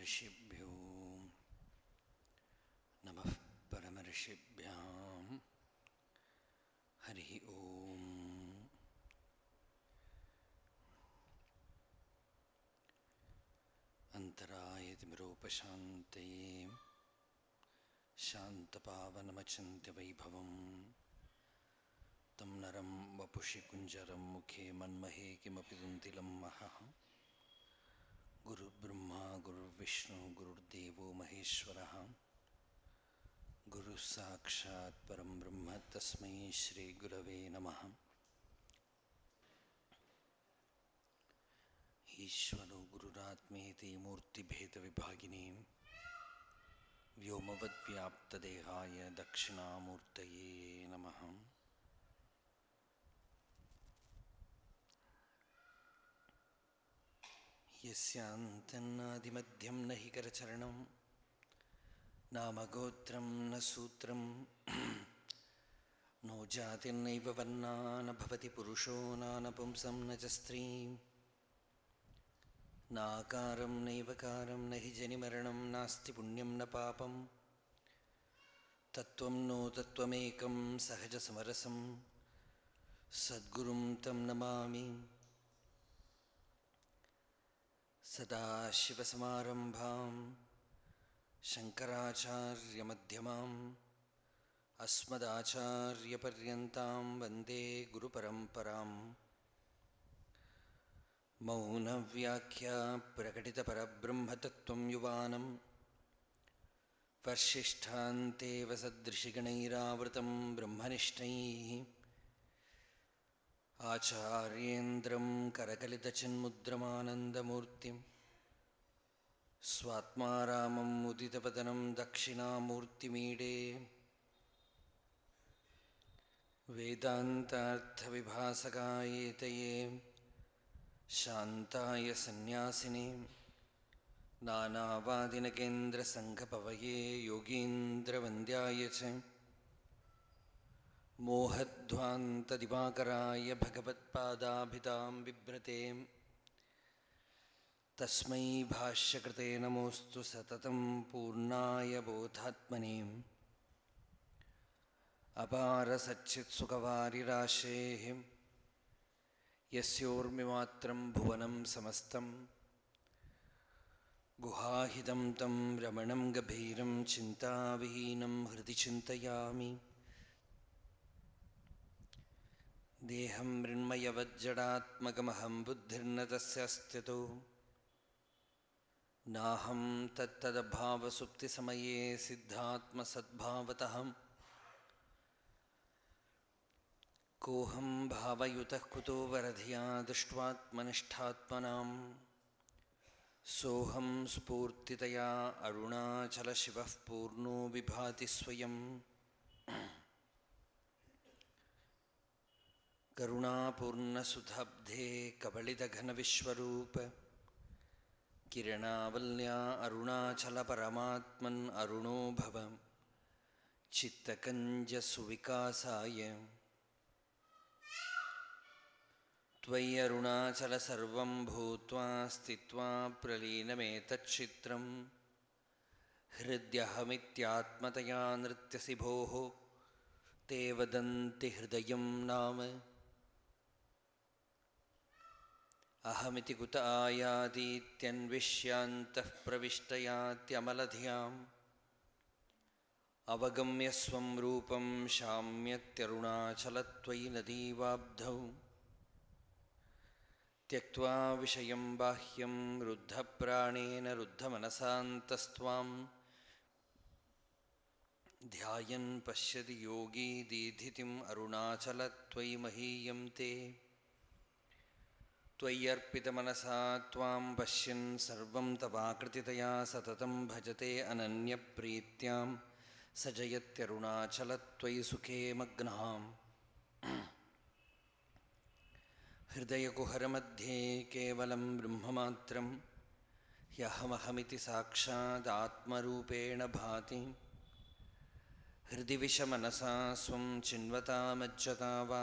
परमऋषिभ्यो नमः परमऋषिभ्यां हरिः ॐ अन्तरायतिमिरोपशान्तये शान्तपावनमचिन्त्यवैभवं तं नरं वपुषि कुञ्जरं मुखे मन्महे किमपि तुन्तिलं महः गुरुर्ब्रह्मा गुरुर्विष्णु गुरुर्देवो महेश्वरः गुरुः साक्षात् परं ब्रह्म तस्मै श्रीगुरवे नमः ईश्वरो गुरुरात्मेति मूर्तिभेदविभागिने व्योमवद्व्याप्तदेहाय दक्षिणामूर्तये नमः यस्यान्तन्नादिमध्यं न हि करचरणं नामगोत्रं न सूत्रं नो जातिर्नैव वर्णा न भवति पुरुषो नानपुंसं न च स्त्रीं नाकारं नैव कारं न हि जनिमरणं नास्ति पुण्यं न पापं तत्त्वं नो तत्त्वमेकं सहजसमरसं सद्गुरुं तं नमामि सदाशिवसमारम्भां शङ्कराचार्यमध्यमाम् अस्मदाचार्यपर्यन्तां वन्दे गुरुपरम्पराम् मौनव्याख्या प्रकटितपरब्रह्मतत्त्वं युवानं वर्षिष्ठान्तेव सदृशिगणैरावृतं ब्रह्मनिष्ठैः आचार्येन्द्रं करकलितचिन्मुद्रमानन्दमूर्तिं स्वात्मा रामं मुदितवदनं दक्षिणामूर्तिमीडे वेदान्तार्थविभासकायेतये शान्ताय सन्न्यासिने नानावादिनकेन्द्रसङ्घपवये योगीन्द्रवन्द्याय च मोहध्वान्तदिवाकराय भगवत्पादाभितां बिभ्रते तस्मै भाष्यकृते नमोऽस्तु सततं पूर्णाय बोधात्मने अपारसच्चित्सुखवारिराशेः यस्योर्मिमात्रं भुवनं समस्तं गुहाहितं तं रमणं गभीरं चिन्ताविहीनं हृदि चिन्तयामि देहं मृण्मयवज्जडात्मकमहं बुद्धिर्न तस्य अस्त्यतो नाहं तत्तदभावसुप्तिसमये सिद्धात्मसद्भावतः कोऽहं भावयुतः कुतो वरधिया दृष्ट्वात्मनिष्ठात्मनां सोऽहं स्फूर्तितया अरुणाचलशिवः पूर्णो विभाति स्वयम् करुणापूर्णसुधाब्धे कबलितघनविश्वरूप किरणावल्या अरुणाचलपरमात्मन् अरुणो भव चित्तकञ्जसुविकासाय त्वयि अरुणाचलसर्वं भूत्वा स्थित्वा प्रलीनमेतच्चित्रं हृद्यहमित्यात्मतया नृत्यसि भोः ते वदन्ति हृदयं नाम अहमिति कुत आयातीत्यन्विष्यान्तः प्रविष्टयात्यमलधियाम् अवगम्य स्वं रूपं शाम्यत्यरुणाचलत्वयि नदीवाब्धौ त्यक्त्वा विषयं बाह्यं रुद्धप्राणेन रुद्धमनसान्तस्त्वां ध्यायन् पश्यति योगी दीधितिम् अरुणाचलत्वयि महीयं ते त्वय्यर्पितमनसा त्वां पश्यन् सर्वं तवाकृतितया सततं भजते अनन्यप्रीत्यां स जयत्यरुणाचलत्वयि सुखे मग्नाम् हृदयकुहरमध्ये केवलं ब्रह्ममात्रं ह्यहमहमिति साक्षादात्मरूपेण भाति हृदि विषमनसा स्वं चिन्वता मज्जता वा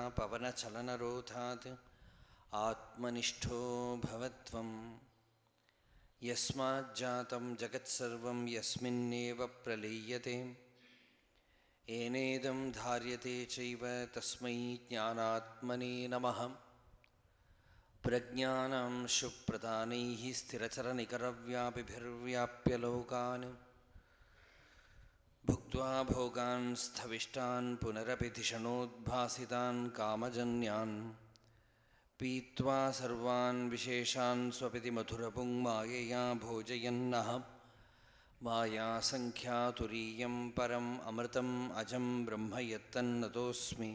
पवनचलनरोधात् आत्मनिष्ठो भवत्वं यस्माज्जातं जगत्सर्वं यस्मिन्नेव प्रलीयते येनेदं धार्यते चैव तस्मै ज्ञानात्मने नमः प्रज्ञानां शुप्रदानैः स्थिरचरनिकरव्यापिभिर्व्याप्य लोकान् भुक्त्वा भोगान् स्थविष्टान् पुनरपि धिषणोद्भासितान् कामजन्यान् पीत्वा सर्वान् विशेषान् स्वपिति मधुरपुङ्मायया भोजयन्नः मायासङ्ख्यातुरीयं परम् अमृतम् अजं ब्रह्म यत्तन्नतोऽस्मि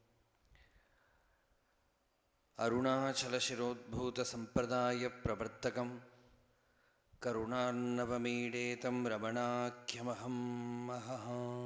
अरुणाचलशिरोद्भूतसम्प्रदायप्रवर्तकं करुणार्णवमीडेतं रमणाख्यमहं महः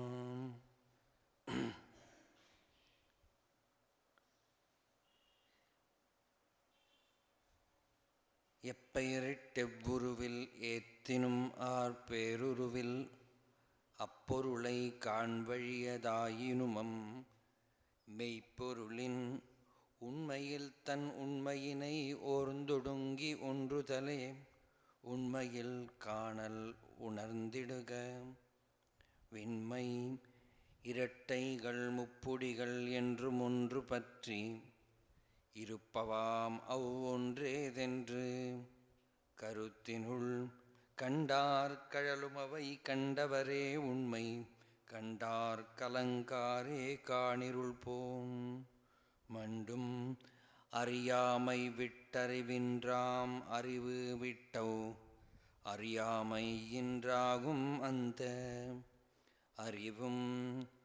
எப்பெயரிட்டெவ்வுருவில் ஏத்தினும் ஆர் பேருருவில் அப்பொருளை காண்வழியதாயினுமம் மெய்ப்பொருளின் உண்மையில் தன் உண்மையினை ஓர்ந்தொடுங்கி ஒன்றுதலே உண்மையில் காணல் உணர்ந்திடுக விண்மை இரட்டைகள் முப்புடிகள் என்றும் ஒன்று பற்றி இருப்பவாம் அவ்வொன்றேதென்று கருத்தினுள் கண்டார் கழலும் அவை கண்டவரே உண்மை கண்டார் கலங்காரே காணிருள் போம் மண்டும் அறியாமை விட்டறிவின்றாம் அறிவு விட்டோ அறியாமை இன்றாகும் அந்த அறிவும்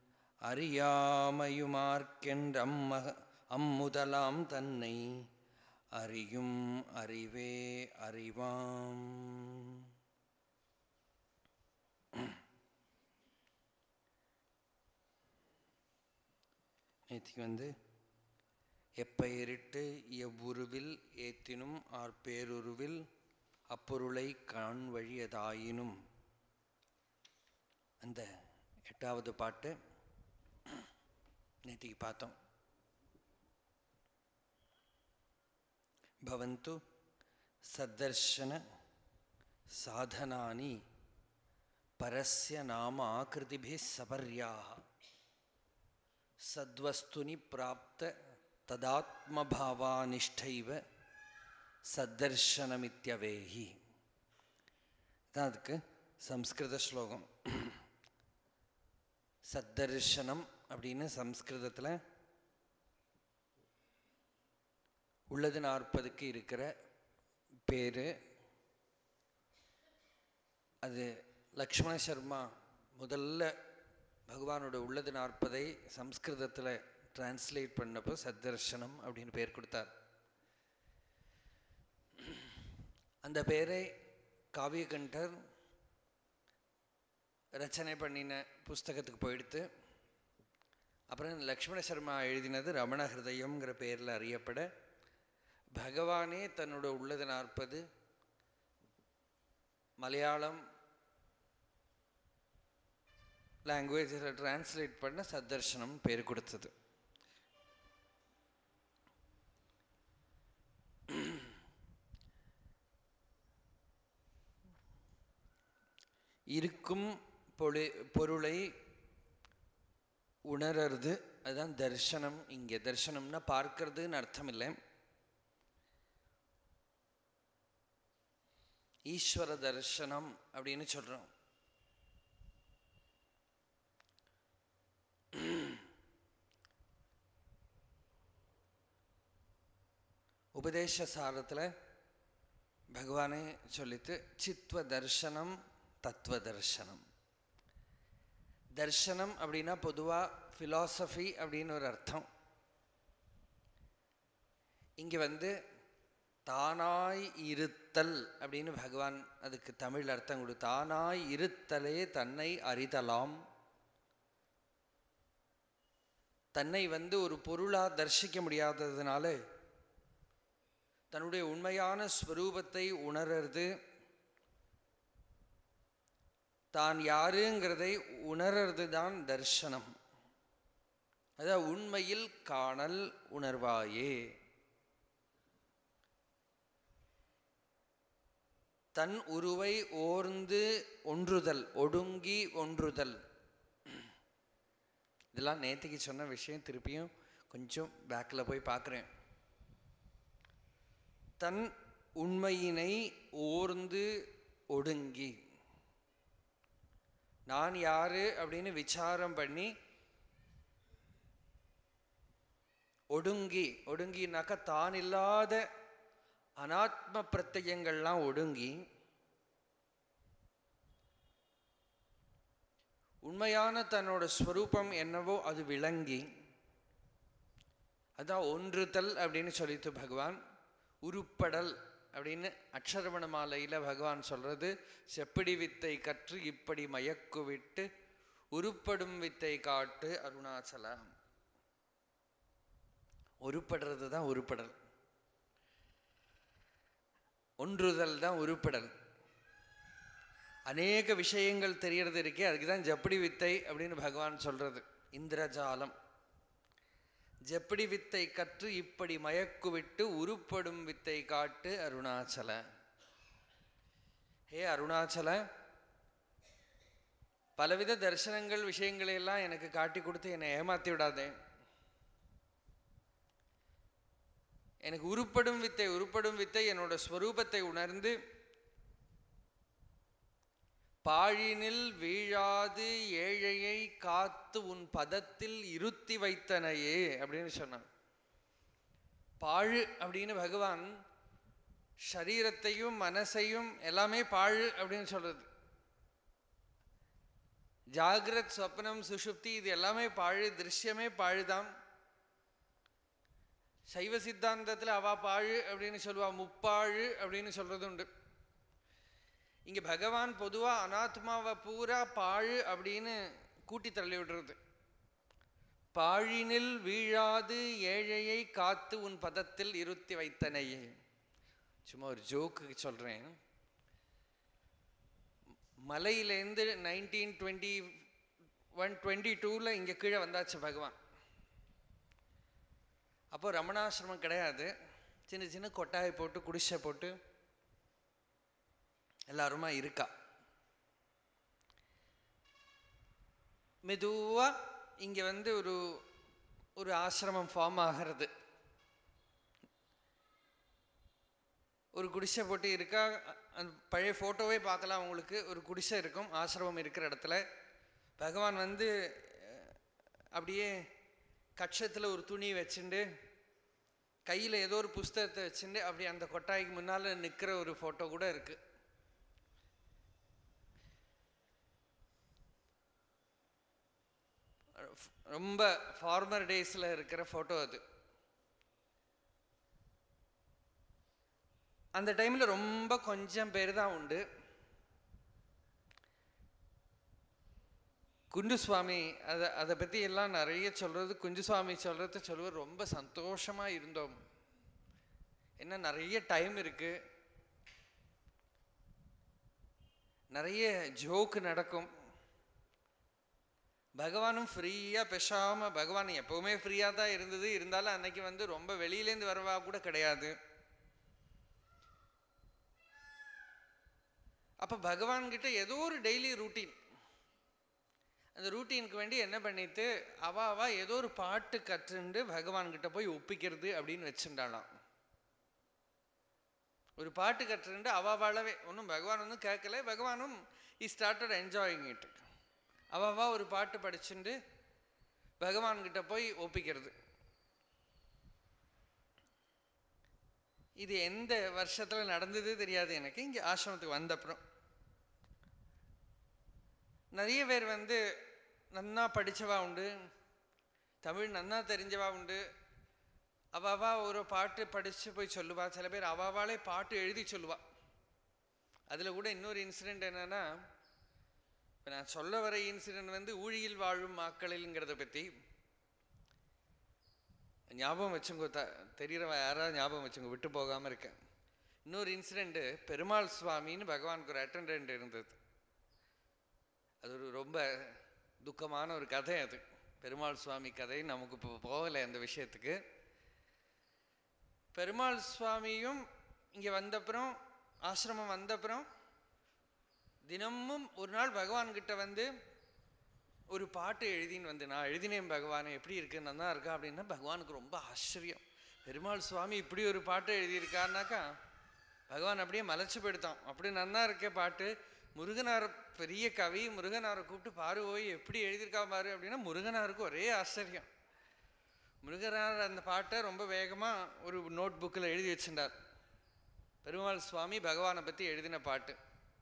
அறியாமையுமார்க்கென்றம்ம அம்முதலாம் தன்னை அறியும் அறிவே அறிவாம் நேற்றுக்கு வந்து எப்பெயரிட்டு எவ்வுருவில் ஏத்தினும் ஆர் பேருருவில் அப்பொருளை காண் வழியதாயினும் அந்த எட்டாவது பாட்டு நேற்றுக்கு பார்த்தோம் भवन्तु सद्दर्शन साधनानि परस्य नाम आकृतिभिः सपर्याः सद्वस्तुनि प्राप्त तदात्मभावानिष्ठैव சத்தர்ஷனமித்யவேஹி தான் அதுக்கு சம்ஸ்கிருத ஸ்லோகம் சத்தர்ஷனம் அப்படின்னு சம்ஸ்கிருதத்தில் உள்ளது நாற்பதுக்கு இருக்கிற பேர் அது லக்ஷ்மண சர்மா முதல்ல பகவானோட உள்ளது நாற்பதை சம்ஸ்கிருதத்தில் டிரான்ஸ்லேட் பண்ணப்போ சத்தர்ஷனம் அப்படின்னு பேர் கொடுத்தார் அந்த பேரை காவியகண்டர் ரச்சனை பண்ணின புஸ்தகத்துக்கு போயிடுத்து அப்புறம் லக்ஷ்மண சர்மா எழுதினது ரமண ஹிருதயம்ங்கிற பேரில் அறியப்பட பகவானே தன்னோட உள்ளது நாற்பது மலையாளம் லாங்குவேஜில் டிரான்ஸ்லேட் பண்ண சத்தர்ஷனம் பேர் கொடுத்தது இருக்கும் பொழு பொருளை உணர்றது அதுதான் தர்ஷனம் இங்கே தர்ஷனம்னா பார்க்கறதுன்னு அர்த்தம் இல்லை ஈஸ்வர தர்சனம் அப்படின்னு சொல்கிறோம் உபதேச சாரத்தில் பகவானே சொல்லித்து சித்வ தர்சனம் தத்துவ தர்சனம் தர்சனம் அப்படின்னா பொதுவாக ஃபிலாசபி அப்படின்னு ஒரு அர்த்தம் இங்கே வந்து தானாய் இருத்தல் அப்படின்னு பகவான் அதுக்கு தமிழ் அர்த்தம் கொடு தானாய் இருத்தலே தன்னை அறிதலாம் தன்னை வந்து ஒரு பொருளாக தர்சிக்க முடியாததுனால தன்னுடைய உண்மையான ஸ்வரூபத்தை உணர்றது தான் யாருங்கிறதை உணர்றது தான் தர்சனம் அதான் உண்மையில் காணல் உணர்வாயே தன் உருவை ஓர்ந்து ஒன்றுதல் ஒடுங்கி ஒன்றுதல் இதெல்லாம் நேத்திக்கு சொன்ன விஷயம் திருப்பியும் கொஞ்சம் பேக்கில் போய் பார்க்குறேன் தன் உண்மையினை ஓர்ந்து ஒடுங்கி நான் யாரு அப்படின்னு விசாரம் பண்ணி ஒடுங்கி ஒடுங்கினாக்கா தான் இல்லாத அனாத்ம பிரத்யங்கள்லாம் ஒடுங்கி உண்மையான தன்னோட ஸ்வரூபம் என்னவோ அது விளங்கி அதான் ஒன்றுதல் அப்படின்னு சொல்லிட்டு பகவான் உருப்படல் அப்படின்னு அக்ஷரவண மாலையில் பகவான் சொல்றது செப்படி வித்தை கற்று இப்படி மயக்கு விட்டு உருப்படும் வித்தை காட்டு அருணாச்சலம் உருப்படுறது தான் உருப்படல் ஒன்றுதல் தான் உருப்படல் அநேக விஷயங்கள் தெரியறது இருக்கே அதுக்கு தான் ஜப்படி வித்தை அப்படின்னு பகவான் சொல்றது இந்திரஜாலம் ஜப்படி வித்தை கற்று இப்படி மயக்கு விட்டு உருப்படும் வித்தை காட்டு அருணாச்சல ஹே அருணாச்சல பலவித தரிசனங்கள் விஷயங்களை எல்லாம் எனக்கு காட்டி கொடுத்து என்னை ஏமாத்தி விடாதே எனக்கு உருப்படும் வித்தை உருப்படும் வித்தை என்னோட ஸ்வரூபத்தை உணர்ந்து பாழினில் வீழாது ஏழையை காத்து உன் பதத்தில் இருத்தி வைத்தனையே அப்படின்னு சொன்னான் பாழு அப்படின்னு பகவான் சரீரத்தையும் மனசையும் எல்லாமே பாழு அப்படின்னு சொல்றது ஜாகிரத் சொப்னம் சுஷுப்தி இது எல்லாமே பாழு திருஷ்யமே பாழுதான் சைவ சித்தாந்தத்தில் அவா பாழு அப்படின்னு சொல்லுவா முப்பாழு அப்படின்னு சொல்றது உண்டு இங்க பகவான் பொதுவா அனாத்மாவை பூரா பாழு அப்படின்னு கூட்டி தள்ளி விடுறது பாழினில் வீழாது ஏழையை காத்து உன் பதத்தில் இருத்தி வைத்தனையே சும்மா ஒரு ஜோக்கு சொல்றேன் மலையிலேருந்து நைன்டீன் டுவெண்ட்டி ஒன் டுவெண்ட்டி டூவில் இங்கே கீழே வந்தாச்சு பகவான் அப்போ ரமணாசிரமம் கிடையாது சின்ன சின்ன கொட்டாயை போட்டு குடிசை போட்டு எல்லாருமா இருக்கா மெதுவா இங்க வந்து ஒரு ஒரு ஆசிரமம் ஃபார்ம் ஆகிறது ஒரு குடிசை போட்டு இருக்கா அந்த பழைய ஃபோட்டோவே பார்க்கலாம் உங்களுக்கு ஒரு குடிசை இருக்கும் ஆசிரமம் இருக்கிற இடத்துல பகவான் வந்து அஹ், அப்படியே கட்சத்தில் ஒரு துணி வச்சுண்டு கையில் ஏதோ ஒரு புஸ்தகத்தை வச்சுட்டு அப்படி அந்த கொட்டாய்க்கு முன்னால் நிற்கிற ஒரு ஃபோட்டோ கூட இருக்கு ரொம்ப ஃபார்மர் டேஸில் இருக்கிற ஃபோட்டோ அது அந்த டைமில் ரொம்ப கொஞ்சம் பேர் தான் உண்டு குண்டுசுவாமி அதை அதை பற்றி எல்லாம் நிறைய சொல்கிறது குஞ்சுசுவாமி சொல்கிறது சொல்லுவார் ரொம்ப சந்தோஷமாக இருந்தோம் என்ன நிறைய டைம் இருக்கு நிறைய ஜோக்கு நடக்கும் பகவானும் ஃப்ரீயாக பேசாமல் பகவான் எப்போவுமே ஃப்ரீயாக தான் இருந்தது இருந்தாலும் அன்னைக்கு வந்து ரொம்ப வெளியிலேருந்து வரவா கூட கிடையாது அப்போ பகவான்கிட்ட ஏதோ ஒரு டெய்லி ரூட்டீன் அந்த ரூட்டீனுக்கு வேண்டி என்ன பண்ணிட்டு அவ அவ ஏதோ ஒரு பாட்டு கற்றுண்டு பகவான்கிட்ட போய் ஒப்பிக்கிறது அப்படின்னு வச்சுட்டாளாம் ஒரு பாட்டு கற்றுண்டு அவ வாழவே ஒன்றும் பகவான் ஒன்றும் கேட்கல பகவானும் இ ஸ்டார்டட் என்ஜாயிங் இட் அவ அவ ஒரு பாட்டு படிச்சுண்டு பகவான்கிட்ட போய் ஒப்பிக்கிறது இது எந்த வருஷத்துல நடந்தது தெரியாது எனக்கு இங்க ஆசிரமத்துக்கு வந்த அப்புறம் நிறைய பேர் வந்து நன்னா படிச்சவா உண்டு தமிழ் நன்னா தெரிஞ்சவா உண்டு அவ அவ ஒரு பாட்டு படிச்சு போய் சொல்லுவா சில பேர் அவ அவளே பாட்டு எழுதி சொல்லுவா அதுல கூட இன்னொரு இன்சிடென்ட் என்னன்னா இப்ப நான் சொல்ல வர இன்சிடென்ட் வந்து ஊழியில் வாழும் மாக்களில்ங்கிறத பத்தி ஞாபகம் வச்சுங்க த தெரிகிறவ யாராவது ஞாபகம் வச்சுங்க விட்டு போகாம இருக்கேன் இன்னொரு இன்சிடென்ட் பெருமாள் சுவாமின்னு பகவானுக்கு ஒரு அட்டண்டன்ட் இருந்தது அது ஒரு ரொம்ப துக்கமான ஒரு கதை அது பெருமாள் சுவாமி கதை நமக்கு இப்போ போகலை அந்த விஷயத்துக்கு பெருமாள் சுவாமியும் இங்கே வந்தப்புறம் ஆசிரமம் வந்த அப்புறம் தினமும் ஒரு நாள் பகவான் கிட்ட வந்து ஒரு பாட்டு எழுதின்னு வந்து நான் எழுதினேன் பகவான் எப்படி இருக்கு நல்லா இருக்கா அப்படின்னா பகவானுக்கு ரொம்ப ஆச்சரியம் பெருமாள் சுவாமி இப்படி ஒரு பாட்டு எழுதியிருக்காருனாக்கா பகவான் அப்படியே மலைச்சு போயிடுத்தான் அப்படி நன்னா இருக்கே பாட்டு முருகனார் பெரிய கவி முருகனாரை கூப்பிட்டு பாரு ஓய் எப்படி எழுதியிருக்கா பாரு அப்படின்னா முருகனாருக்கு ஒரே ஆச்சரியம் முருகனார் அந்த பாட்டை ரொம்ப வேகமாக ஒரு நோட் புக்கில் எழுதி வச்சிருந்தார் பெருமாள் சுவாமி பகவானை பற்றி எழுதின பாட்டு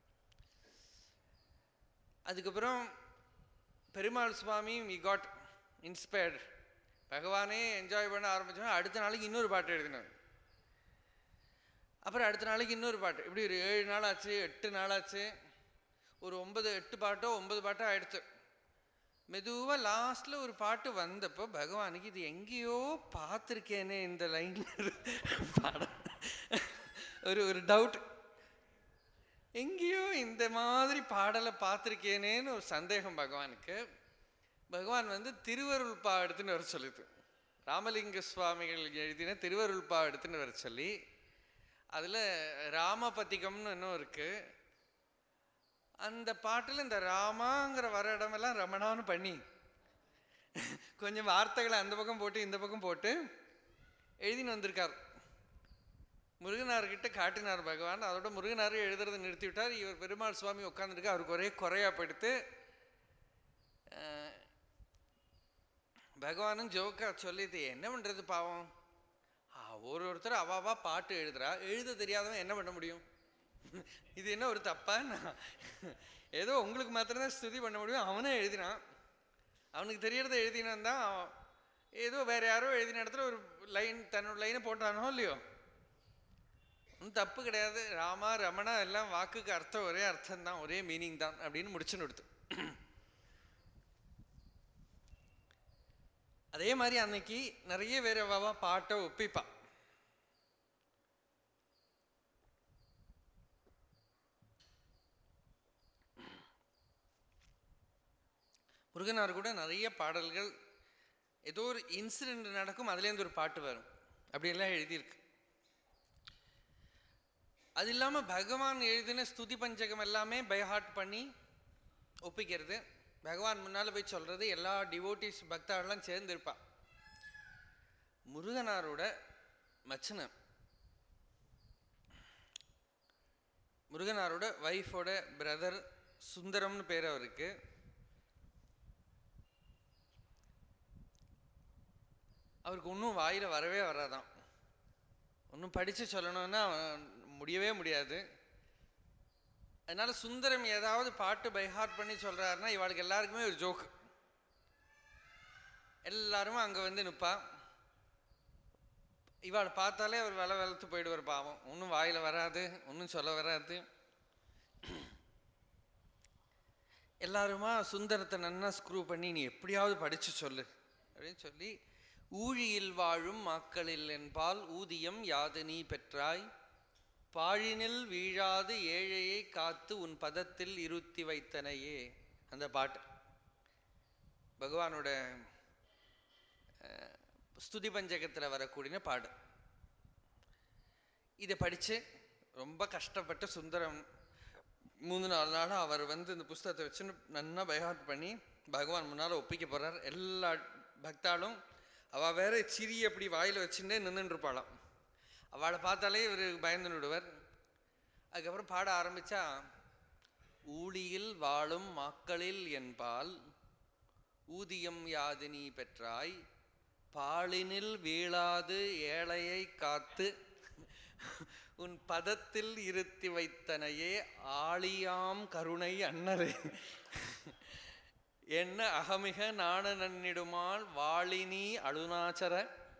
அதுக்கப்புறம் Perumal Swami we God inspired பகவானே என்ஜாய் பண்ண ஆரம்பிச்சோன்னா அடுத்த நாளைக்கு இன்னொரு பாட்டு எழுதினார் அப்புறம் அடுத்த நாளைக்கு இன்னொரு பாட்டு இப்படி ஒரு ஏழு நாள் ஆச்சு எட்டு நாள் ஆச்சு ஒரு ஒன்பது எட்டு பாட்டோ ஒன்பது பாட்டோ ஆயிடுச்சு மெதுவாக லாஸ்ட்டில் ஒரு பாட்டு வந்தப்போ பகவானுக்கு இது எங்கேயோ பார்த்துருக்கேனே இந்த லைனில் பாடம் ஒரு ஒரு டவுட் எங்கேயோ இந்த மாதிரி பாடலை பார்த்துருக்கேனேன்னு ஒரு சந்தேகம் பகவானுக்கு பகவான் வந்து திருவருள்பா எடுத்துன்னு வர சொல்லுது ராமலிங்க சுவாமிகள் எழுதின திருவருள்பா எடுத்துன்னு வர சொல்லி அதில் ராமபதிகம்னு இன்னும் இருக்கு அந்த பாட்டில் இந்த ராமாங்கிற வர இடமெல்லாம் ரமணான்னு பண்ணி கொஞ்சம் வார்த்தைகளை அந்த பக்கம் போட்டு இந்த பக்கம் போட்டு எழுதின்னு வந்திருக்கார் முருகனார்கிட்ட காட்டினார் பகவான் அதோட முருகனார் எழுதுறதை நிறுத்தி விட்டார் இவர் பெருமாள் சுவாமி உட்காந்துருக்கு அவருக்கு ஒரே குறையா போயிடுத்து அஹ், பகவானும் ஜோக்கா சொல்லிட்டு என்ன பண்றது பாவம் ஆ, ஒரு ஒருத்தர் அவாவா பாட்டு எழுதுறா எழுத தெரியாதவன் என்ன பண்ண முடியும் இது என்ன ஒரு தப்பா நான் ஏதோ உங்களுக்கு மாத்திரம்தான் ஸ்துதி பண்ண முடியும் அவனும் எழுதினான் அவனுக்கு தெரியறத எழுதினான் தான் அவன் ஏதோ வேற யாரோ எழுதின இடத்துல ஒரு லைன் தன்னோட லைனை போட்டானோ இல்லையோ ஒன்றும் தப்பு கிடையாது ராமா ரமணா எல்லாம் வாக்குக்கு அர்த்தம் ஒரே அர்த்தம் தான் ஒரே மீனிங் தான் அப்படின்னு முடிச்சுன்னு கொடுத்து அதே மாதிரி அன்னைக்கு நிறைய பேர் அவ பாட்டை ஒப்பிப்பான் முருகனார் கூட நிறைய பாடல்கள் ஏதோ ஒரு இன்சிடென்ட் நடக்கும் அதுலேருந்து ஒரு பாட்டு வரும் அப்படியெல்லாம் எழுதியிருக்கு அது இல்லாமல் பகவான் எழுதின ஸ்துதி பஞ்சகம் எல்லாமே பைஹார்ட் பண்ணி ஒப்பிக்கிறது பகவான் முன்னால் போய் சொல்கிறது எல்லா டிவோட்டிஸ் பக்தாரெல்லாம் சேர்ந்து இருப்பா முருகனாரோட மச்சனம் முருகனாரோட ஒய்ஃபோட பிரதர் சுந்தரம்னு பேர் அவருக்கு அவருக்கு இன்னும் வாயில் வரவே வராதாம் ஒன்றும் படித்து சொல்லணும்னா அவன் முடியவே முடியாது அதனால சுந்தரம் ஏதாவது பாட்டு பைஹார்ட் பண்ணி சொல்றாருன்னா இவாளுக்கு எல்லாருக்குமே ஒரு ஜோக்கு எல்லாருமே அங்கே வந்து நிற்பா இவாளை பார்த்தாலே அவர் வெலை வெளுத்து போயிடுவார் பாவம் ஒன்றும் வாயில் வராது ஒன்றும் சொல்ல வராது எல்லாருமா சுந்தரத்தை நன்னா ஸ்க்ரூ பண்ணி நீ எப்படியாவது படிச்சு சொல்லு அப்படின்னு சொல்லி ஊழியில் வாழும் மாக்களில் என்பால் ஊதியம் யாது நீ பெற்றாய் பாழினில் வீழாது ஏழையை காத்து உன் பதத்தில் இருத்தி வைத்தனையே அந்த பாட்டு பகவானோட அஹ், ஸ்துதி பஞ்சகத்தில் வரக்கூடிய பாடு இதை படித்து ரொம்ப கஷ்டப்பட்டு சுந்தரம் மூணு நாலு நாளாக அவர் வந்து இந்த புஸ்தகத்தை வச்சு நன்னா பைஹார்ட் பண்ணி பகவான் முன்னால் ஒப்பிக்க போகிறார் எல்லா பக்தாலும் அவள் வேற சிரி அப்படி வாயில் வச்சுட்டே நின்றுட்டு இருப்பாளாம் அவளை பார்த்தாலே இவர் பயந்து விடுவார் அதுக்கப்புறம் பாட ஆரம்பிச்சா ஊழியில் வாழும் மாக்களில் என்பால் ஊதியம் யாது நீ பெற்றாய் பாலினில் வீழாது ஏழையை காத்து உன் பதத்தில் இருத்தி வைத்தனையே ஆழியாம் கருணை அண்ணரே என்ன அகமிக நாண நன்னிடுமால் வாளினி அருணாச்சர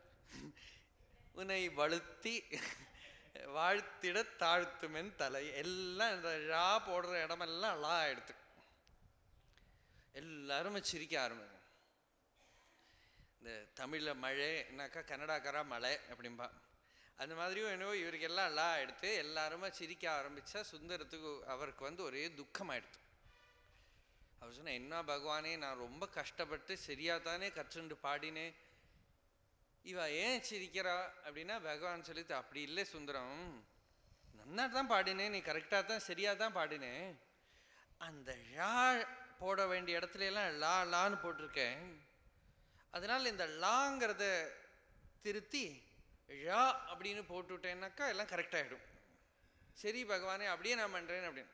உன்னை வழுத்தி வாழ்த்திட தாழ்த்துமென் தலை எல்லாம் இந்த ழா போடுற இடமெல்லாம் லா ஆயிடுத்து எல்லாரும் சிரிக்க ஆரம்பிங்க இந்த தமிழில் மழைனாக்கா கன்னடாக்காரா மழை அப்படிம்பா அந்த மாதிரியும் என்னவோ இவருக்கு எல்லாம் லா எடுத்து எல்லாருமே சிரிக்க ஆரம்பிச்சா சுந்தரத்துக்கு அவருக்கு வந்து ஒரே துக்கமாயிடுது அவர் சொன்ன என்ன பகவானே நான் ரொம்ப கஷ்டப்பட்டு சரியா தானே கற்றுண்டு பாடினேன் இவ ஏன் சிரிக்கிறா அப்படின்னா பகவான் சொல்லிட்டு அப்படி இல்லை சுந்தரம் நன்னா தான் பாடினேன் நீ கரெக்டாக தான் சரியாக தான் பாடினேன் அந்த ழா போட வேண்டிய இடத்துல எல்லாம் லா லான்னு போட்டிருக்கேன் அதனால் இந்த லாங்கிறத திருத்தி ழா அப்படின்னு போட்டுவிட்டேன்னாக்கா எல்லாம் கரெக்டாகிடும் சரி பகவானே அப்படியே நான் பண்ணுறேன் அப்படின்னு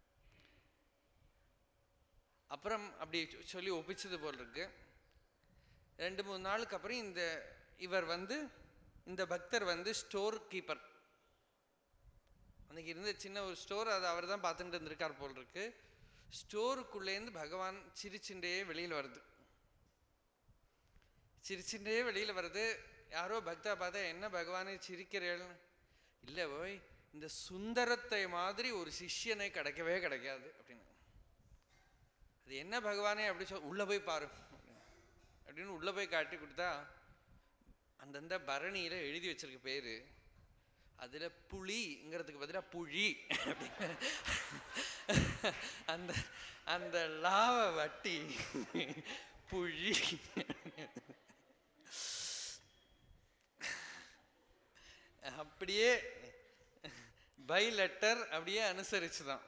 அப்புறம் அப்படி சொ- சொல்லி ஒப்பிச்சது போல் இருக்கு ரெண்டு மூணு நாளுக்கு அப்புறம் இந்த இவர் வந்து இந்த பக்தர் வந்து ஸ்டோர் கீப்பர் அன்னைக்கு இருந்த சின்ன ஒரு ஸ்டோர் அதை அவர் தான் பார்த்துட்டு இருந்திருக்கார் போல் இருக்கு ஸ்டோருக்குள்ளேருந்து பகவான் சிரிச்சுட்டே வெளியில் வருது சிரிச்சுட்டே வெளியில் வருது யாரோ பக்தா பார்த்தா என்ன பகவானே சிரிக்கிறேள் இல்லை ஓய் இந்த சுந்தரத்தை மாதிரி ஒரு சிஷ்யனை கிடைக்கவே கிடைக்காது அப்படின்னு அது என்ன பகவானே அப்படி சொல் உள்ளே போய் பாரு அப்படின்னு உள்ளே போய் காட்டி கொடுத்தா அந்தந்த பரணியில் எழுதி வச்சிருக்க பேர் அதில் புளிங்கிறதுக்கு பதிலாக புழி அப்படின்னு. அந்த அந்த லாவ வட்டி புழி அப்படியே பை லெட்டர் அப்படியே அனுசரிச்சு தான்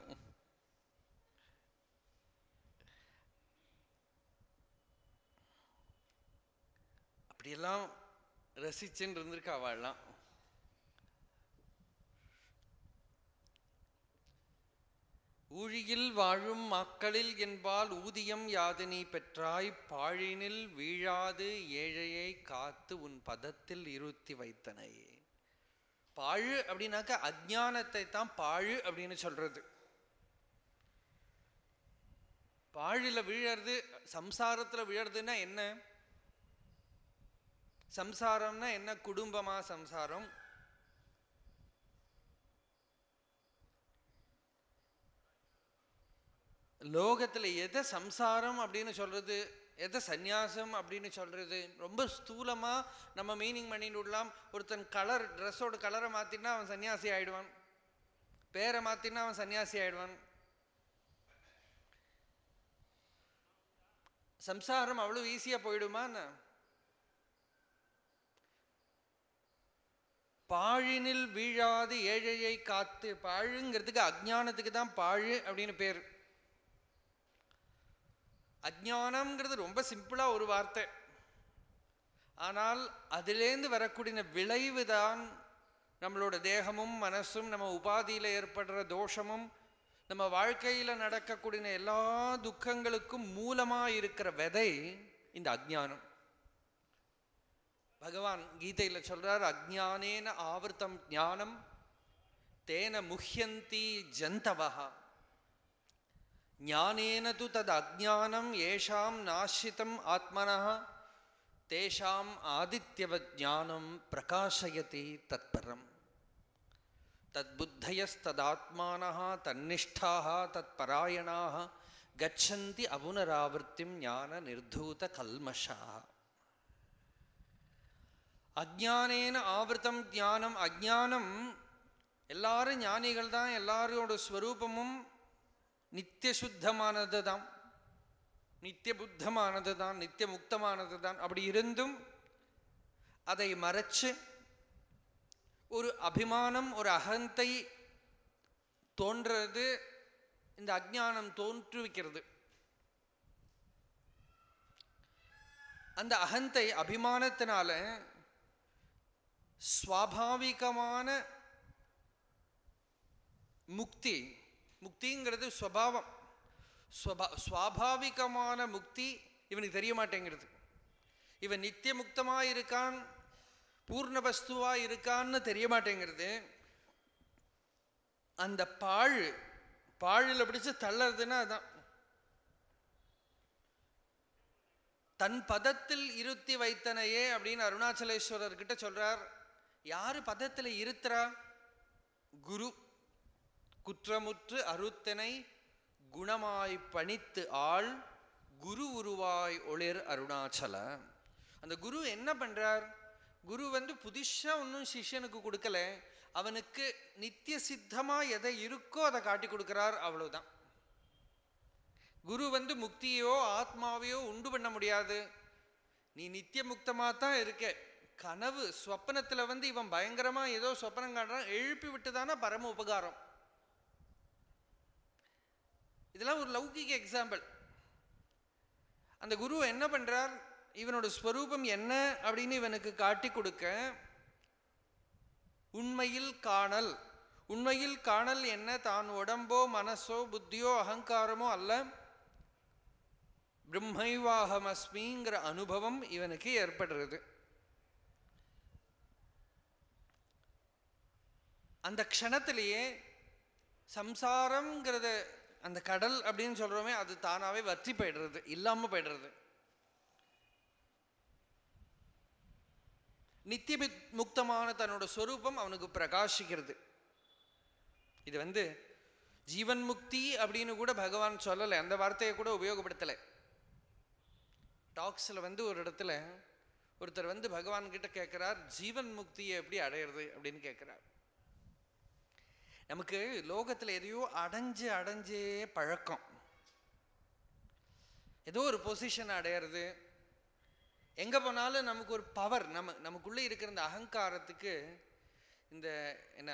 அப்படியெல்லாம் ரசிச்சுன்னு இருந்திருக்கா அவள்லாம் ஊழியில் வாழும் மக்களில் என்பால் ஊதியம் யாது நீ பெற்றாய் பாழினில் வீழாது ஏழையை காத்து உன் பதத்தில் இருத்தி வைத்தனையே பாழு அப்படின்னாக்க அஜ்ஞானத்தை தான் பாழு அப்படின்னு சொல்றது பாழில விழறது சம்சாரத்துல விழறதுன்னா என்ன சம்சாரம்னா என்ன குடும்பமா சம்சாரம் லோகத்துல எதை சம்சாரம் அப்படின்னு சொல்றது எதை சந்நியாசம் அப்படின்னு சொல்றது ரொம்ப ஸ்தூலமா நம்ம மீனிங் பண்ணிட்டு விடலாம் ஒருத்தன் கலர் ட்ரெஸ்ஸோட கலரை மாத்தினா அவன் சன்னியாசி ஆயிடுவான் பேரை மாத்தினா அவன் சன்னியாசி ஆயிடுவான் சம்சாரம் அவ்வளவு ஈஸியா போயிடுமா என்ன பாழினில் வீழாது ஏழையை காத்து பாழுங்கிறதுக்கு அஜ்ஞானத்துக்கு தான் பாழு அப்படின்னு பேர் அஜ்ஞானம்ங்கிறது ரொம்ப சிம்பிளா ஒரு வார்த்தை ஆனால் அதிலேந்து வரக்கூடிய விளைவு தான் நம்மளோட தேகமும் மனசும் நம்ம உபாதியில ஏற்படுற தோஷமும் நம்ம வாழ்க்கையில நடக்கக்கூடிய எல்லா துக்கங்களுக்கும் மூலமா இருக்கிற விதை இந்த அஜ்ஞானம் பகவான் கீதையில சொல்றார் அஜ்ஞானேன ஆவர்த்தம் ஞானம் தேன முஹ்யந்தி ஜந்தவஹா ஞானேன து தத் அஜ்ஞானம் ஏஷாம் நாசிதம் ஆத்மனः தேஷாம் ஆதித்யவத் ஞானம் பிரகாசயதி தத்பரம் தத்புத்தயஸ்ததாத்மானः தன்னிஷ்டாः தத்பராயணாः கச்சந்தி அபுனராவர்த்திம் ஞான நிர்தூத கல்மஷாः அஜ்ஞானேன ஆவர்த்தம் ஞானம் அஜ்ஞானம் எல்லாரும் ஞானிகள் தான் எல்லாரோட ஸ்வரூபமும் நித்திய சுத்தமானது தான் நித்திய புத்தமானது தான் நித்திய முக்தமானது தான் அப்படி இருந்தும் அதை மறைச்சு ஒரு அபிமானம் ஒரு அகந்தை தோன்றது இந்த அஜ்ஞானம் தோற்றுவிக்கிறது அந்த அகந்தை அபிமானத்தினால சுவாபாவிகமான முக்தி முக்திங்கிறது ஸ்வபாவம் ஸ்வபா சுவாபாவிகமான முக்தி இவனுக்கு தெரிய மாட்டேங்கிறது இவன் நித்திய முக்தமா இருக்கான் பூர்ண வஸ்துவா இருக்கான்னு தெரிய மாட்டேங்கிறது அந்த பாழ் பாழில் பிடிச்சு தள்ளறதுன்னா அதான் தன் பதத்தில் இருத்தி வைத்தனையே அப்படின்னு அருணாச்சலேஸ்வரர் கிட்ட சொல்றார் யாரு பதத்தில் இருத்துறா குரு குற்றமுற்று அருத்தனை குணமாய் பணித்து ஆள் குரு உருவாய் ஒளிர் அருணாச்சல அந்த குரு என்ன பண்றார் குரு வந்து புதுசா ஒன்றும் சிஷ்யனுக்கு கொடுக்கல அவனுக்கு நித்திய சித்தமா எதை இருக்கோ அதை காட்டி கொடுக்கிறார் அவ்வளவுதான் குரு வந்து முக்தியோ ஆத்மாவையோ உண்டு பண்ண முடியாது நீ நித்திய முக்தமா தான் இருக்க கனவு சொப்பனத்துல வந்து இவன் பயங்கரமா ஏதோ சொப்பனம் காட்டுறான் எழுப்பி விட்டுதானா பரம உபகாரம் இதெல்லாம் ஒரு லௌகிக எக்ஸாம்பிள் அந்த குரு என்ன பண்றார் இவனோட ஸ்வரூபம் என்ன அப்படின்னு இவனுக்கு காட்டி கொடுக்க உண்மையில் காணல் உண்மையில் காணல் என்ன தான் உடம்போ மனசோ புத்தியோ அகங்காரமோ அல்ல பிரம்மைவாகமஸ்மிங்கிற அனுபவம் இவனுக்கு ஏற்படுறது அந்த க்ஷணத்திலேயே சம்சாரம்ங்கிறத அந்த கடல் அப்படின்னு சொல்றோமே அது தானாவே வற்றி போயிடுறது இல்லாம போயிடுறது நித்திய மித்- முக்தமான தன்னோட ஸ்வரூபம் அவனுக்கு பிரகாசிக்கிறது இது வந்து ஜீவன் முக்தி அப்படின்னு கூட பகவான் சொல்லலை அந்த வார்த்தையை கூட உபயோகப்படுத்தலை டாக்ஸில் வந்து ஒரு இடத்துல ஒருத்தர் வந்து பகவான் கிட்ட கேட்குறார் ஜீவன் முக்தியை எப்படி அடையிறது அப்படின்னு கேட்குறார் நமக்கு லோகத்தில் எதையோ அடைஞ்சு அடைஞ்சே பழக்கம் ஏதோ ஒரு பொசிஷன் அடையிறது எங்கே போனாலும் நமக்கு ஒரு பவர் நம்ம நமக்குள்ளே இருக்கிற இந்த அகங்காரத்துக்கு இந்த என்ன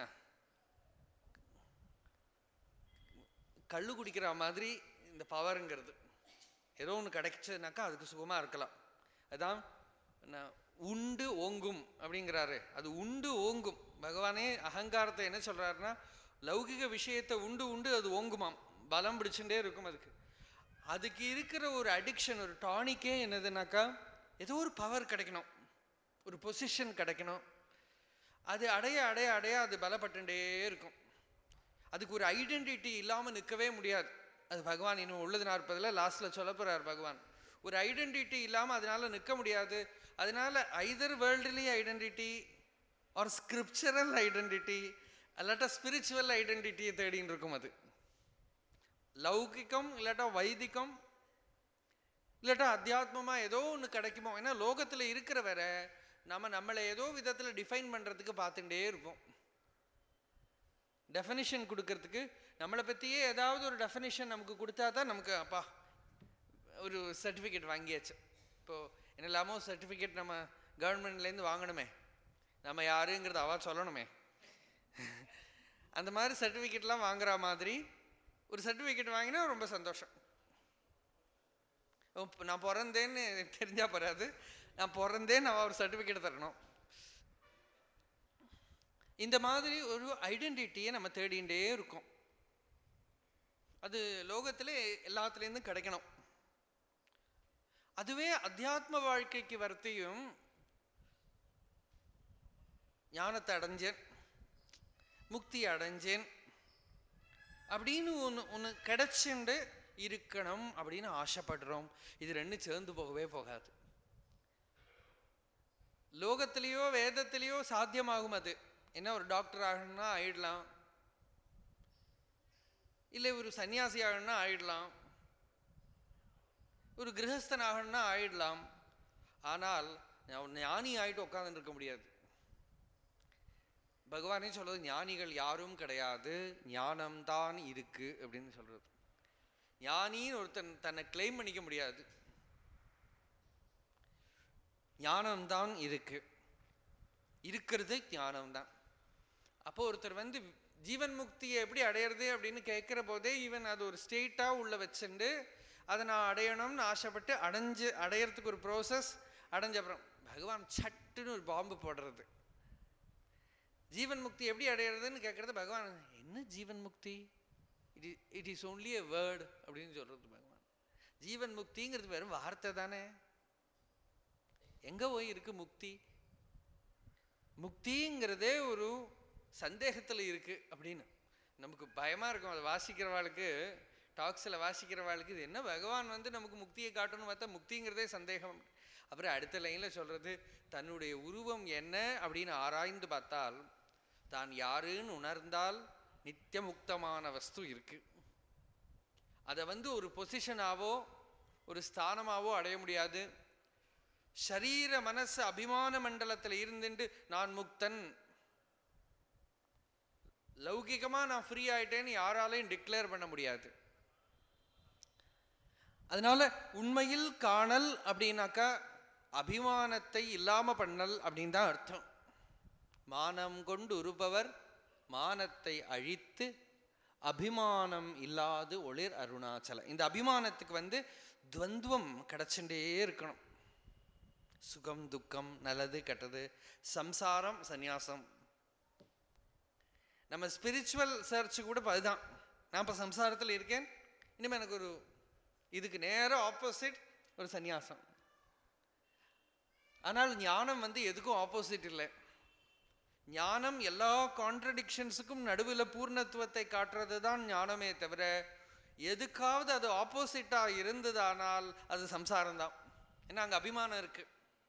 கள்ளு குடிக்கிற மாதிரி இந்த பவருங்கிறது ஏதோ ஒன்று கிடைச்சதுனாக்கா அதுக்கு சுகமாக இருக்கலாம் அதான் என்ன, உண்டு ஓங்கும் அப்படிங்கிறாரு அது உண்டு ஓங்கும் பகவானே அகங்காரத்தை என்ன சொல்றாருன்னா லௌகிக விஷயத்தை உண்டு உண்டு அது ஓங்குமாம் பலம் பிடிச்சுட்டே இருக்கும் அதுக்கு அதுக்கு இருக்கிற ஒரு அடிக்ஷன் ஒரு டானிக்கே என்னதுனாக்கா ஏதோ ஒரு பவர் கிடைக்கணும் ஒரு பொசிஷன் கிடைக்கணும் அது அடைய அடைய அடைய அது பலப்பட்டுட்டே இருக்கும் அதுக்கு ஒரு ஐடென்டிட்டி இல்லாமல் நிற்கவே முடியாது அது பகவான் இன்னும் உள்ளது நாற்பதில் லாஸ்ட்டில் சொல்ல போகிறார் பகவான் ஒரு ஐடென்டிட்டி இல்லாமல் அதனால நிற்க முடியாது அதனால either worldly identity or scriptural identity அல்லாட்டா ஸ்பிரிச்சுவல் ஐடென்டிட்டியை தேடின்னு இருக்கும் அது லௌகிகம் இல்லாட்டா வைதிகம் இல்லாட்டா அத்தியாத்மமா ஏதோ ஒன்று கிடைக்குமோ ஏன்னா லோகத்தில் இருக்கிற வரை நம்ம நம்மளை ஏதோ விதத்தில் டிஃபைன் பண்ணுறதுக்கு பார்த்துட்டே இருப்போம் டெஃபினிஷன் கொடுக்கறதுக்கு நம்மளை பற்றியே ஏதாவது ஒரு டெஃபினிஷன் நமக்கு கொடுத்தா தான் நமக்கு அப்பா ஒரு சர்டிஃபிகேட் வாங்கியாச்சு இப்போது என்னெல்லாமோ சர்டிஃபிகேட் நம்ம கவர்மெண்ட்லேருந்து வாங்கணுமே நம்ம யாருங்கிறத அவா சொல்லணுமே அந்த மாதிரி சர்டிஃபிகேட்லாம் வாங்குற மாதிரி ஒரு சர்டிஃபிகேட் வாங்கினா ரொம்ப சந்தோஷம் இப்ப நான் பிறந்தேன்னு தெரிஞ்சா போறாது நான் பிறந்தேன்னு அவ ஒரு சர்டிஃபிகேட் தரணும் இந்த மாதிரி ஒரு ஐடென்டிட்டியை நம்ம தேடிண்டே இருக்கோம் அது லோகத்திலே எல்லாத்துலேருந்தும் கிடைக்கணும் அதுவே அத்தியாத்ம வாழ்க்கைக்கு வரத்தையும் ஞானத்தை அடைஞ்சேன் முக்தி அடைஞ்சேன் அப்படின்னு ஒன்று ஒன்று கிடைச்சுண்டு இருக்கணும் அப்படின்னு ஆசைப்படுறோம் இது ரெண்டும் சேர்ந்து போகவே போகாது லோகத்திலேயோ வேதத்திலேயோ சாத்தியமாகும் அது என்ன ஒரு டாக்டர் ஆகணும்னா ஆயிடலாம் இல்லை ஒரு சன்னியாசி ஆகணும்னா ஆயிடலாம் ஒரு கிரகஸ்தன் ஆகணும்னா ஆயிடலாம் ஆனால் ஞா- ஞானி ஆயிட்டு உட்கார்ந்துட்டு இருக்க முடியாது பகவானே சொல்றது ஞானிகள் யாரும் கிடையாது ஞானம்தான் இருக்கு அப்படின்னு சொல்றது ஞானின்னு ஒருத்தன் தன்னை கிளைம் பண்ணிக்க முடியாது ஞானம்தான் இருக்கு இருக்கிறது ஞானம்தான் அப்போ ஒருத்தர் வந்து ஜீவன் முக்தியை எப்படி அடையிறது அப்படின்னு கேட்குற போதே ஈவன் அது ஒரு ஸ்டேட்டாக உள்ள வச்சுண்டு அதை நான் அடையணும்னு ஆசைப்பட்டு அடைஞ்சு அடையறதுக்கு ஒரு ப்ரோசஸ் அடைஞ்ச அப்புறம் பகவான் சட்டுன்னு ஒரு பாம்பு போடுறது ஜீவன் முக்தி எப்படி அடையிறதுன்னு கேட்குறது பகவான் என்ன ஜீவன் முக்தி it it is only a word அப்படின்னு சொல்றது பகவான் ஜீவன் முக்திங்கிறது வெறும் வார்த்தை தானே எங்க போய் இருக்கு முக்தி முக்திங்கிறதே ஒரு சந்தேகத்துல இருக்கு அப்படின்னு நமக்கு பயமா இருக்கும் அதை வாசிக்கிறவாளுக்கு டாக்ஸில் வாசிக்கிறவாளுக்கு இது என்ன பகவான் வந்து நமக்கு முக்தியை காட்டணும்னு பார்த்தா முக்திங்கிறதே சந்தேகம் அப்புறம் அடுத்த லைனில் சொல்றது தன்னுடைய உருவம் என்ன அப்படின்னு ஆராய்ந்து பார்த்தால் தான் யாருன்னு உணர்ந்தால் நித்திய முக்தமான வஸ்து இருக்கு அதை வந்து ஒரு பொசிஷனாவோ ஒரு ஸ்தானமாவோ அடைய முடியாது ஷரீர மனசு அபிமான மண்டலத்தில் இருந்துட்டு நான் முக்தன் லௌகிகமா நான் ஃப்ரீ ஆயிட்டேன்னு யாராலையும் டிக்ளேர் பண்ண முடியாது அதனால உண்மையில் காணல் அப்படின்னாக்கா அபிமானத்தை இல்லாம பண்ணல் அப்படின்னு தான் அர்த்தம் மானம் கொண்டு உருபவர் மானத்தை அழித்து அபிமானம் இல்லாது ஒளிர் அருணாச்சலம் இந்த அபிமானத்துக்கு வந்து துவந்துவம் கிடைச்சுட்டே இருக்கணும் சுகம் துக்கம் நல்லது கெட்டது சம்சாரம் சந்நியாசம் நம்ம ஸ்பிரிச்சுவல் சர்ச் கூட இப்ப அதுதான் நான் இப்போ சம்சாரத்தில் இருக்கேன் இனிமேல் எனக்கு ஒரு இதுக்கு நேர ஆப்போசிட் ஒரு சந்நியாசம் ஆனால் ஞானம் வந்து எதுக்கும் ஆப்போசிட் இல்லை ஞானம் எல்லா கான்ட்ரடிக்ஷன்ஸுக்கும் நடுவில் பூர்ணத்துவத்தை காட்டுறது தான் ஞானமே தவிர எதுக்காவது அது ஆப்போசிட்டா இருந்ததானால் அது சம்சாரம் தான் ஏன்னா அங்கே அபிமானம் இருக்கு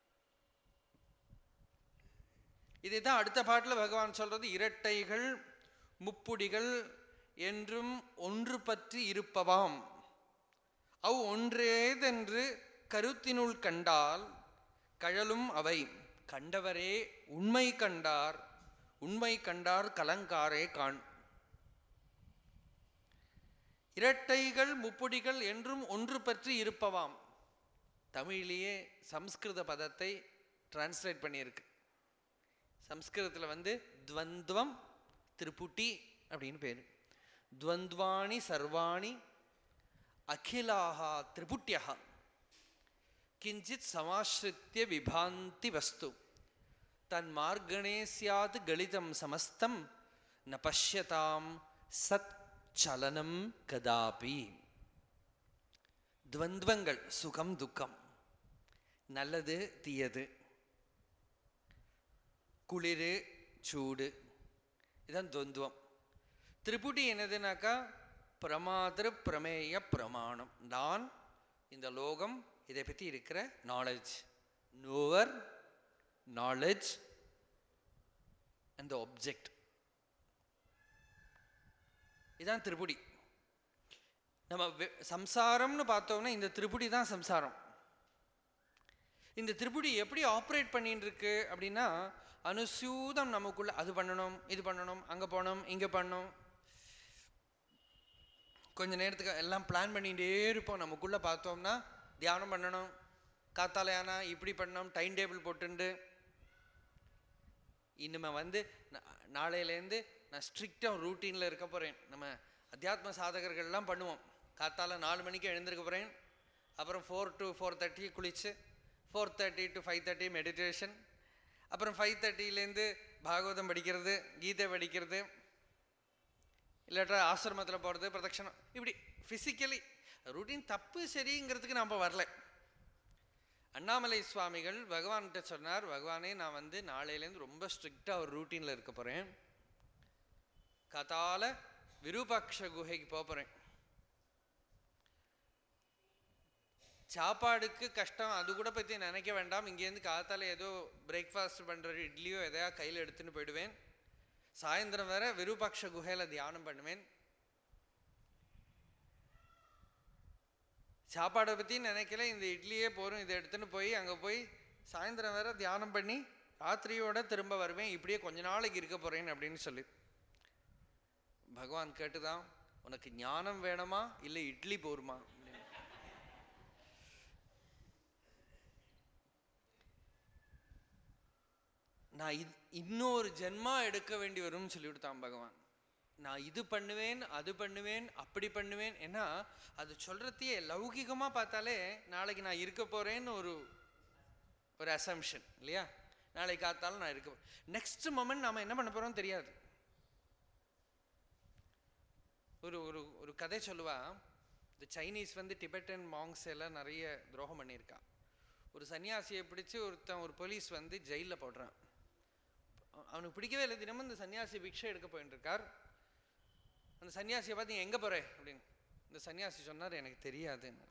இதை தான் அடுத்த பாட்டில் பகவான் சொல்றது இரட்டைகள் முப்புடிகள் என்றும் ஒன்று பற்றி இருப்பவாம் அவ் ஒன்றேதென்று கருத்தினுள் கண்டால் கழலும் அவை கண்டவரே உண்மை கண்டார் உண்மை கண்டார் கலங்காரே காண் இரட்டைகள் முப்புடிகள் என்றும் ஒன்று பற்றி இருப்பவாம் தமிழிலேயே சம்ஸ்கிருத பதத்தை டிரான்ஸ்லேட் பண்ணியிருக்கு சம்ஸ்கிருதத்தில் வந்து துவந்துவம் திரிபுட்டி அப்படின்னு பேர் துவந்த்வாணி சர்வாணி அகிலாக திரிபுட்டியாக கிஞ்சித் சமாஸ்ரித்ய விபாந்தி வஸ்து தன் மார்கணே சியாத் கலிதம் சமஸ்தம் ந பஷ்யதாம் சத் சலனம் கதாபி துவந்துவங்கள் சுகம் துக்கம் நல்லது தீயது குளிர் சூடு இதுதான் துவந்துவம் திரிபுட்டி என்னதுனாக்கா பிரமாதிரு பிரமேய பிரமாணம் நான் இந்த லோகம் இதை பற்றி இருக்கிற knowledge knower knowledge and object இதான் திரிபுடி நம்ம வெ- சம்சாரம்னு பார்த்தோம்னா இந்த திரிபுடி தான் சம்சாரம் இந்த திரிபுடி எப்படி ஆப்ரேட் பண்ணிட்டு இருக்கு அப்படின்னா அனுசூதம் நமக்குள்ள அது பண்ணணும் இது பண்ணணும் அங்கே போகணும் இங்கே பண்ணணும் கொஞ்ச நேரத்துக்கு எல்லாம் பிளான் பண்ணிகிட்டே இருப்போம் நமக்குள்ளே பார்த்தோம்னா தியானம் பண்ணணும் காத்தாலையானா இப்படி பண்ணணும் டைம் டேபிள் போட்டுண்டு இனிமே வந்து நா- நாளையிலேருந்து நான் ஸ்ட்ரிக்டாக ரூட்டீனில் இருக்க போகிறேன் நம்ம அத்தியாத்ம சாதகர்கள்லாம் பண்ணுவோம் காத்தால நாலு மணிக்கு எழுந்திருக்க போகிறேன் அப்புறம் ஃபோர் டு ஃபோர் தேர்ட்டி குளிச்சு four thirty to five thirty meditation அப்புறம் ஃபைவ் தேர்ட்டிலேருந்து பாகவதம் படிக்கிறது கீதை படிக்கிறது இல்லாட்டா ஆசிரமத்தில் போகிறது பிரதட்சணம் இப்படி ஃபிசிக்கலி ரூட்டீன் தப்பு சரிங்கிறதுக்கு நாம் வரல அண்ணாமலை சுவாமிகள் பகவான்கிட்ட சொன்னார் பகவானே நான் வந்து நாளையிலேருந்து ரொம்ப ஸ்ட்ரிக்டாக ஒரு ரூட்டீனில் இருக்க போகிறேன் கதால விரூபாட்ச குகைக்கு போக போகிறேன் சாப்பாடுக்கு கஷ்டம் அது கூட பற்றி நினைக்க வேண்டாம் இங்கேருந்து காத்தால ஏதோ பிரேக்ஃபாஸ்ட் பண்ணுற இட்லியோ எதையா கையில் எடுத்துன்னு போயிடுவேன் சாயந்தரம் வேற விரூபாட்ச குகையில் தியானம் பண்ணுவேன் சாப்பாடை பற்றி நினைக்கல இந்த இட்லியே போரும் இதை எடுத்துன்னு போய் அங்கே போய் சாயந்தரம் வேற தியானம் பண்ணி ராத்திரியோட திரும்ப வருவேன் இப்படியே கொஞ்ச நாளைக்கு இருக்க போறேன் அப்படின்னு சொல்லி பகவான் கேட்டுதான் உனக்கு ஞானம் வேணுமா இல்லை இட்லி போருமா அப்படின்னு. நான் இது இன்னொரு ஜென்மா எடுக்க வேண்டி வரும்னு சொல்லிவிடுத்தான் பகவான் நான் இது பண்ணுவேன் அது பண்ணுவேன் அப்படி பண்ணுவேன் ஏன்னா அது சொல்றதையே லௌகிகமா பார்த்தாலே நாளைக்கு நான் இருக்க போறேன்னு ஒரு ஒரு அசம்ஷன் இல்லையா நாளைக்கு காத்தாலும் நான் இருக்க நெக்ஸ்ட் மொமெண்ட் நாம என்ன பண்ண போறோம் தெரியாது ஒரு ஒரு ஒரு கதை சொல்லுவா இந்த சைனீஸ் வந்து டிபெட்டன் மாங்ஸ் எல்லாம் நிறைய துரோகம் பண்ணியிருக்கா ஒரு சன்னியாசியை பிடிச்சு ஒருத்தன் ஒரு போலீஸ் வந்து ஜெயிலில் போடுறான் அவ- அவனுக்கு பிடிக்கவே இல்லை தினமும் இந்த சன்னியாசி பிக்ஷை எடுக்க போயிட்டு இருக்கார் அந்த சன்னியாசியை பார்த்து "நீ எங்க போற அப்படின்னு இந்த சன்னியாசி சொன்னார் எனக்கு தெரியாதுன்னு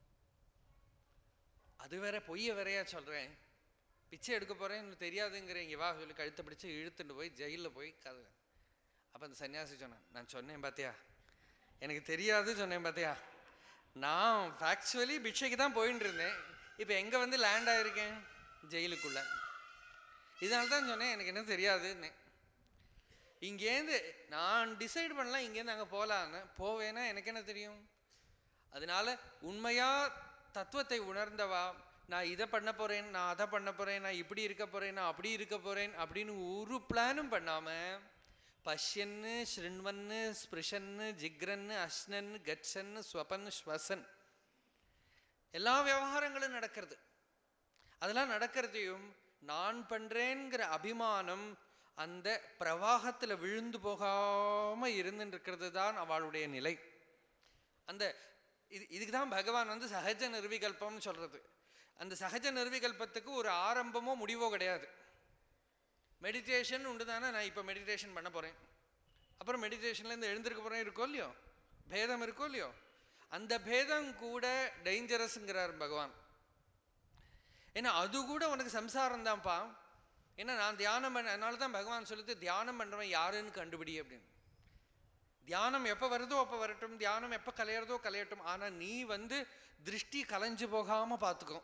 அது வேற பொய்ய வேறையா சொல்றேன் பிச்சை எடுக்க போறேன் எனக்கு தெரியாதுங்கிற இங்க வா சொல்லி கழுத்தை பிடிச்சு இழுத்துட்டு போய் ஜெயிலில் போய் கதை அப்ப அந்த சன்னியாசி சொன்னான் நான் சொன்னேன் பாத்தியா எனக்கு தெரியாது சொன்னேன் பாத்தியா நான் ஃபேக்சுவலி பிக்ஷைக்கு தான் போயிட்டு இருந்தேன் இப்போ எங்க வந்து லேண்ட் ஆயிருக்கேன் ஜெயிலுக்குள்ள இதனால தான் சொன்னேன் எனக்கு என்ன தெரியாதுன்னு இங்கேருந்து நான் டிசைட் பண்ணலாம் இங்கேருந்து அங்கே போகலான்னு போவேனா எனக்கு என்ன தெரியும் அதனால உண்மையா தத்துவத்தை உணர்ந்தவா நான் இதை பண்ண போறேன் நான் அதை பண்ண போறேன் நான் இப்படி இருக்க போறேன் நான் அப்படி இருக்க போறேன் அப்படின்னு ஒரு பிளானும் பண்ணாம பஷ்யன்னு ஸ்ருண்வன்னு ஸ்பிருஷன்னு ஜிக்ரன்னு அஷ்னன்னு கட்சன்னு ஸ்வபன் ஸ்வசன் எல்லா விவகாரங்களும் நடக்கிறது அதெல்லாம் நடக்கிறதையும் நான் பண்றேங்கிற அபிமானம் அந்த பிரவாகத்துல விழுந்து போகாம இருந்துட்டு இருக்கிறது தான் அவளுடைய நிலை அந்த இது இதுக்கு தான் பகவான் வந்து சகஜ நிர்விகல்பம்னு சொல்றது அந்த சகஜ நிர்விகல்பத்துக்கு ஒரு ஆரம்பமோ முடிவோ கிடையாது மெடிடேஷன் உண்டு தானே நான் இப்போ மெடிடேஷன் பண்ண போறேன் அப்புறம் மெடிடேஷன்லேருந்து எழுந்திருக்க போறேன் இருக்கோ இல்லையோ பேதம் இருக்கோ இல்லையோ அந்த பேதம் கூட டேஞ்சரஸ்ங்கிறார் பகவான் ஏன்னா அது கூட உனக்கு சம்சாரம் தான்ப்பா ஏன்னா நான் தியானம் பண்ண அதனால தான் பகவான் சொல்லுது தியானம் பண்றவன் யாருன்னு கண்டுபிடி அப்படின்னு தியானம் எப்போ வருதோ அப்போ வரட்டும் தியானம் எப்போ கலையிறதோ கலையட்டும் ஆனா நீ வந்து திருஷ்டி கலைஞ்சு போகாம பார்த்துக்கோ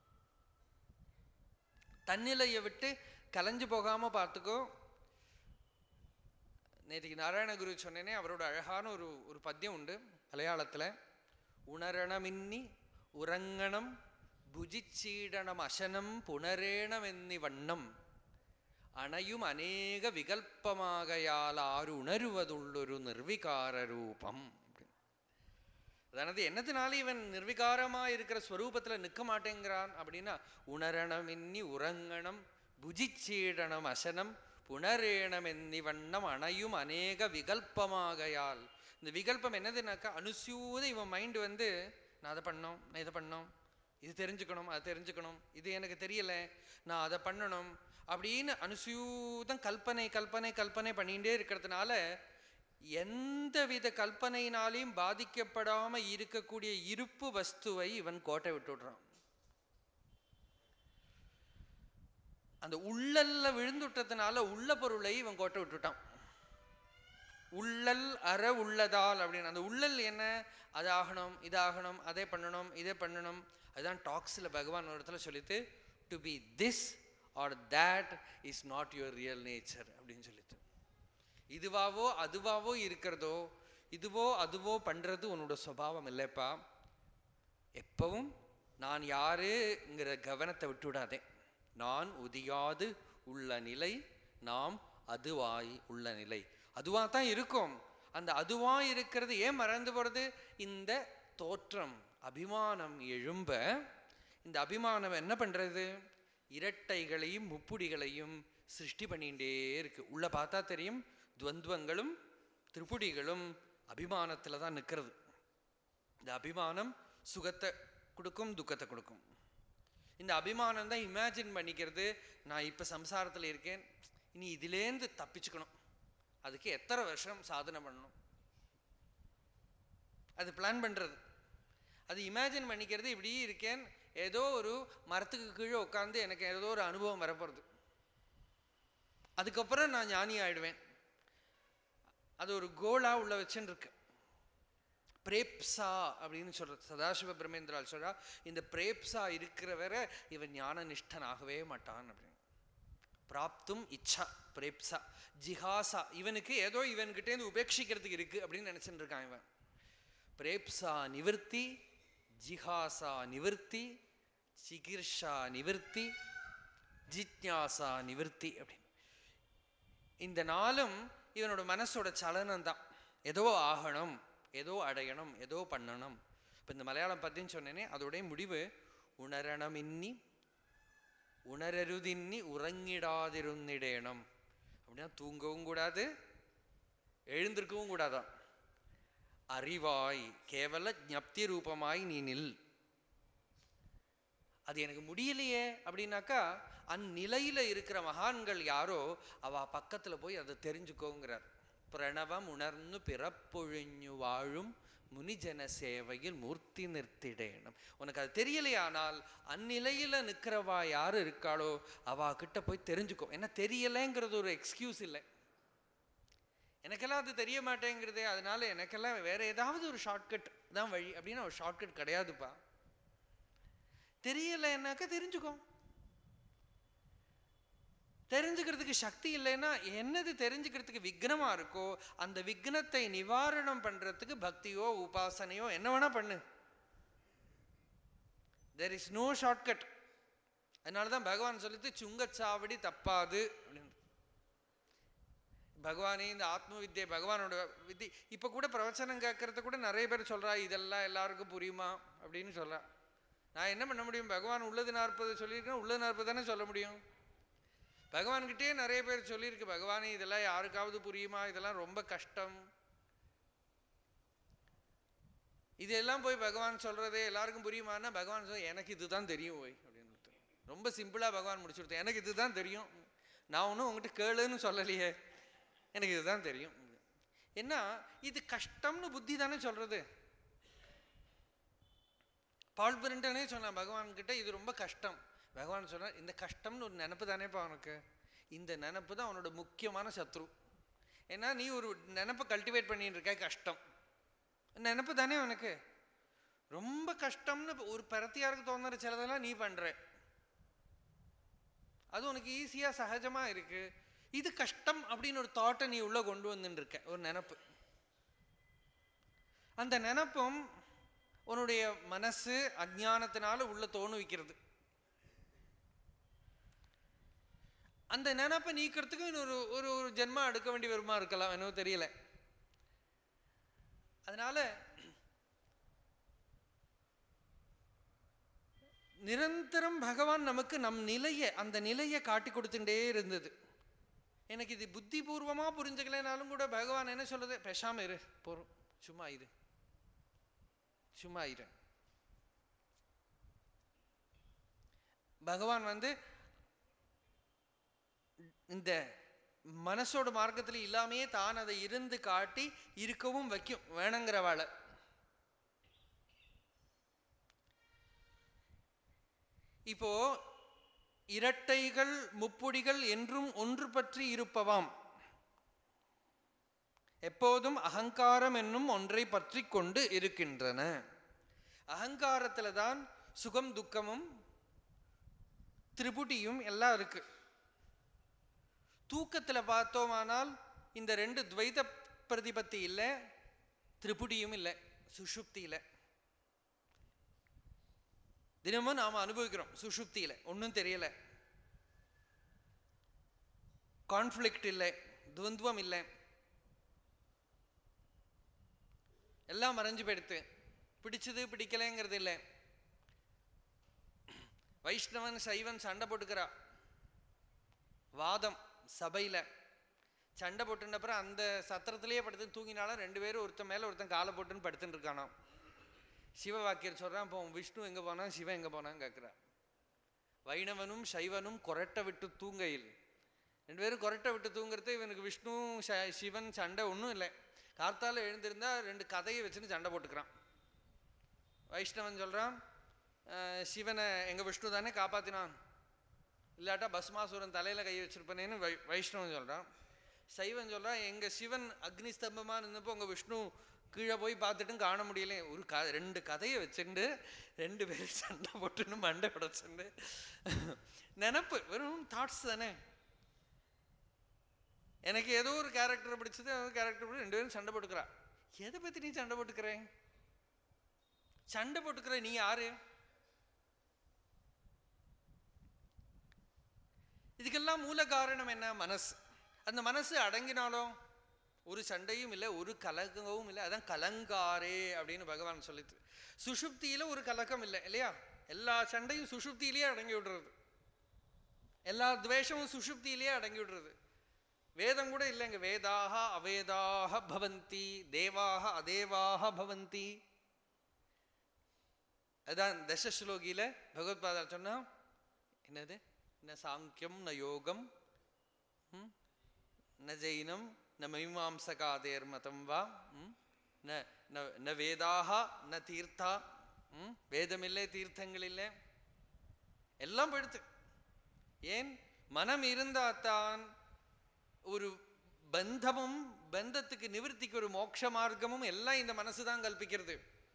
தன்னிலையை விட்டு கலைஞ்சு போகாம பார்த்துக்கோ நேற்றுக்கு நாராயணகுரு சொன்னேனே அவரோட அழகான ஒரு ஒரு பத்தியம் உண்டு மலையாளத்துல உணரணமின்னி உறங்கണം ഭുജിച്ചീടണം അശനം പുണരേണമെന്നി വണ്ണം അണയും അനേക വികൽപ്പമാകയാൽ ആരുണരുവതുള്ളൊരു നിർവികാര ரூபம் அதானது என்னத்தினால இவன் நிர்விகாரமா இருக்கிற ஸ்வரூபத்துல நிற்க மாட்டேங்கிறான் அப்படின்னா உணரணம் இன்னி உறங்கணும் புஜிச்சீடனம் அசனம் புனரேணம் என்னி வண்ணம் அணையும் அநேக விகல்பமாகையால் இந்த விகல்பம் என்னதுனாக்கா அனுசூத இவன் மைண்ட் வந்து நான் அதை பண்ணோம் நான் இதை பண்ணோம் இது தெரிஞ்சுக்கணும் அதை தெரிஞ்சுக்கணும் இது எனக்கு தெரியல நான் அதை பண்ணணும் அப்படின்னு அனுசூதம் கல்பனை கல்பனை கல்பனை பண்ணிகிட்டே இருக்கிறதுனால எந்தவித கல்பனையினாலையும் பாதிக்கப்படாம இருக்கக்கூடிய இருப்பு வஸ்துவை இவன் கோட்டை விட்டுடுறான் அந்த உள்ளல்ல விழுந்துட்டதுனால உள்ள பொருளை இவன் கோட்டை விட்டுட்டான் உள்ளல் அற உள்ளதால் அப்படின்னு அந்த உள்ளல் என்ன அது ஆகணும் இதாகணும் அதை பண்ணணும் இதை பண்ணணும் அதுதான் டாக்ஸில் பகவான் ஒரு இடத்துல சொல்லிட்டு to be this or that is not your real nature அப்படின்னு சொல்லிட்டு இதுவாவோ அதுவாவோ இருக்கிறதோ இதுவோ அதுவோ பண்றது உன்னோட சுபாவம் இல்லைப்பா எப்பவும் நான் யாருங்கிற கவனத்தை விட்டுவிடாதே நான் உதியாது உள்ள நிலை நாம் அதுவாய் உள்ள நிலை அதுவா தான் இருக்கும் அந்த அதுவா இருக்கிறது ஏன் மறந்து போறது இந்த தோற்றம் அபிமானம் எழும்ப இந்த அபிமானம் என்ன பண்றது இரட்டைகளையும் முப்புடிகளையும் சிருஷ்டி பண்ணிகிட்டே இருக்கு உள்ள பார்த்தா தெரியும் துவந்துவங்களும் திரிபுடிகளும் அபிமானத்துல தான் நிற்கிறது இந்த அபிமானம் சுகத்தை கொடுக்கும் துக்கத்தை கொடுக்கும் இந்த அபிமானம் தான் இமேஜின் பண்ணிக்கிறது நான் இப்போ சம்சாரத்தில் இருக்கேன் இனி இதுலேருந்து தப்பிச்சுக்கணும் அதுக்கு எத்தனை வருஷம் சாதனை பண்ணணும் அது பிளான் பண்ணுறது அது இமேஜின் பண்ணிக்கிறது இப்படி இருக்கேன் ஏதோ ஒரு மரத்துக்கு கீழே உட்காந்து எனக்கு ஏதோ ஒரு அனுபவம் வரப்போகிறது அதுக்கப்புறம் நான் ஞானி ஆயிடுவேன் அது ஒரு கோலா உள்ள வச்சுன்னு இருக்கு பிரேப்சா அப்படின்னு சொல்றது சதாசிவ பிரம்மேந்திரால் சொல்றா இந்த பிரேப்சா இருக்கிற வரை இவன் ஞான நிஷ்டனாகவே மாட்டான் அப்படின்னு பிராப்தும் இச்சா பிரேப்சா ஜிஹாசா இவனுக்கு ஏதோ இவன்கிட்டேருந்து உபேட்சிக்கிறதுக்கு இருக்கு அப்படின்னு நினைச்சுட்டு இருக்கான் இவன் பிரேப்சா நிவர்த்தி ஜிஹாசா நிவர்த்தி சிகிர்ஷா நிவர்த்தி ஜிக்ஞாசா நிவர்த்தி அப்படின்னு இந்த நாளும் இவனோட மனசோட சலனம் தான் ஏதோ ஆகணும் ஏதோ அடையணும் ஏதோ பண்ணணும் இப்போ இந்த மலையாளம் பத்தின்னு சொன்னேனே அதோடைய முடிவு உணரணம் இன்னி உணரருதின்னி உறங்கிடாதிருந்திடேனம் அப்படின்னா தூங்கவும் கூடாது எழுந்திருக்கவும் கூடாதான் அறிவாய் கேவல ஜப்தி ரூபமாய் நீ நில் அது எனக்கு முடியலையே அப்படின்னாக்கா அந்நிலையில இருக்கிற மகான்கள் யாரோ அவ பக்கத்துல போய் அதை தெரிஞ்சுக்கோங்கிறார் பிரணவம் உணர்ந்து பிறப்பொழிஞ்சு வாழும் முனிஜன சேவையில் மூர்த்தி நிறுத்திடேனும் உனக்கு அது தெரியலையானால் அந்நிலையில நிற்கிறவா யாரு இருக்காளோ அவ கிட்ட போய் தெரிஞ்சுக்கோ ஏன்னா தெரியலைங்கிறது ஒரு எக்ஸ்கியூஸ் இல்லை எனக்கெல்லாம் அது தெரிய மாட்டேங்கிறதே அதனால எனக்கெல்லாம் வேற ஏதாவது ஒரு ஷார்ட்கட் தான் வழி அப்படின்னா ஒரு ஷார்ட்கட் கிடையாதுப்பா தெரியலைன்னாக்கா தெரிஞ்சுக்கோ தெரிஞ்சுக்கிறதுக்கு சக்தி இல்லைன்னா என்னது தெரிஞ்சுக்கிறதுக்கு விக்னமா இருக்கோ அந்த விக்னத்தை நிவாரணம் பண்றதுக்கு பக்தியோ உபாசனையோ என்ன வேணா பண்ணு தெர் இஸ் நோ ஷார்ட்கட் அதனால தான் பகவான் சொல்லிட்டு சுங்கச்சாவடி தப்பாது அப்படின்னு பகவானே இந்த ஆத்ம வித்யை பகவானோட வித்தி இப்போ கூட பிரவச்சனம் கேட்கறது கூட நிறைய பேர் சொல்றா இதெல்லாம் எல்லாருக்கும் புரியுமா அப்படின்னு சொல்றா நான் என்ன பண்ண முடியும் பகவான் உள்ளது நாற்பது சொல்லியிருக்கேன் உள்ளது நாற்பது தானே சொல்ல முடியும் பகவான்கிட்டயே நிறைய பேர் சொல்லியிருக்கு பகவானே இதெல்லாம் யாருக்காவது புரியுமா இதெல்லாம் ரொம்ப கஷ்டம் இதெல்லாம் போய் பகவான் சொல்றதே எல்லாருக்கும் புரியுமான்னா பகவான் சொல்ல எனக்கு இதுதான் தெரியும் ஓய் அப்படின்னு ரொம்ப சிம்பிளா பகவான் முடிச்சு கொடுத்தேன் எனக்கு இதுதான் தெரியும் நான் ஒன்றும் உங்ககிட்ட கேளுன்னு சொல்லலையே எனக்கு இதுதான் தெரியும் என்ன இது கஷ்டம்னு புத்தி தானே சொல்றது பால் பிரிண்டனே சொன்னான் பகவான் கிட்ட இது ரொம்ப கஷ்டம் பகவான் சொன்னார் இந்த கஷ்டம்னு ஒரு நினப்பு தானேப்பா அவனுக்கு இந்த நினப்பு தான் அவனோட முக்கியமான சத்ரு ஏன்னா நீ ஒரு நினப்பை கல்டிவேட் பண்ணிட்டு இருக்க கஷ்டம் நினப்பு தானே அவனுக்கு ரொம்ப கஷ்டம்னு ஒரு பரத்தியாருக்கு தோணுற சிலதெல்லாம் நீ பண்ற அது உனக்கு ஈஸியா சகஜமா இருக்கு இது கஷ்டம் அப்படின்னு ஒரு தாட்டை நீ உள்ள கொண்டு வந்துட்டு இருக்க ஒரு நினப்பு அந்த நினப்பும் உன்னுடைய மனசு அஜ்ஞானத்தினால உள்ள தோணுவிக்கிறது அந்த நினப்பை நீக்கிறதுக்கு இன்னொரு ஒரு ஒரு ஜென்மா எடுக்க வேண்டி வருமா இருக்கலாம் என்னவோ தெரியல அதனால நிரந்தரம் பகவான் நமக்கு நம் நிலையை அந்த நிலையை காட்டி கொடுத்துட்டே இருந்தது எனக்கு இது புத்திபூர்வமா புரிஞ்சுக்கலைனாலும் கூட பகவான் என்ன சொல்றது பேசாம இரு போறோம் சும்மா இரு சும்மா இரு பகவான் வந்து இந்த மனசோட மார்க்கத்தில் இல்லாமையே தான் அதை இருந்து காட்டி இருக்கவும் வைக்கும் வேணுங்கிறவாளை இப்போ இரட்டைகள் முப்புடிகள் என்றும் ஒன்று பற்றி இருப்பவாம் எப்போதும் அகங்காரம் என்னும் ஒன்றை பற்றி கொண்டு இருக்கின்றன அகங்காரத்துல தான் சுகம் துக்கமும் திரிபுடியும் எல்லாம் இருக்கு தூக்கத்துல பார்த்தோமானால் இந்த ரெண்டு துவைத பிரதிபத்தி இல்லை திரிபுடியும் இல்லை சுஷுப்தி இல்லை தினமும் நாம் அனுபவிக்கிறோம் சுஷுப்தியில் ஒன்றும் தெரியல கான்ஃப்ளிக்ட் இல்லை துவந்துவம் இல்லை எல்லாம் மறைஞ்சு போயிடுத்து பிடிச்சது பிடிக்கலைங்கிறது இல்லை வைஷ்ணவன் சைவன் சண்டை போட்டுக்கிறா வாதம் சபையில் சண்டை போட்டுனப்புறம் அந்த சத்திரத்திலேயே படுத்து தூங்கினாலும் ரெண்டு பேரும் ஒருத்தன் மேலே ஒருத்தன் காலை போட்டுன்னு படுத்துன்னு இருக்கானாம் சிவவாக்கியர் சொல்றான் இப்போ விஷ்ணு எங்க போனா சிவன் எங்க போனான்னு கேட்குறான் வைணவனும் சைவனும் கொரட்டை விட்டு தூங்கையில் ரெண்டு பேரும் கொரட்டை விட்டு தூங்குறது இவனுக்கு விஷ்ணு ச- சிவன் சண்டை ஒன்றும் இல்லை கார்த்தால எழுந்திருந்தா ரெண்டு கதையை வச்சுன்னு சண்டை போட்டுக்கிறான் வைஷ்ணவன் சொல்றான் "அஹ், சிவனை எங்க விஷ்ணு தானே காப்பாத்தினான் இல்லாட்டா பஸ்மாசுரன் தலையில கை வச்சிருப்பனேன்னு வை வைஷ்ணவன் சொல்றான் சைவன் சொல்றான் எங்க சிவன் அக்னி ஸ்தம்பமா இருந்தப்போ உங்க விஷ்ணு கீழே போய் பார்த்துட்டும் காண முடியல ஒரு க ரெண்டு கதையை வச்சுண்டு ரெண்டு பேரும் சண்டை போட்டுன்னு மண்டை உடச்சுண்டு நினப்பு வெறும் தாட்ஸ் தானே எனக்கு ஏதோ ஒரு கேரக்டர் பிடிச்சது ஏதோ கேரக்டர் பிடிச்சி ரெண்டு பேரும் சண்டை போட்டுக்கிறா எதை பத்தி நீ சண்டை போட்டுக்கிற சண்டை போட்டுக்கிற நீ யாரு இதுக்கெல்லாம் மூல காரணம் என்ன மனசு அந்த மனசு அடங்கினாலும் ஒரு சண்டையும் இல்லை ஒரு கலக்கமும் இல்லை அதான் கலங்காரே அப்படின்னு பகவான் சொல்லிட்டு சுஷுப்தியில ஒரு கலக்கம் இல்லை இல்லையா எல்லா சண்டையும் சுஷுப்தியிலேயே அடங்கி விடுறது எல்லா துவேஷமும் சுஷுப்தியிலேயே அடங்கி விடுறது வேதம் கூட இல்லைங்க வேதாக அவேதாக பவந்தி தேவாக அதேவாக பவந்தி அதான் தசஸ்லோகியில பகவத்பாதர் சொன்னா என்னது ந சாங்கியம் ந யோகம் ம்? ந ஜெயினம் ந மீமாம்சகாதேர் மதம் வா ம்? ந ந- ந வேதாக ந தீர்த்தா ம்? வேதமில்லை தீர்த்தங்கள் இல்லை எல்லாம் போயிடுத்து ஏன் மனம் இருந்தாத்தான் ஒரு பந்தமும் பந்தத்துக்கு நிவர்த்திக்கு ஒரு மோட்ச மார்க்கமும் எல்லாம் இந்த மனசு தான் கல்பிக்கிறது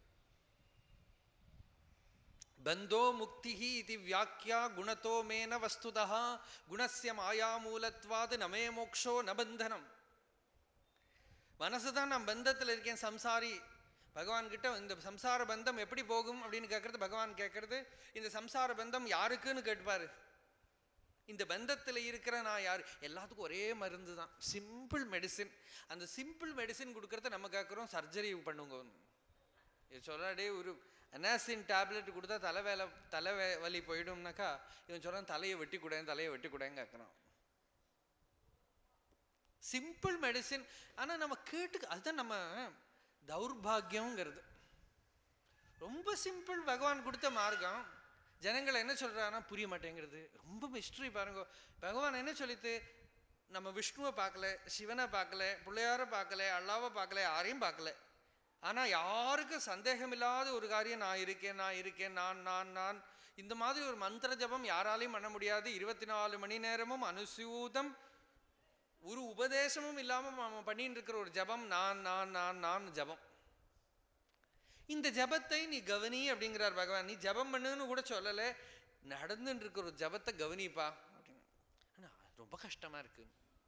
பந்தோ முக்திஹி இது வியாக்கியா குணத்தோ மேன வஸ்துதா குணஸ்ய மாயாமூலத்வாது நமே மோக்ஷோ ந பந்தனம் மனசு தான் நான் பந்தத்தில் இருக்கேன் சம்சாரி பகவான் கிட்ட இந்த சம்சார பந்தம் எப்படி போகும் அப்படின்னு கேட்கறது பகவான் கேட்கறது இந்த சம்சார பந்தம் யாருக்குன்னு கேட்பாரு இந்த பந்தத்தில் இருக்கிற நான் யார் எல்லாத்துக்கும் ஒரே மருந்து தான் சிம்பிள் மெடிசின் அந்த சிம்பிள் மெடிசின் கொடுக்கறத நம்ம கேட்குறோம் சர்ஜரி பண்ணுங்க இது சொல்லாடே ஒரு அனாசின் டேப்லெட் கொடுத்தா தலைவேலை தலை வே- வலி போயிடும்னாக்கா இவன் சொல்றான் தலையை வெட்டி கூடேன் தலையை வெட்டி கூடேன்னு கேட்குறான் சிம்பிள் மெடிசின் ஆனா நம்ம கேட்டு அதுதான் நம்ம தௌர்பாகியங்கிறது ரொம்ப சிம்பிள் பகவான் கொடுத்த மார்க்கம் ஜனங்கள் என்ன சொல்றாங்கன்னா புரிய மாட்டேங்கிறது ரொம்ப மிஸ்ட்ரி பாருங்க பகவான் என்ன சொல்லித்து நம்ம விஷ்ணுவை பார்க்கல சிவனை பார்க்கல பிள்ளையாரை பார்க்கல அல்லாவை பார்க்கல யாரையும் பார்க்கல ஆனா யாருக்கும் சந்தேகம் இல்லாத ஒரு காரியம் நான் இருக்கேன் நான் இருக்கேன் நான் நான் நான் இந்த மாதிரி ஒரு மந்திர ஜபம் யாராலையும் பண்ண முடியாது இருபத்தி நாலு மணி நேரமும் அனுசூதம் ஒரு உபதேசமும் இல்லாம நம்ம பண்ணிட்டு இருக்கிற ஒரு ஜபம் நான் நான் நான் நான் ஜபம் இந்த ஜபத்தை நீ கவனி அப்படிங்கிறார் பகவான் நீ ஜபம் பண்ணுன்னு கூட சொல்லலை நடந்துட்டு இருக்கிற ஒரு ஜபத்தை கவனிப்பா அப்படின்னு ஆனா ரொம்ப கஷ்டமா இருக்கு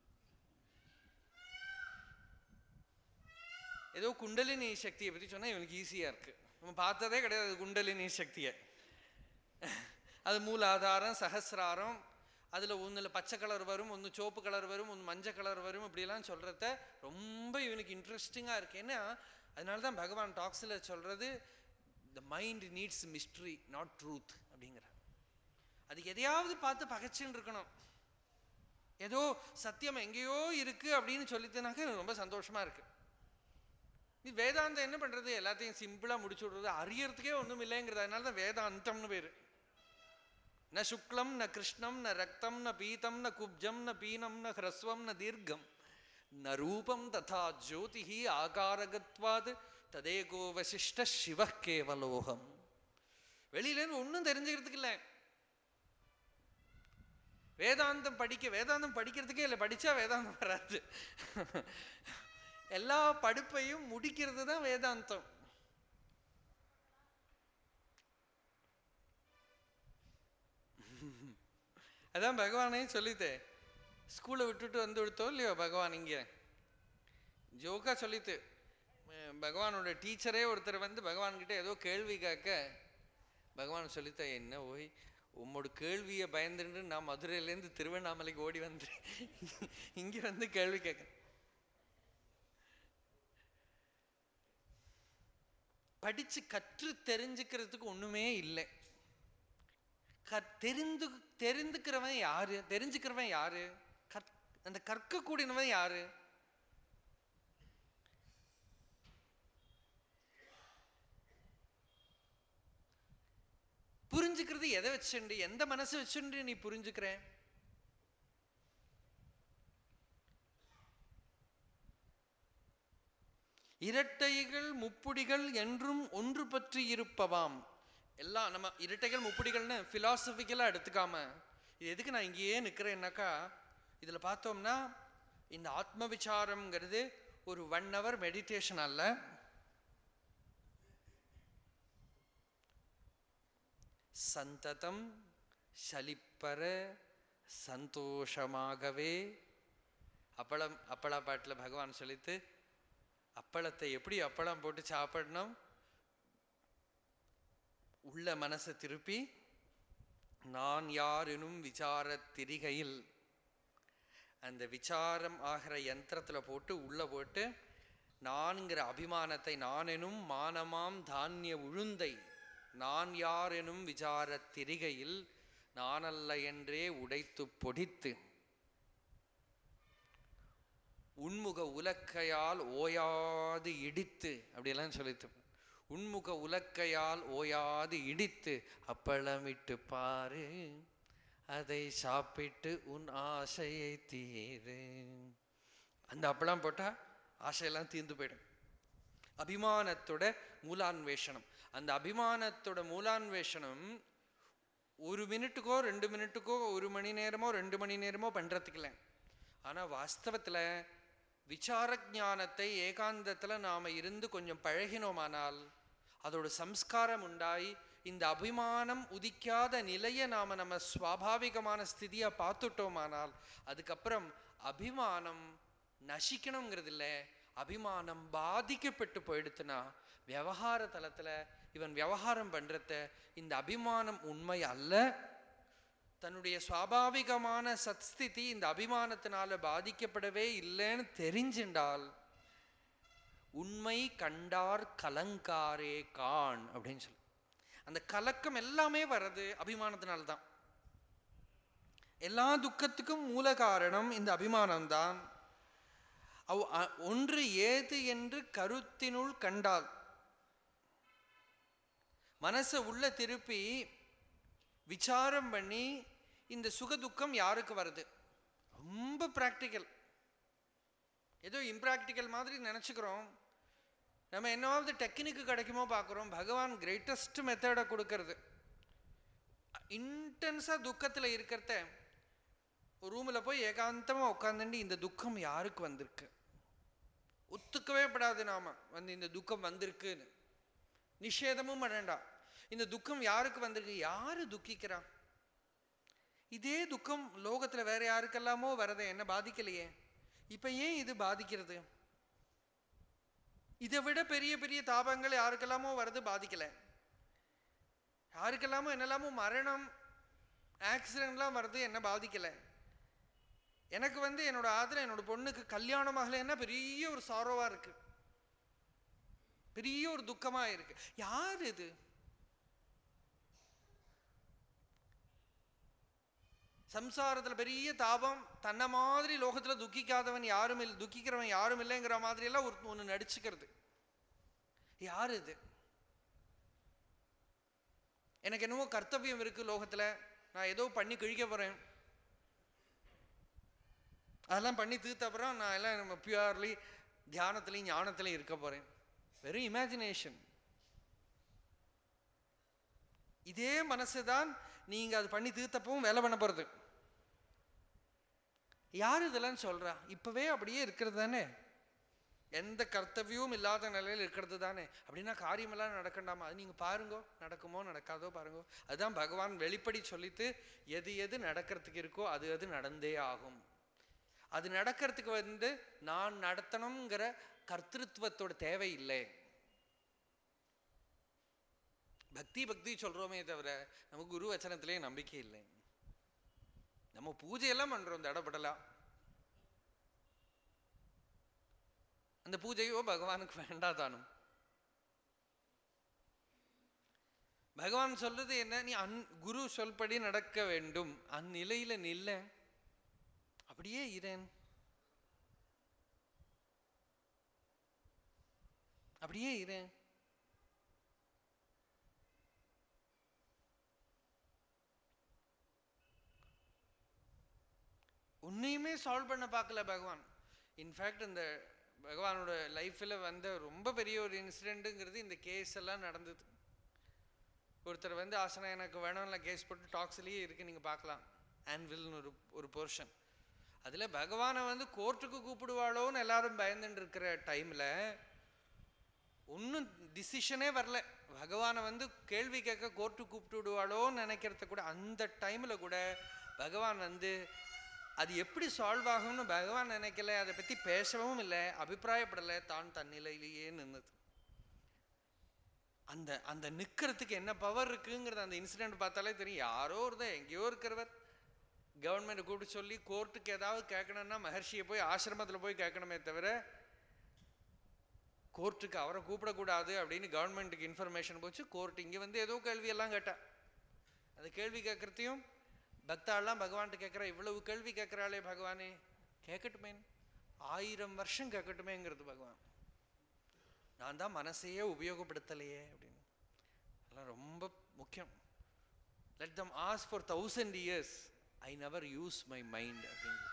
ஏதோ குண்டலினி சக்தியை பத்தி சொன்னா இவனுக்கு ஈஸியா இருக்கு நம்ம பார்த்ததே கிடையாது குண்டலினி சக்தியை அது மூலாதாரம் சஹசிராரம் அதுல ஒண்ணுல பச்சை கலர் வரும் ஒன்று சோப்பு கலர் வரும் ஒன்று மஞ்சள் கலர் வரும் இப்படிலாம் சொல்றத ரொம்ப இவனுக்கு இன்ட்ரெஸ்டிங்கா இருக்கு ஏன்னா அதனால தான் பகவான் டாக்ஸில் சொல்றது the mind needs mystery not truth அப்படிங்கிறார் அதுக்கு எதையாவது பார்த்து பகைச்சுன்னு இருக்கணும் ஏதோ சத்தியம் எங்கேயோ இருக்கு அப்படின்னு சொல்லித்தனாக்க எனக்கு ரொம்ப சந்தோஷமா இருக்கு நீ வேதாந்தம் என்ன பண்றது எல்லாத்தையும் சிம்பிளா முடிச்சு விடுறது அறியறதுக்கே ஒண்ணும் இல்லைங்கிறது அதனால தான் வேதாந்தம்னு பேரு ந சுக்லம் ந கிருஷ்ணம் ந ரக்தம் ந பீதம் ந குப்ஜம் ந பீனம் ந ஹ்ரஸ்வம் ந தீர்க்கம் ந ரூபம் ததா ஜோதிஹி ஆகாரகத்வாது ததேகோ வசிஷ்ட சிவ கேவலோகம் வெளியிலேருந்து ஒன்றும் தெரிஞ்சுக்கிறதுக்கு இல்லை வேதாந்தம் படிக்க வேதாந்தம் படிக்கிறதுக்கே இல்லை படிச்சா வேதாந்தம் வராது எல்லா படிப்பையும் முடிக்கிறது தான் வேதாந்தம் அதான் பகவானே சொல்லித்தே ஸ்கூலை விட்டுட்டு வந்து விடுத்தோம் இல்லையோ பகவான் இங்கே ஜோக்கா சொல்லித்து அஹ் பகவானோட டீச்சரே ஒருத்தர் வந்து பகவான்கிட்ட ஏதோ கேள்வி கேட்க பகவான் சொல்லித்த என்ன ஓய் உம்மோட கேள்வியை பயந்துட்டு நான் மதுரையிலேருந்து திருவண்ணாமலைக்கு ஓடி வந்து இங்கே வந்து கேள்வி கேட்க படிச்சு கற்று தெரிஞ்சுக்கிறதுக்கு ஒண்ணுமே இல்லை க- தெரிந்து தெரிந்துக்கிறவன் யாரு தெரிஞ்சுக்கிறவன் யாரு கற் அந்த கற்கக்கூடியவன் யாரு புரிஞ்சுக்கிறது எதை வச்சுண்டு எந்த மனசு வச்சுண்டு நீ புரிஞ்சுக்கிற இரட்டைகள் முப்புடிகள் என்றும் ஒன்று பற்றி இருப்பவாம் எல்லாம் நம்ம இரட்டைகள் முப்புடிகள்னு பிலாசபிக்கலாக எடுத்துக்காம இது எதுக்கு நான் இங்கேயே நிற்கிறேன்னாக்கா இதில் பார்த்தோம்னா இந்த ஆத்ம விசாரம்ங்கிறது ஒரு ஒன் ஹவர் மெடிடேஷன் அல்ல சந்ததம் சலிப்பற சந்தோஷமாகவே அப்பளம் அப்பள பாட்டில் பகவான் சொல்லித்து அப்பளத்தை எப்படி அப்பளம் போட்டு சாப்பிடணும் உள்ள மனசை திருப்பி நான் யார் எனும் விசாரத் திரிகையில் அந்த விசாரம் ஆகிற யந்திரத்துல போட்டு உள்ள போட்டு நான்கிற அபிமானத்தை நான் எனும் மானமாம் தானிய உழுந்தை நான் யார் எனும் விசாரத் திரிகையில் நானல்ல என்றே உடைத்து பொடித்து உன்முக உலக்கையால் ஓயாது இடித்து அப்படியெல்லாம் சொல்லித்து உன்முக உலக்கையால் ஓயாது இடித்து அப்பளமிட்டு பாரு அதை சாப்பிட்டு உன் ஆசையை தீரு அந்த அப்பளம் போட்டா ஆசையெல்லாம் தீர்ந்து போயிடும் அபிமானத்தோட மூலான்வேஷனம் அந்த அபிமானத்தோட மூலான்வேஷனம் ஒரு மினிட்டுக்கோ ரெண்டு மினிட்டுக்கோ ஒரு மணி நேரமோ ரெண்டு மணி நேரமோ பண்றதுக்கு இல்லை ஆனா வாஸ்தவத்துல விசார ஞானத்தை ஏகாந்தத்துல நாம இருந்து கொஞ்சம் பழகினோமானால் அதோட சம்ஸ்காரம் உண்டாய் இந்த அபிமானம் உதிக்காத நிலையை நாம நம்ம சுவாபாவிகமான ஸ்திதியை பார்த்துட்டோமானால் அதுக்கப்புறம் அபிமானம் நசிக்கணுங்கிறது இல்லை அபிமானம் பாதிக்கப்பட்டு போயிடுத்துனா விவகார தலத்துல இவன் விவகாரம் பண்றத இந்த அபிமானம் உண்மை அல்ல தன்னுடைய சுவாபாவிகமான சத்ஸ்திதி இந்த அபிமானத்தினால பாதிக்கப்படவே இல்லைன்னு தெரிஞ்சின்றால் உண்மை கண்டார் கலங்காரே கான் அப்படின்னு சொல்லு அந்த கலக்கம் எல்லாமே வர்றது அபிமானத்தினால்தான் எல்லா துக்கத்துக்கும் மூல காரணம் இந்த அபிமானம்தான் அவ் அ- ஒன்று ஏது என்று கருத்தினுள் கண்டால் மனசை உள்ள திருப்பி விசாரம் பண்ணி இந்த சுகதுக்கம் யாருக்கு வருது ரொம்ப ப்ராக்டிக்கல் ஏதோ இம்ப்ராக்டிக்கல் மாதிரி நினச்சிக்கிறோம் நம்ம என்னவாவது டெக்னிக்கு கிடைக்குமோ பார்க்குறோம் பகவான் கிரேட்டஸ்ட் மெத்தடை கொடுக்கறது இன்டென்ஸாக துக்கத்தில் இருக்கிறத ஒரு ரூமில் போய் ஏகாந்தமாக உட்காந்துட்டு இந்த துக்கம் யாருக்கு வந்திருக்கு ஒத்துக்கவே படாது நாம வந்து இந்த துக்கம் வந்திருக்குன்னு நிஷேதமும் பண்ணண்டா இந்த துக்கம் யாருக்கு வந்திருக்கு யாரு துக்கிக்கிறா இதே துக்கம் லோகத்துல வேற யாருக்கெல்லாமோ வரதே என்ன பாதிக்கலையே இப்ப ஏன் இது பாதிக்கிறது இதை விட பெரிய பெரிய தாபங்கள் யாருக்கெல்லாமோ வருது பாதிக்கல யாருக்கெல்லாமோ என்னெல்லாமோ மரணம் ஆக்சிடென்ட்லாம் வருது என்ன பாதிக்கல எனக்கு வந்து என்னோட ஆதரவு என்னோட பொண்ணுக்கு கல்யாணம் ஆகலைன்னா பெரிய ஒரு சாரோவா இருக்கு பெரிய ஒரு துக்கமா இருக்கு யார் இது சம்சாரத்துல பெரிய தாபம் தன்னை மாதிரி லோகத்துல துக்கிக்காதவன் யாரும் இல்லை துக்கிக்கிறவன் யாரும் இல்லைங்கிற மாதிரி எல்லாம் ஒரு ஒன்று நடிச்சுக்கிறது யார் இது எனக்கு என்னவோ கர்த்தவியம் இருக்கு லோகத்துல நான் ஏதோ பண்ணி கிழிக்க போறேன் அதெல்லாம் பண்ணி தீர்த்த அப்புறம் நான் எல்லாம் நம்ம பியூர்லி தியானத்துலையும் ஞானத்துலையும் இருக்க போறேன் வெறும் இமேஜினேஷன் இதே மனசு தான் நீங்க அது பண்ணி தீர்த்தப்பவும் வேலை பண்ண போறது யார் இதெல்லாம் சொல்றா இப்பவே அப்படியே இருக்கிறது தானே எந்த கர்த்தவியமும் இல்லாத நிலையில் இருக்கிறது தானே அப்படின்னா காரியமெல்லாம் நடக்கண்டாமா அது நீங்க பாருங்கோ நடக்குமோ நடக்காதோ பாருங்கோ அதுதான் பகவான் வெளிப்படி சொல்லித்து எது எது நடக்கிறதுக்கு இருக்கோ அது அது நடந்தே ஆகும் அது நடக்கிறதுக்கு வந்து நான் நடத்தணுங்கிற கர்த்திருவத்தோட தேவை இல்லை பக்தி பக்தி சொல்றோமே தவிர நமக்கு குரு வச்சனத்திலே நம்பிக்கை இல்லை நம்ம பூஜையெல்லாம் பண்றோம் தடப்படலாம் அந்த பூஜையோ பகவானுக்கு வேண்டாதானும் பகவான் சொல்றது என்ன நீ அன் குரு சொல்படி நடக்க வேண்டும் அந்நிலையில நில்ல அப்படியே இரேன் அப்படியே இரேன் உன்னையுமே சால்வ் பண்ண பார்க்கல பகவான் இன்ஃபேக்ட் இந்த பகவானோட லைஃப்பில் வந்த ரொம்ப பெரிய ஒரு இன்சிடெண்ட்டுங்கிறது இந்த கேஸ் எல்லாம் நடந்தது ஒருத்தர் வந்து ஆசனா எனக்கு வேணும்ல கேஸ் போட்டு டாக்ஸ்லேயே இருக்கு நீங்கள் பார்க்கலாம் ஆன்வில்னு ஒரு ஒரு போர்ஷன் அதில் பகவானை வந்து கோர்ட்டுக்கு கூப்பிடுவாளோன்னு எல்லாரும் பயந்துட்டு இருக்கிற டைமில் ஒன்றும் டிசிஷனே வரல பகவானை வந்து கேள்வி கேட்க கோர்ட்டு கூப்பிட்டு விடுவாளோன்னு நினைக்கிறத கூட அந்த டைமில் கூட பகவான் வந்து அது எப்படி சால்வ் ஆகும்னு பகவான் நினைக்கல அதை பற்றி பேசவும் இல்லை அபிப்பிராயப்படலை தான் தன்னிலையிலேயே நின்னுது அந்த அந்த நிற்கிறதுக்கு என்ன பவர் இருக்குங்கிறது அந்த இன்சிடென்ட் பார்த்தாலே தெரியும் யாரோ ஒருத்தன் எங்கேயோ இருக்கிறவர் கவர்மெண்ட் கூப்பிட்டு சொல்லி கோர்ட்டுக்கு ஏதாவது கேட்கணும்னா மகர்ஷியை போய் ஆசிரமத்தில் போய் கேட்கணுமே தவிர கோர்ட்டுக்கு அவரை கூப்பிடக்கூடாது அப்படின்னு கவர்மெண்ட்டுக்கு இன்ஃபர்மேஷன் போச்சு கோர்ட் இங்கே வந்து ஏதோ கேள்வியெல்லாம் கேட்டா அந்த கேள்வி கேட்குறதையும் பக்தாள்லாம் பகவான்கிட்ட கேட்குறா இவ்வளவு கேள்வி கேட்குறாளே பகவானே கேட்கட்டுமே ஆயிரம் வருஷம் கேட்கட்டுமேங்கிறது பகவான் நான் தான் மனசையே உபயோகப்படுத்தலையே அப்படின்னு அதெல்லாம் ரொம்ப முக்கியம் let them ask for thousand years I never use my mind அப்படிங்கிறது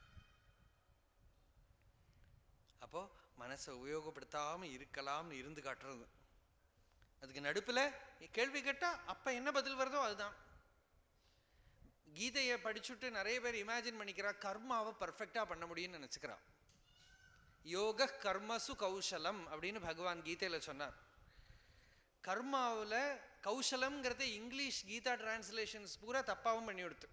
அப்போ மனசை உபயோகப்படுத்தாம இருக்கலாம்னு இருந்து காட்டுறது அதுக்கு நடுப்புல கேள்வி கேட்டா அப்ப என்ன பதில் வருதோ அதுதான் கீதையை படிச்சுட்டு நிறைய பேர் இமேஜின் பண்ணிக்கிறா கர்மாவை பர்ஃபெக்டா பண்ண முடியும்னு நினைச்சுக்கிறா யோக கர்மசு கௌசலம் அப்படின்னு பகவான் கீதையில சொன்னார் கர்மாவில் கௌசலம்ங்கிறத இங்கிலீஷ் கீதா டிரான்ஸ்லேஷன்ஸ் பூரா தப்பாவும் பண்ணி கொடுத்து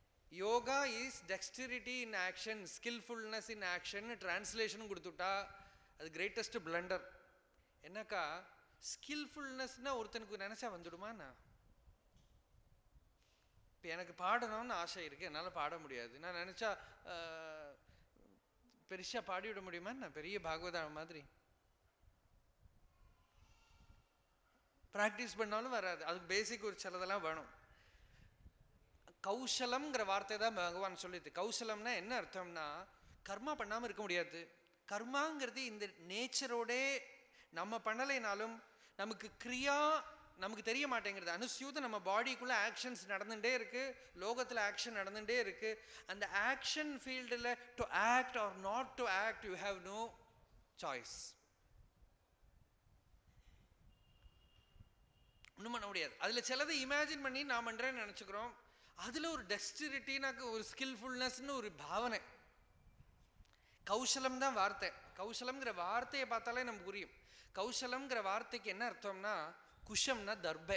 yoga is dexterity in action skillfulness in action டிரான்ஸ்லேஷனும் கொடுத்துட்டா அது கிரேட்டஸ்ட் பிளண்டர் என்னக்கா ஸ்கில்ஃபுல்னஸ்னா ஒருத்தனுக்கு நினச்சா வந்துடுமாண்ணா இப்போ எனக்கு பாடணும்னு ஆசை இருக்குது என்னால் பாட முடியாது நான் நினச்சா பெருசாக பாடிவிட முடியுமா நான் பெரிய பாகவதா மாதிரி ப்ராக்டிஸ் பண்ணாலும் வராது அதுக்கு பேசிக் ஒரு சிலதெல்லாம் வேணும் கௌசலம்ங்கிற வார்த்தை தான் பகவான் சொல்லிது கௌசலம்னா என்ன அர்த்தம்னா கர்மா பண்ணாமல் இருக்க முடியாது கர்மாங்கிறது இந்த நேச்சரோடே நம்ம பண்ணலைனாலும் நமக்கு கிரியா நமக்கு தெரிய மாட்டேங்கிறது அனுசியூதம் நம்ம பாடிக்குள்ளே ஆக்ஷன்ஸ் நடந்துகிட்டே இருக்கு லோகத்தில் ஆக்ஷன் நடந்துகிட்டே இருக்கு அந்த ஆக்ஷன் ஃபீல்டில் to act or not to act you have no choice ஒன்றும் பண்ண முடியாது அதில் சிலதை இமேஜின் பண்ணி நான் பண்ணுறேன்னு நினச்சிக்கிறோம் அதில் ஒரு டெஸ்டிரிட்டினாக்கு ஒரு ஸ்கில்ஃபுல்னஸ்னு ஒரு பாவனை கௌசலம் தான் வார்த்தை கௌசலம்ங்கிற வார்த்தையை பார்த்தாலே நமக்கு புரியும் கௌசலம்ங்கிற வார்த்தைக்கு என்ன அர்த்தம்னா குஷம்னா தர்பை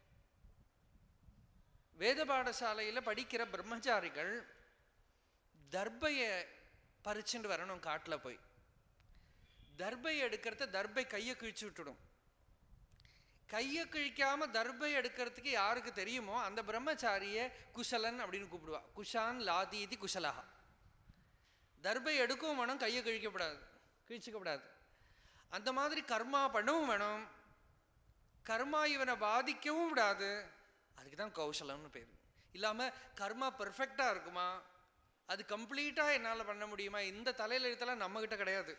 வேத பாடசாலையில் படிக்கிற பிரம்மச்சாரிகள் தர்பையை பறிச்சுட்டு வரணும் காட்டில் போய் தர்பை எடுக்கிறத தர்பை கையை கிழிச்சு விட்டுடும் கையை கிழிக்காம தர்பை எடுக்கிறதுக்கு யாருக்கு தெரியுமோ அந்த பிரம்மச்சாரிய குஷலன் அப்படின்னு கூப்பிடுவா குஷான் லாதீதி குஷலஹா தர்பை எடுக்கவும் வேணும் கையை கிழிக்கப்படாது கிழிச்சிக்கப்படாது அந்த மாதிரி கர்மா பண்ணவும் வேணும் கர்மா இவனை பாதிக்கவும் விடாது அதுக்கு தான் கௌசலம்னு பேர் இல்லாமல் கர்மா பெர்ஃபெக்டாக இருக்குமா அது கம்ப்ளீட்டாக என்னால் பண்ண முடியுமா இந்த தலையில் எழுத்தெல்லாம் நம்மக்கிட்ட கிடையாது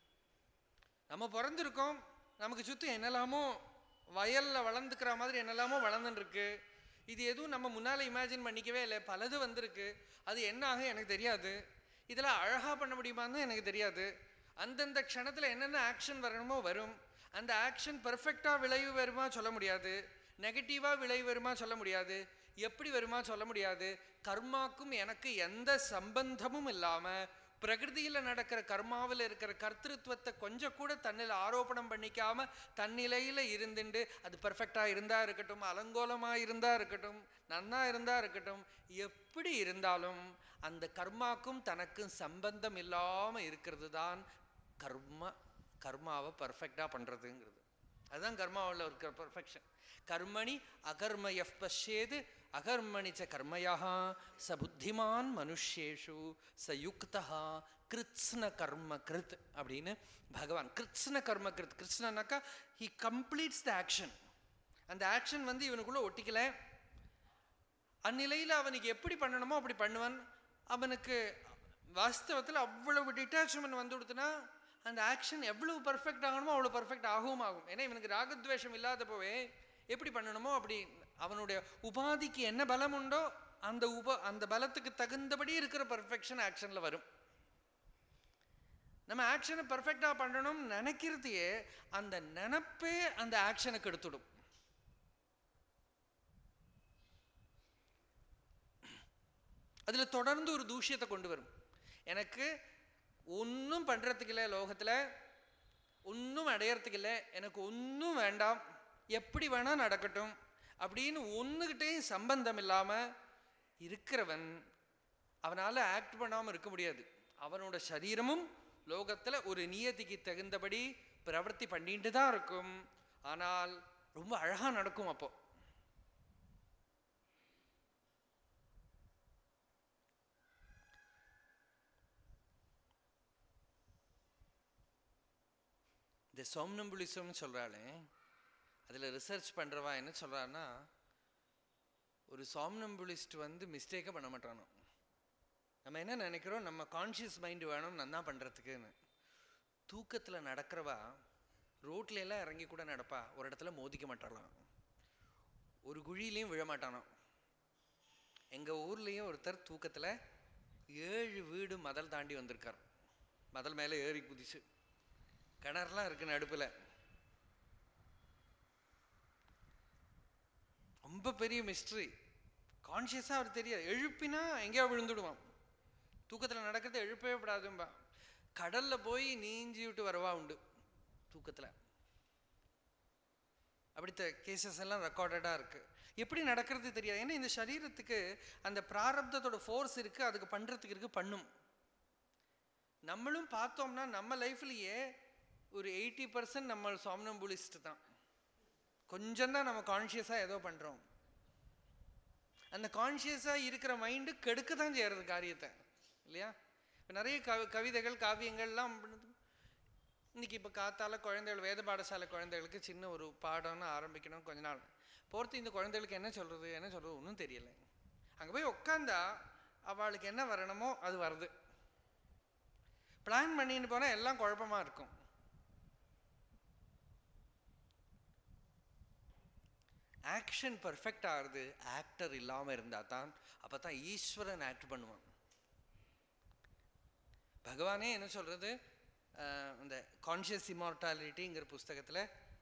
நம்ம பிறந்திருக்கோம் நமக்கு சுற்றி என்னெல்லாமோ வயலில் வளர்ந்துக்கிற மாதிரி என்னெல்லாமோ வளர்ந்துருக்கு இது எதுவும் நம்ம முன்னால் இமேஜின் பண்ணிக்கவே இல்லை பலது வந்திருக்கு அது என்ன ஆகும் எனக்கு தெரியாது இதெல்லாம் அழகாக பண்ண முடியுமான்னு எனக்கு தெரியாது அந்தந்த க்ஷணத்தில் என்னென்ன ஆக்ஷன் வரணுமோ வரும் அந்த ஆக்ஷன் பெர்ஃபெக்டாக விளைவு வருமா சொல்ல முடியாது நெகட்டிவாக விளைவு வருமா சொல்ல முடியாது எப்படி வருமா சொல்ல முடியாது கர்மாக்கும் எனக்கு எந்த சம்பந்தமும் இல்லாமல் பிரகிருதியில் நடக்கிற கர்மாவில் இருக்கிற கர்த்திருவத்தை கொஞ்சம் கூட தன்னில் ஆரோப்பணம் பண்ணிக்காம தன்னிலையில் இருந்துண்டு அது பர்ஃபெக்டாக இருந்தால் இருக்கட்டும் அலங்கோலமாக இருந்தால் இருக்கட்டும் நன்னா இருந்தால் இருக்கட்டும் எப்படி இருந்தாலும் அந்த கர்மாக்கும் தனக்கும் சம்பந்தம் இல்லாமல் இருக்கிறது தான் கர்ம கர்மாவை பர்ஃபெக்டாக பண்ணுறதுங்கிறது அதுதான் கர்மாவில் இருக்கிற பர்ஃபெக்ஷன் கர்மணி அகர்ம எஃப் பஷ்யேது அகர்மணி ச கர்மயா ச புத்திமான் மனுஷேஷு ச யுக்தா கிருத்ஸ்ன கர்ம கிருத் அப்படின்னு பகவான் கிருத்ஸ்ன கர்ம கிருத் கிருஷ்ணனாக்கா ஹி கம்ப்ளீட்ஸ் த ஆக்ஷன் அந்த ஆக்ஷன் வந்து இவனுக்குள்ள ஒட்டிக்கல அந்நிலையில் அவனுக்கு எப்படி பண்ணணுமோ அப்படி பண்ணுவான் அவனுக்கு வாஸ்தவத்தில் அவ்வளவு டிட்டாச்மெண்ட் வந்து கொடுத்தனா அந்த ஆக்ஷன் எவ்வளவு பர்ஃபெக்ட் ஆகணுமோ அவ்வளோ பர்ஃபெக்ட் ஆகவும் ஆகும் ஏன்னா இவனுக்கு ராகத்வேஷம் இல்லாத போவே எப்படி பண்ணணுமோ அப்படி அவனுடைய உபாதிக்கு என்ன பலம் உண்டோ அந்த உப அந்த பலத்துக்கு தகுந்தபடி இருக்கிற பர்ஃபெக்ஷன் ஆக்ஷனில் வரும் நம்ம ஆக்ஷனை பர்ஃபெக்டாக பண்ணணும் நினைக்கிறதையே அந்த நினப்பே அந்த ஆக்ஷனுக்கு எடுத்துடும் அதில் தொடர்ந்து ஒரு தூஷியத்தை கொண்டு வரும் எனக்கு ஒன்றும் பண்ணுறதுக்கு இல்லை லோகத்தில் ஒன்றும் அடையறதுக்கு இல்லை எனக்கு ஒன்றும் வேண்டாம் எப்படி வேணால் நடக்கட்டும் அப்படின்னு ஒன்றுகிட்டையும் சம்பந்தம் இல்லாமல் இருக்கிறவன் அவனால் ஆக்ட் பண்ணாமல் இருக்க முடியாது அவனோட சரீரமும் லோகத்தில் ஒரு நியதிக்கு தகுந்தபடி பிரவர்த்தி பண்ணிட்டு தான் இருக்கும் ஆனால் ரொம்ப அழகாக நடக்கும் அப்போ இந்த சோம்னம்புலிசம்னு சொல்கிறாளே அதில் ரிசர்ச் பண்ணுறவா என்ன சொல்கிறான்னா ஒரு சாம்னம்புலிஸ்ட் வந்து மிஸ்டேக்கே பண்ண மாட்டானோ நம்ம என்ன நினைக்கிறோம் நம்ம கான்ஷியஸ் மைண்டு வேணும் நன்னா பண்ணுறதுக்குன்னு தூக்கத்தில் நடக்கிறவா ரோட்ல எல்லாம் இறங்கி கூட நடப்பா ஒரு இடத்துல மோதிக்க மாட்டாளாம் ஒரு குழியிலையும் விழ மாட்டானோ எங்கள் ஊர்லேயும் ஒருத்தர் தூக்கத்தில் ஏழு வீடு மதல் தாண்டி வந்திருக்கார் மதல் மேலே ஏறி குதிச்சு கிணறுலாம் இருக்கு நடுப்புல ரொம்ப பெரிய மிஸ்ட்ரி கான்ஷியஸாக அவர் தெரியாது எழுப்பினா எங்கேயோ விழுந்துடுவான் தூக்கத்தில் நடக்கிறது எழுப்பவே விடாதும்பா கடலில் போய் நீஞ்சி விட்டு வரவா உண்டு தூக்கத்தில் அப்படித்த கேசஸ் எல்லாம் ரெக்கார்டடாக இருக்குது எப்படி நடக்கிறது தெரியாது ஏன்னா இந்த சரீரத்துக்கு அந்த பிராரப்தத்தோட ஃபோர்ஸ் இருக்குது அதுக்கு பண்ணுறதுக்கு இருக்குது பண்ணும் நம்மளும் பார்த்தோம்னா நம்ம லைஃப்லேயே ஒரு எயிட்டி பர்சன்ட் நம்ம சாம்னம்புலிஸ்ட் தான் கொஞ்சம் தான் நம்ம கான்ஷியஸாக ஏதோ பண்ணுறோம் அந்த கான்ஷியஸாக இருக்கிற மைண்டு கெடுக்க தான் செய்கிறது காரியத்தை இல்லையா இப்போ நிறைய கவி கவிதைகள் காவியங்கள்லாம் பண்ணுது. இன்னைக்கு இப்போ காத்தால குழந்தைகள் வேத பாடசாலை குழந்தைகளுக்கு சின்ன ஒரு பாடம்னு ஆரம்பிக்கணும் கொஞ்ச நாள் பொறுத்து இந்த குழந்தைகளுக்கு என்ன சொல்கிறது என்ன சொல்கிறது ஒன்றும் தெரியல அங்கே போய் உட்காந்தா அவளுக்கு என்ன வரணுமோ அது வருது பிளான் பண்ணின்னு போனால் எல்லாம் குழப்பமா இருக்கும் ஆக்ஷன் பர்ஃபெக்ட் ஆகுது ஆக்டர் இல்லாமல் இருந்தால் தான் அப்போ தான் ஈஸ்வரன் ஆக்ட் பண்ணுவான் பகவானே என்ன சொல்கிறது இந்த கான்ஷியஸ் இமார்டாலிட்டிங்கிற புஸ்தகத்தில்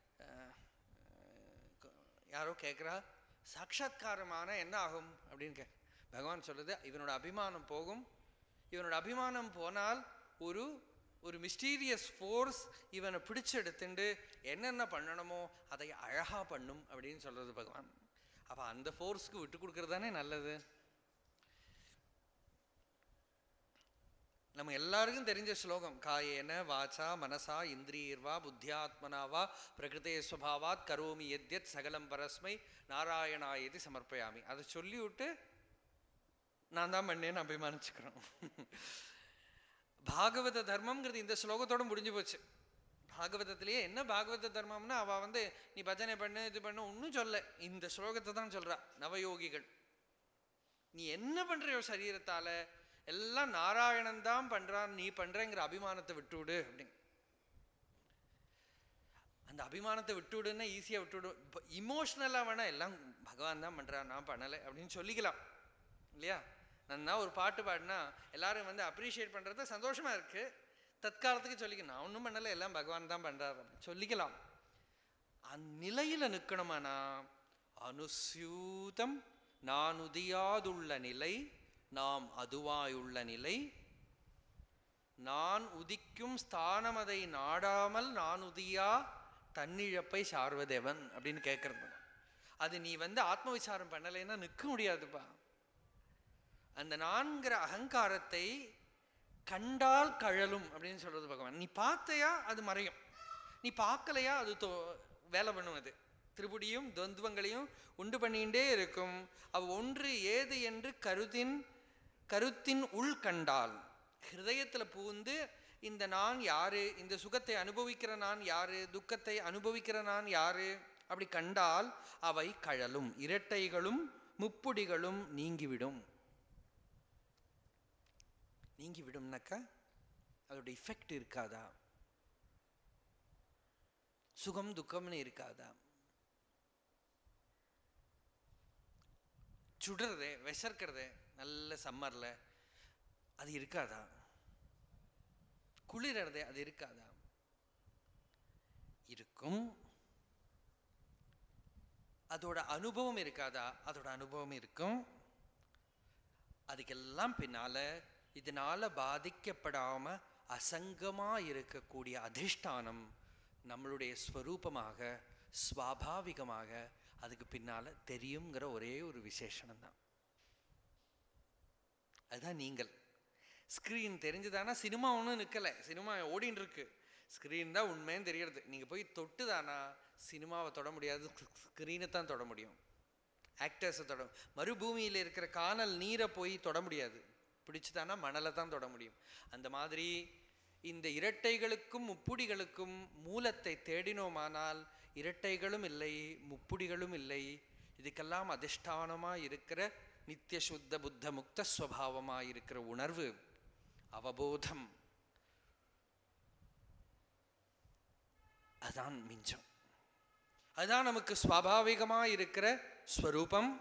யாரோ கேட்குறா சாட்சாத்காரமான என்ன ஆகும் அப்படின்னு கே பகவான் சொல்றது இவனோட அபிமானம் போகும் இவனோட அபிமானம் போனால் ஒரு ஒரு மிஸ்டீரியஸ் ஃபோர்ஸ் இவனை பிடிச்செடுத்துண்டு என்னென்ன பண்ணணுமோ அதை அழகா பண்ணும் அப்படின்னு சொல்றது பகவான் அப்போ அந்த ஃபோர்ஸ்க்கு விட்டு கொடுக்கறது தானே நல்லது நம்ம எல்லாருக்கும் தெரிஞ்ச ஸ்லோகம் காயேன வாச்சா மனசா இந்திரியர்வா புத்தியாத்மனாவா பிரகிருதே ஸ்வபாவாத் கரோமி எத்யத் சகலம் பரஸ்மை நாராயணாயதி சமர்ப்பயாமி அதை சொல்லி விட்டு நான் தான் பண்ணேன்னு அபிமானிச்சுக்கிறோம் பாகவத தர்மம்ங்கிறது இந்த ஸ்லோகத்தோட முடிஞ்சு போச்சு பாகவதத்திலேயே என்ன பாகவத தர்மம்னா அவ வந்து நீ பஜனை பண்ணு இது பண்ணு ஒன்றும் சொல்ல இந்த ஸ்லோகத்தை தான் சொல்றா நவயோகிகள் நீ என்ன பண்றியோ சரீரத்தால எல்லாம் நாராயணன் தான் பண்றான் நீ பண்றேங்கிற அபிமானத்தை விட்டுவிடு அப்படின்னு அந்த அபிமானத்தை விட்டுவிடுன்னா ஈஸியாக விட்டுவிடு இப்போ இமோஷ்னலாக வேணா எல்லாம் பகவான் தான் பண்றான் நான் பண்ணலை அப்படின்னு சொல்லிக்கலாம் இல்லையா நான் ஒரு பாட்டு பாடினா எல்லாரும் வந்து அப்ரிஷியேட் பண்றது சந்தோஷமா இருக்கு தற்காலத்துக்கு சொல்லிக்க நான் ஒன்றும் பண்ணலை எல்லாம் பகவான் தான் பண்றாரு அப்படின்னு சொல்லிக்கலாம் அந்நிலையில நிற்கணுமானா அனுசியூதம் நான் உதியாதுள்ள நிலை நாம் அதுவாயுள்ள நிலை நான் உதிக்கும் ஸ்தானம் அதை நாடாமல் நான் உதியா தன்னிழப்பை சார்வதேவன் அப்படின்னு கேட்கறது அது நீ வந்து ஆத்ம விசாரம் பண்ணலைன்னா நிற்க முடியாதுப்பா அந்த நான்கிற அகங்காரத்தை கண்டால் கழலும் அப்படின்னு சொல்றது பகவான் நீ பார்த்தையா அது மறையும் நீ பார்க்கலையா அது தோ வேலை பண்ணும் அது திருபுடியும் துவந்துவங்களையும் உண்டு பண்ணிகிட்டே இருக்கும் அவ் ஒன்று ஏது என்று கருத்தின் கருத்தின் உள் கண்டால் ஹிருதயத்துல பூந்து இந்த நான் யாரு இந்த சுகத்தை அனுபவிக்கிற நான் யாரு துக்கத்தை அனுபவிக்கிற நான் யாரு அப்படி கண்டால் அவை கழலும் இரட்டைகளும் முப்புடிகளும் நீங்கிவிடும் நீங்கி விடும்னாக்கா அதோட இஃபெக்ட் இருக்காதா சுகம் துக்கம்னு இருக்காதா சுடுறதே விசர்க்கிறதே நல்ல சம்மர்ல அது இருக்காதா குளிரறதே அது இருக்காதா இருக்கும் அதோட அனுபவம் இருக்காதா அதோட அனுபவம் இருக்கும் அதுக்கெல்லாம் பின்னால இதனால பாதிக்கப்படாம அசங்கமா இருக்கக்கூடிய அதிஷ்டானம் நம்மளுடைய ஸ்வரூபமாக ஸ்வாபாவிகமாக அதுக்கு பின்னால தெரியுங்கிற ஒரே ஒரு விசேஷனம் தான் அதுதான் நீங்கள் ஸ்க்ரீன் தெரிஞ்சுதானா சினிமா ஒன்றும் நிற்கலை சினிமா ஓடின்னு இருக்கு ஸ்க்ரீன் தான் உண்மைன்னு தெரியறது நீங்கள் போய் தொட்டுதானா சினிமாவை தொட முடியாது ஸ்க்ரீனை தான் தொட முடியும் ஆக்டர்ஸை தொட மறுபூமியில் இருக்கிற காணல் நீரை போய் தொட முடியாது பிடிச்சுதானா மணலை தான் தொட முடியும் அந்த மாதிரி இந்த இரட்டைகளுக்கும் முப்புடிகளுக்கும் மூலத்தை தேடினோமானால் இரட்டைகளும் இல்லை முப்புடிகளும் இல்லை இதுக்கெல்லாம் அதிஷ்டானமா இருக்கிற நித்திய சுத்த புத்த முக்த ஸ்வபாவமா இருக்கிற உணர்வு அவபோதம் அதான் மிஞ்சம் அதுதான் நமக்கு ஸ்வாபாவிகமா இருக்கிற ஸ்வரூபம்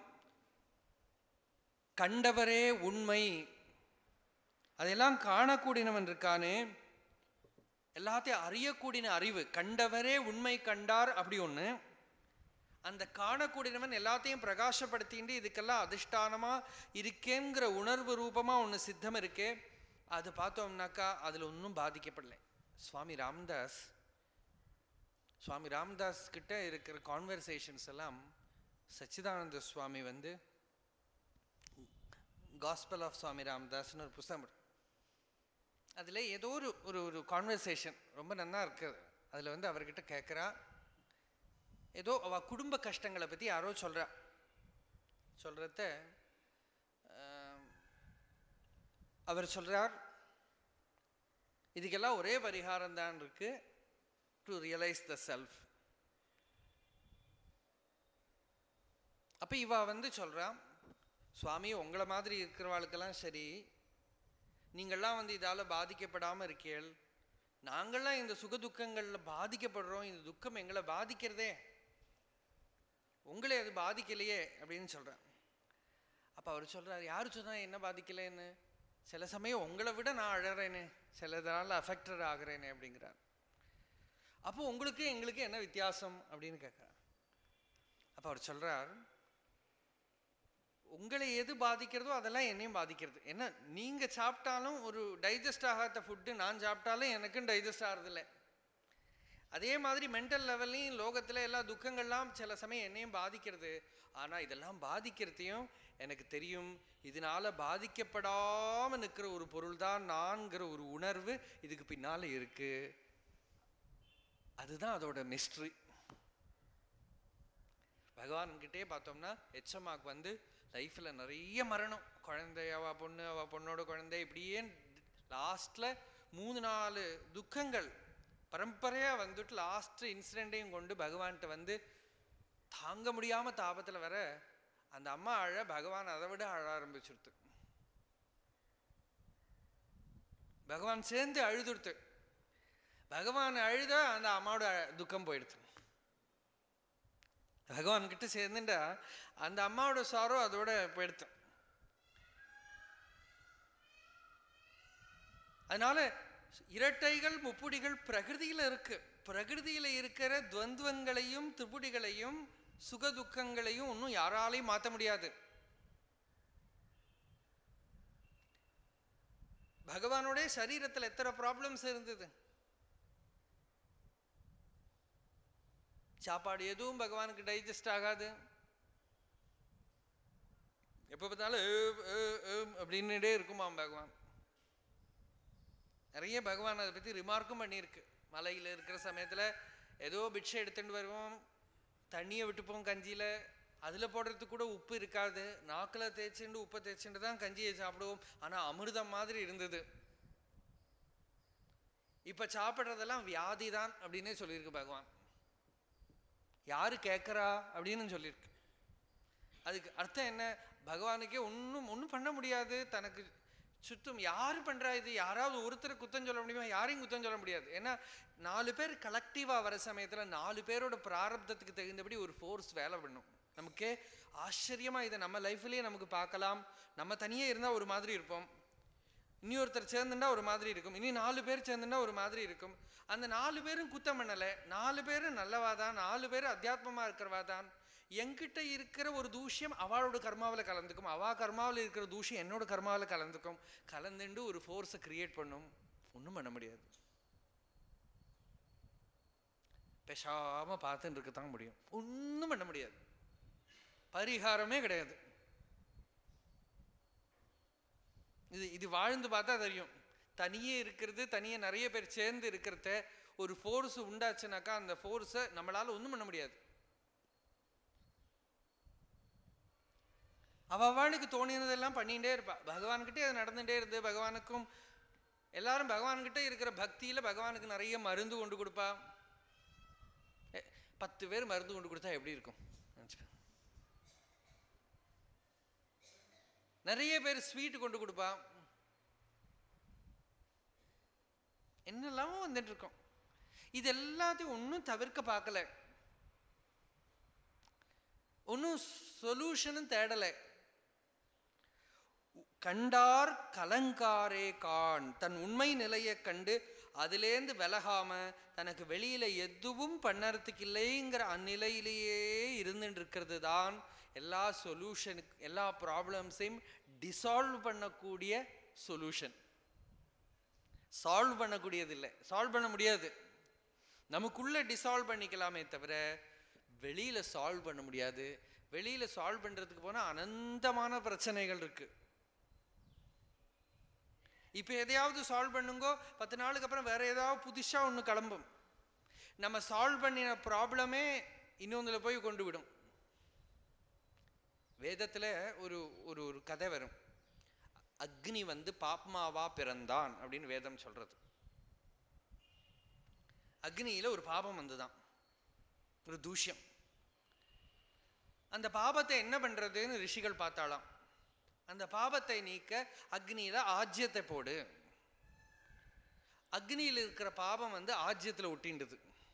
கண்டவரே உண்மை அதெல்லாம் காணக்கூடியவன் இருக்கானே எல்லாத்தையும் அறியக்கூடிய அறிவு கண்டவரே உண்மை கண்டார் அப்படி ஒண்ணு அந்த காணக்கூடியவன் எல்லாத்தையும் பிரகாசப்படுத்திட்டு இதுக்கெல்லாம் அதிஷ்டானமா இருக்கேங்கிற உணர்வு ரூபமா ஒண்ணு சித்தம் இருக்கே அது பார்த்தோம்னாக்கா அதுல ஒன்றும் பாதிக்கப்படலை சுவாமி ராம்தாஸ் சுவாமி ராம்தாஸ் கிட்ட இருக்கிற கான்வர்சேஷன்ஸ் எல்லாம் சச்சிதானந்த சுவாமி வந்து காஸ்பல் ஆஃப் சுவாமி ராம்தாஸ்னு ஒரு புஸ்தகம் இருக்கு. அதுல ஏதோ ஒரு ஒரு ஒரு கான்வர்சேஷன் ரொம்ப நன்னா இருக்கு அதில் வந்து அவர்கிட்ட கேட்குறா ஏதோ அவ குடும்ப கஷ்டங்களை பற்றி யாரோ சொல்கிறா சொல்கிறத அவர் சொல்கிறார் இதுக்கெல்லாம் ஒரே பரிகாரம் தான் இருக்கு டு ரியலைஸ் த செல்ஃப் அப்போ இவ வந்து சொல்றா சுவாமி உங்களை மாதிரி இருக்கிறவாளுக்கெல்லாம் சரி நீங்கள்லாம் வந்து இதால் பாதிக்கப்படாமல் இருக்கீள் நாங்கள்லாம் இந்த சுக துக்கங்களில் பாதிக்கப்படுறோம் இந்த துக்கம் எங்களை பாதிக்கிறதே உங்களை அது பாதிக்கலையே அப்படின்னு சொல்கிறேன் அப்போ அவர் சொல்கிறார் யார் சொன்னா என்ன பாதிக்கலைன்னு சில சமயம் உங்களை விட நான் அழறேனே சிலதனால அஃபெக்டட் ஆகுறேனே அப்படிங்கிறார் அப்போ உங்களுக்கு எங்களுக்கு என்ன வித்தியாசம் அப்படின்னு கேட்குறார் அப்போ அவர் சொல்கிறார் உங்களை எது பாதிக்கிறதோ அதெல்லாம் என்னையும் பாதிக்கிறது என்ன நீங்கள் சாப்பிட்டாலும் ஒரு டைஜஸ்ட் ஆகாத ஃபுட்டு நான் சாப்பிட்டாலும் எனக்கும் டைஜஸ்ட் ஆகிறதில்ல அதே மாதிரி மென்டல் லெவல்லையும் லோகத்தில் எல்லா துக்கங்கள்லாம் சில சமயம் என்னையும் பாதிக்கிறது ஆனால் இதெல்லாம் பாதிக்கிறதையும் எனக்கு தெரியும் இதனால பாதிக்கப்படாமல் நிற்கிற ஒரு பொருள் தான் நான்கிற ஒரு உணர்வு இதுக்கு பின்னால் இருக்கு அதுதான் அதோட மிஸ்ட்ரி பகவான்கிட்டே பார்த்தோம்னா எச்சம்மாக்கு வந்து லைஃப்பில் நிறைய மரணம் குழந்தை அவ பொண்ணு அவ பொண்ணோட குழந்தை இப்படியே லாஸ்ட்டில் மூணு நாலு துக்கங்கள் பரம்பரையாக வந்துட்டு லாஸ்ட் இன்சிடெண்ட்டையும் கொண்டு பகவான்கிட்ட வந்து தாங்க முடியாமல் தாபத்தில் வர அந்த அம்மா அழ பகவான் அதை விட அழ ஆரம்பிச்சுடுத்து பகவான் சேர்ந்து அழுதுடுத்து பகவான் அழுத அந்த அம்மாவோட துக்கம் போயிடுது பகவான் கிட்ட சேர்ந்துட்டா அந்த அம்மாவோட சாரோ அதோட போயிடுத்து அதனால இரட்டைகள் முப்புடிகள் பிரகிருதியில இருக்கு பிரகிருதியில இருக்கிற துவந்துவங்களையும் திரிபுடிகளையும் சுக துக்கங்களையும் ஒன்றும் யாராலையும் மாற்ற முடியாது பகவானுடைய சரீரத்தில் எத்தனை ப்ராப்ளம்ஸ் இருந்தது சாப்பாடு எதுவும் பகவானுக்கு டைஜஸ்ட் ஆகாது எப்போ பார்த்தாலும் ஏ, ஏ, ஏ அப்படின்னுட்டே இருக்குமாம் பகவான் நிறைய பகவான் அதை பற்றி ரிமார்க்கும் பண்ணியிருக்கு மலையில் இருக்கிற சமயத்தில் ஏதோ பிட்சை எடுத்துட்டு வருவோம் தண்ணியை விட்டுப்போம் கஞ்சியில் அதில் போடுறதுக்கு கூட உப்பு இருக்காது நாக்கில் தேய்ச்சிண்டு உப்பை தேய்ச்சிண்டு தான் கஞ்சியை சாப்பிடுவோம் ஆனால் அமிர்தம் மாதிரி இருந்தது இப்போ சாப்பிட்றதெல்லாம் வியாதி தான் அப்படின்னே சொல்லியிருக்கு பகவான் யாரு கேட்குறா அப்படின்னு சொல்லியிருக்கு அதுக்கு அர்த்தம் என்ன பகவானுக்கே ஒன்றும் ஒன்றும் பண்ண முடியாது தனக்கு சுத்தம் யார் பண்றா இது யாராவது ஒருத்தர் குத்தம் சொல்ல முடியுமா யாரையும் குத்தம் சொல்ல முடியாது ஏன்னா நாலு பேர் கலெக்டிவாக வர சமயத்தில் நாலு பேரோட பிராரப்தத்துக்கு தகுந்தபடி ஒரு ஃபோர்ஸ் வேலை பண்ணும் நமக்கே ஆச்சரியமா இதை நம்ம லைஃப்லயே நமக்கு பார்க்கலாம் நம்ம தனியே இருந்தால் ஒரு மாதிரி இருப்போம் இனி ஒருத்தர் சேர்ந்துட்டா ஒரு மாதிரி இருக்கும் இனி நாலு பேர் சேர்ந்துட்டா ஒரு மாதிரி இருக்கும் அந்த நாலு பேரும் குத்தம் பண்ணலை நாலு பேரும் நல்லவா தான் நாலு பேர் அத்தியாத்மமா இருக்கிறவா தான் என்கிட்ட இருக்கிற ஒரு தூஷ்யம் அவளோட கர்மாவில் கலந்துக்கும் அவா கர்மாவில் இருக்கிற தூஷ்யம் என்னோட கர்மாவில் கலந்துக்கும் கலந்துண்டு ஒரு ஃபோர்ஸை கிரியேட் பண்ணும் ஒன்றும் பண்ண முடியாது பேசாம பார்த்துட்டு இருக்கத்தான் முடியும் ஒன்றும் பண்ண முடியாது பரிகாரமே கிடையாது இது இது வாழ்ந்து பார்த்தா தெரியும் தனியே இருக்கிறது தனியே நிறைய பேர் சேர்ந்து இருக்கிறத ஒரு ஃபோர்ஸ் உண்டாச்சுனாக்கா அந்த ஃபோர்ஸை நம்மளால ஒன்றும் பண்ண முடியாது அவ அவளுக்கு தோணினதெல்லாம் பண்ணிகிட்டே இருப்பா பகவான்கிட்டே அது நடந்துகிட்டே இருந்து பகவானுக்கும் எல்லாரும் பகவான்கிட்ட இருக்கிற பக்தியில பகவானுக்கு நிறைய மருந்து கொண்டு கொடுப்பா எ, பத்து பேர் மருந்து கொண்டு கொடுத்தா எப்படி இருக்கும் நினைச்சுக்க. நிறைய பேர் ஸ்வீட் கொண்டு கொடுப்பா என்னெல்லாமோ வந்துட்டு இருக்கோம் இது எல்லாத்தையும் ஒன்றும் தவிர்க்க பார்க்கல ஒன்றும் சொல்யூஷனும் தேடலை கண்டார் கலங்காரே காண் தன் உண்மை நிலையை கண்டு அதிலேந்து விலகாம தனக்கு வெளியில எதுவும் பண்ணறதுக்கு இல்லைங்கிற அந்நிலையிலேயே இருந்துட்டு இருக்கிறது தான் எல்லா சொல்யூஷனுக்கு எல்லா ப்ராப்ளம்ஸையும் டிசால்வ் பண்ணக்கூடிய சொல்யூஷன் சால்வ் பண்ணக்கூடியது இல்லை சால்வ் பண்ண முடியாது நமக்குள்ள டிசால்வ் பண்ணிக்கலாமே தவிர வெளியில சால்வ் பண்ண முடியாது வெளியில சால்வ் பண்றதுக்கு போனா அனந்தமான பிரச்சனைகள் இருக்கு இப்போ எதையாவது சால்வ் பண்ணுங்கோ பத்து நாளுக்கு அப்புறம் வேற ஏதாவது புதுசா ஒன்று கிளம்பும் நம்ம சால்வ் பண்ணின ப்ராப்ளமே இன்னொன்றுல போய் கொண்டு விடும் வேதத்துல ஒரு ஒரு ஒரு கதை வரும் அக்னி வந்து பாப்மாவா பிறந்தான் அப்படின்னு வேதம் சொல்றது அக்னியில ஒரு பாபம் வந்துதான் ஒரு தூஷ்யம் அந்த பாபத்தை என்ன பண்றதுன்னு ரிஷிகள் பார்த்தாலாம் அந்த பாபத்தை நீக்க அக்னியில ஆஜ்யத்தை போடு அக்னியில் இருக்கிற பாபம் வந்து ஆஜ்யத்துல ஒட்டின்றது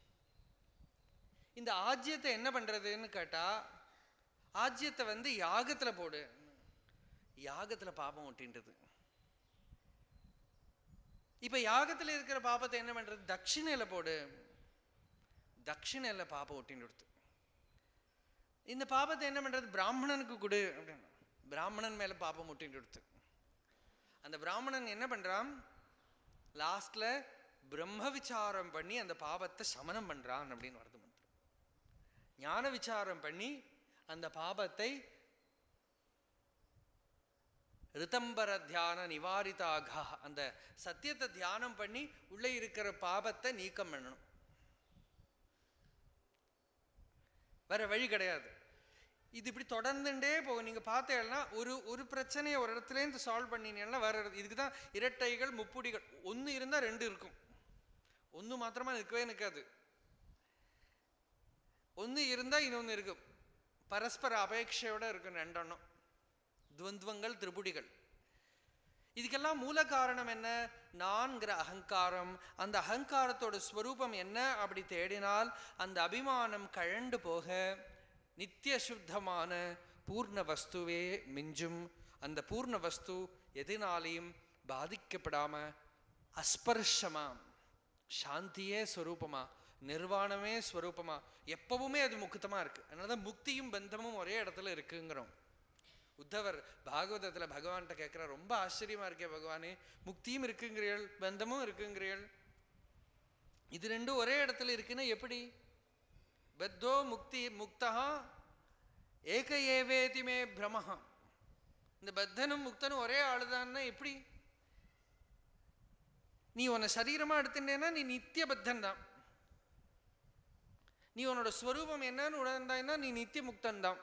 இந்த ஆஜ்யத்தை என்ன பண்றதுன்னு கேட்டா ஆஜ்யத்தை வந்து யாகத்துல போடு யாகத்துல பாபம் ஒட்டின்றது இப்ப யாகத்துல இருக்கிற பாபத்தை என்ன பண்றது தட்சிணையில போடு தட்சிணையில பாபம் ஒட்டின்னு இந்த பாபத்தை என்ன பண்றது பிராமணனுக்கு கொடு அப்படின்னு பிராமணன் மேல பாபம் ஒட்டின்னு கொடுத்து அந்த பிராமணன் என்ன பண்றான் லாஸ்ட்ல பிரம்ம விசாரம் பண்ணி அந்த பாபத்தை சமனம் பண்றான் அப்படின்னு வருது மந்திரம் ஞான விசாரம் பண்ணி அந்த பாபத்தை ரிதம்பர தியான நிவாரிதாக அந்த சத்தியத்தை தியானம் பண்ணி உள்ளே இருக்கிற பாபத்தை நீக்கம் பண்ணணும் வேற வழி கிடையாது இது இப்படி தொடர்ந்துட்டே போகும் நீங்க பார்த்தீங்கன்னா ஒரு ஒரு பிரச்சனையை ஒரு இடத்துல இருந்து சால்வ் பண்ணினீங்கன்னா வேற இடத்து- இதுக்கு தான் இரட்டைகள் முப்புடிகள் ஒன்று இருந்தா ரெண்டு இருக்கும் ஒன்று மாத்திரமா நிற்கவே நிற்காது ஒன்று இருந்தா இன்னொன்று இருக்கும் பரஸ்பர அபேட்சையோட இருக்கும் ரெண்டெண்ணம் துவந்துவங்கள் திரிபுடிகள் இதுக்கெல்லாம் மூல காரணம் என்ன நான்கிற அகங்காரம் அந்த அகங்காரத்தோட ஸ்வரூபம் என்ன அப்படி தேடினால் அந்த அபிமானம் கழண்டு போக நித்திய சுத்தமான பூர்ண வஸ்துவே மிஞ்சும் அந்த பூர்ண வஸ்து எதினாலையும் பாதிக்கப்படாம அஸ்பர்ஷமா சாந்தியே ஸ்வரூபமா நிர்வாணமே ஸ்வரூபமா எப்பவுமே அது முக்தமா இருக்கு அதனாலதான் முக்தியும் பந்தமும் ஒரே இடத்துல இருக்குங்கிறோம் உத்தவர் பாகவதத்துல பகவான்கிட்ட கேட்கிற ரொம்ப ஆச்சரியமா இருக்கே பகவானே முக்தியும் இருக்குங்கிறீள் பந்தமும் இருக்குங்கிறீள் இது ரெண்டும் ஒரே இடத்துல இருக்குன்னா எப்படி பத்தோ முக்தி முக்தா ஏக ஏவேதி மே பிரமஹா இந்த பத்தனும் முக்தனும் ஒரே ஆளுதான்னா எப்படி நீ உன்னை சரீரமா எடுத்துட்டேன்னா நீ நித்திய பத்தன் தான் நீ உன்னோட ஸ்வரூபம் என்னன்னு உணர்ந்தாய்னா நீ நித்திய முக்தன் தான்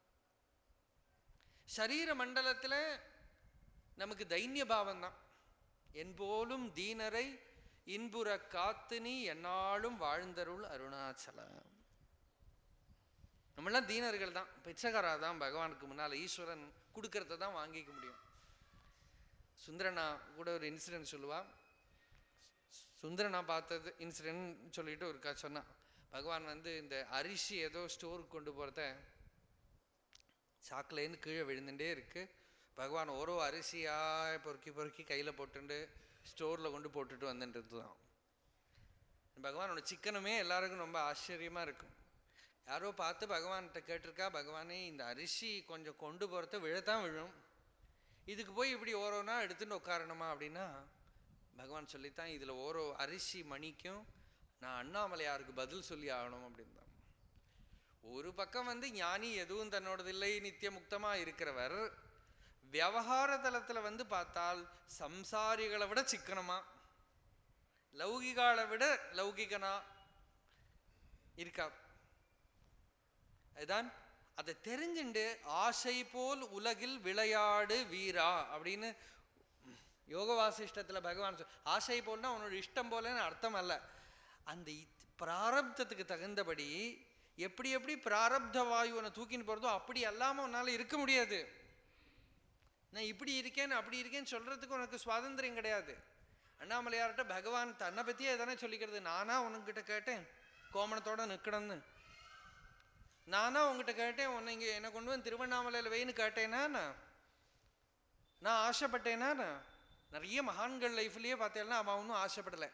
சரீர மண்டலத்துல நமக்கு தைன்ய பாவம் தான் என்போலும் தீனரை இன்புற காத்து நீ என்னாலும் வாழ்ந்தருள் அருணாச்சலம் நம்மளாம் தீனர்கள் தான் பிச்சைக்காரா தான் பகவானுக்கு முன்னால் ஈஸ்வரன் கொடுக்கறத தான் வாங்கிக்க முடியும் சுந்தரனா கூட ஒரு இன்சிடென்ட் சொல்லுவா சுந்தரனா பார்த்தது இன்சிடென்ட் சொல்லிட்டு ஒரு கதை சொன்னான் பகவான் வந்து இந்த அரிசி ஏதோ ஸ்டோருக்கு கொண்டு போகிறத சாக்குலேருந்து கீழே விழுந்துட்டே இருக்கு பகவான் ஓரோ அரிசியாக பொறுக்கி பொறுக்கி கையில் போட்டுண்டு ஸ்டோரில் கொண்டு போட்டுட்டு வந்துட்டு இருந்துதான் பகவானோட சிக்கனுமே எல்லாருக்கும் ரொம்ப ஆச்சரியமாக இருக்கும் யாரோ பார்த்து பகவான்கிட்ட கேட்டிருக்கா பகவானே இந்த அரிசி கொஞ்சம் கொண்டு போகிறத விழத்தான் விழும் இதுக்கு போய் இப்படி ஓரோனா எடுத்துட்டு உட்காரணுமா அப்படின்னா பகவான் சொல்லித்தான் இதில் ஓரோ அரிசி மணிக்கும் நான் அண்ணாமலையாருக்கு பதில் சொல்லி ஆகணும் அப்படின்தான் ஒரு பக்கம் வந்து ஞானி எதுவும் தன்னோடதில்லை நித்திய முக்தமா இருக்கிறவர் விவகார தலத்துல வந்து பார்த்தால் சம்சாரிகளை விட சிக்கனமா லௌகிகாலை விட லௌகிகனா இருக்கா அதுதான் அதை தெரிஞ்சுண்டு ஆசை போல் உலகில் விளையாடு வீரா அப்படின்னு யோக வாசிஷ்டத்துல பகவான் சொல் ஆசை போல்னா உன்னோட இஷ்டம் போலன்னு அர்த்தம் அல்ல அந்த இத்- பிராரப்தத்துக்கு தகுந்தபடி எப்படி எப்படி பிராரப்த வாயு உன்னை தூக்கின்னு போறதோ அப்படி அல்லாம உன்னால இருக்க முடியாது நான் இப்படி இருக்கேன் அப்படி இருக்கேன்னு சொல்றதுக்கு உனக்கு சுவாதந்திரம் கிடையாது அண்ணாமலையார்கிட்ட பகவான் தன்னை பத்தியே தானே சொல்லிக்கிறது நானா உனக்கிட்ட கேட்டேன் கோமணத்தோட நிக்கணும்னு நானா உங்ககிட்ட கேட்டேன் உன்னை இங்க என்னை கொண்டு வந்து திருவண்ணாமலையில வெயின்னு கேட்டேனா நான் நான் ஆசைப்பட்டேனா நான் நிறைய மகான்கள் லைஃப்லயே பார்த்தேன்னா அவன் ஒன்றும் ஆசைப்படலை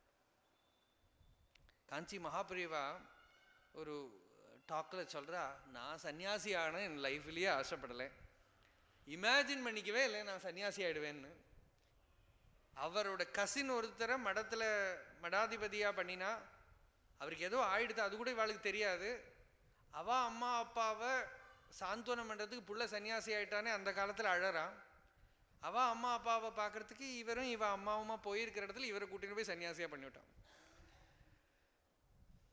காஞ்சி மகாபிரிவா ஒரு டாக்கில் சொல்றா நான் சன்னியாசி ஆன என் லைஃப்லயே ஆசைப்படலை இமேஜின் பண்ணிக்கவே இல்லை நான் சன்னியாசி ஆயிடுவேன்னு அவரோட கசின் ஒருத்தரை மடத்துல மடாதிபதியா பண்ணினா அவருக்கு ஏதோ ஆயிடுது அது கூட இவாளுக்கு தெரியாது அவ அம்மா அப்பாவை சாந்தோனம் பண்றதுக்கு புள்ள சன்னியாசி ஆயிட்டானே அந்த காலத்துல அழறான் அவ அம்மா அப்பாவை பார்க்கறதுக்கு இவரும் இவ அம்மாவுமா போயிருக்கிற இடத்துல இவரை கூட்டின்னு போய் சன்னியாசியா பண்ணிவிட்டான்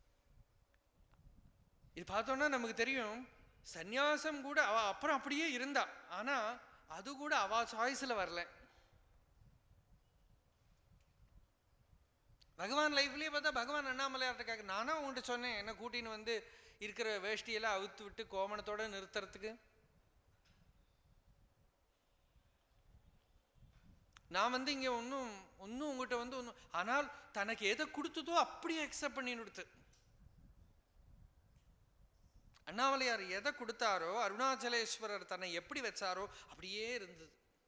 இது பார்த்தோன்னா நமக்கு தெரியும் சந்நியாசம் கூட அவ அப்புறம் அப்படியே இருந்தா ஆனா அது கூட அவ சாய்ஸ்ல வரல பகவான் லைஃப்லயே பார்த்தா பகவான் அண்ணாமலையார்ட்ட கேட்க நானா உங்கள்கிட்ட சொன்னேன் என்ன கூட்டின்னு வந்து இருக்கிற வேஷ்டியெல்லாம் அவுத்து விட்டு கோமணத்தோட நிறுத்துறதுக்கு நான் வந்து இங்க ஒன்றும் ஒன்றும் உங்ககிட்ட வந்து ஒன்றும் ஆனால் தனக்கு எதை கொடுத்ததோ அப்படியே அக்செப்ட் பண்ணி கொடுத்து அண்ணாமலையார் எதை கொடுத்தாரோ அருணாச்சலேஸ்வரர் தன்னை எப்படி வச்சாரோ அப்படியே இருந்தது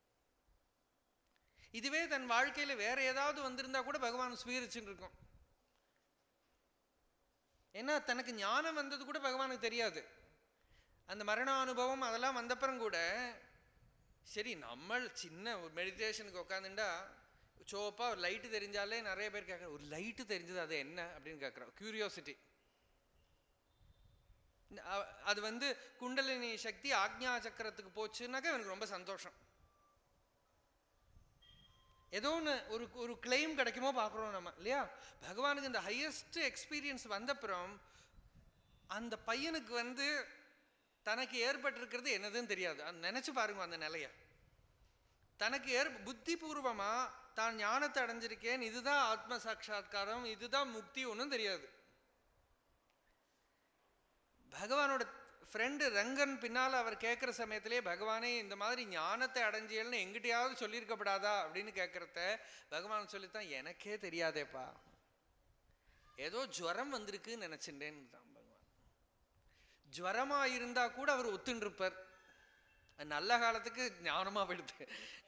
இதுவே தன் வாழ்க்கையில வேற ஏதாவது வந்திருந்தா கூட பகவான் ஸ்வீரிச்சுன்னு இருக்கும் ஏன்னா தனக்கு ஞானம் வந்தது கூட பகவானுக்கு தெரியாது அந்த மரண அனுபவம் அதெல்லாம் வந்தப்புறம் கூட சரி நம்ம சின்ன ஒரு மெடிடேஷனுக்கு உட்காந்துண்டா சோப்பா ஒரு லைட்டு தெரிஞ்சாலே நிறைய பேர் கேட்குற ஒரு லைட்டு தெரிஞ்சது அது என்ன அப்படின்னு கேட்குறோம் கியூரியாசிட்டி அது வந்து குண்டலினி சக்தி ஆக்ஞா சக்கரத்துக்கு போச்சுன்னாக்கா எனக்கு ரொம்ப சந்தோஷம் ஏதோ ஒன்று ஒரு ஒரு கிளைம் கிடைக்குமோ பார்க்குறோம் நம்ம இல்லையா பகவானுக்கு இந்த ஹையஸ்ட் எக்ஸ்பீரியன்ஸ் வந்தப்புறம் அந்த பையனுக்கு வந்து தனக்கு ஏற்பட்டிருக்கிறது என்னதுன்னு தெரியாது அது நினைச்சு பாருங்க அந்த நிலைய தனக்கு ஏற் புத்தி பூர்வமா தான் ஞானத்தை அடைஞ்சிருக்கேன் இதுதான் ஆத்ம சாட்சா்காரம் இதுதான் முக்தி ஒன்றும் தெரியாது பகவானோட ஃப்ரெண்டு ரங்கன் பின்னால் அவர் கேட்குற சமயத்திலே பகவானே இந்த மாதிரி ஞானத்தை அடைஞ்சியல்னு எங்கிட்டயாவது சொல்லியிருக்கப்படாதா அப்படின்னு கேட்குறத பகவான் சொல்லித்தான் எனக்கே தெரியாதேப்பா ஏதோ ஜுரம் வந்திருக்குன்னு நினச்சிட்டேன்னு பகவான் ஜுவரமா இருந்தா கூட அவர் ஒத்துண்டிருப்பார் நல்ல காலத்துக்கு ஞானமா போயிடுது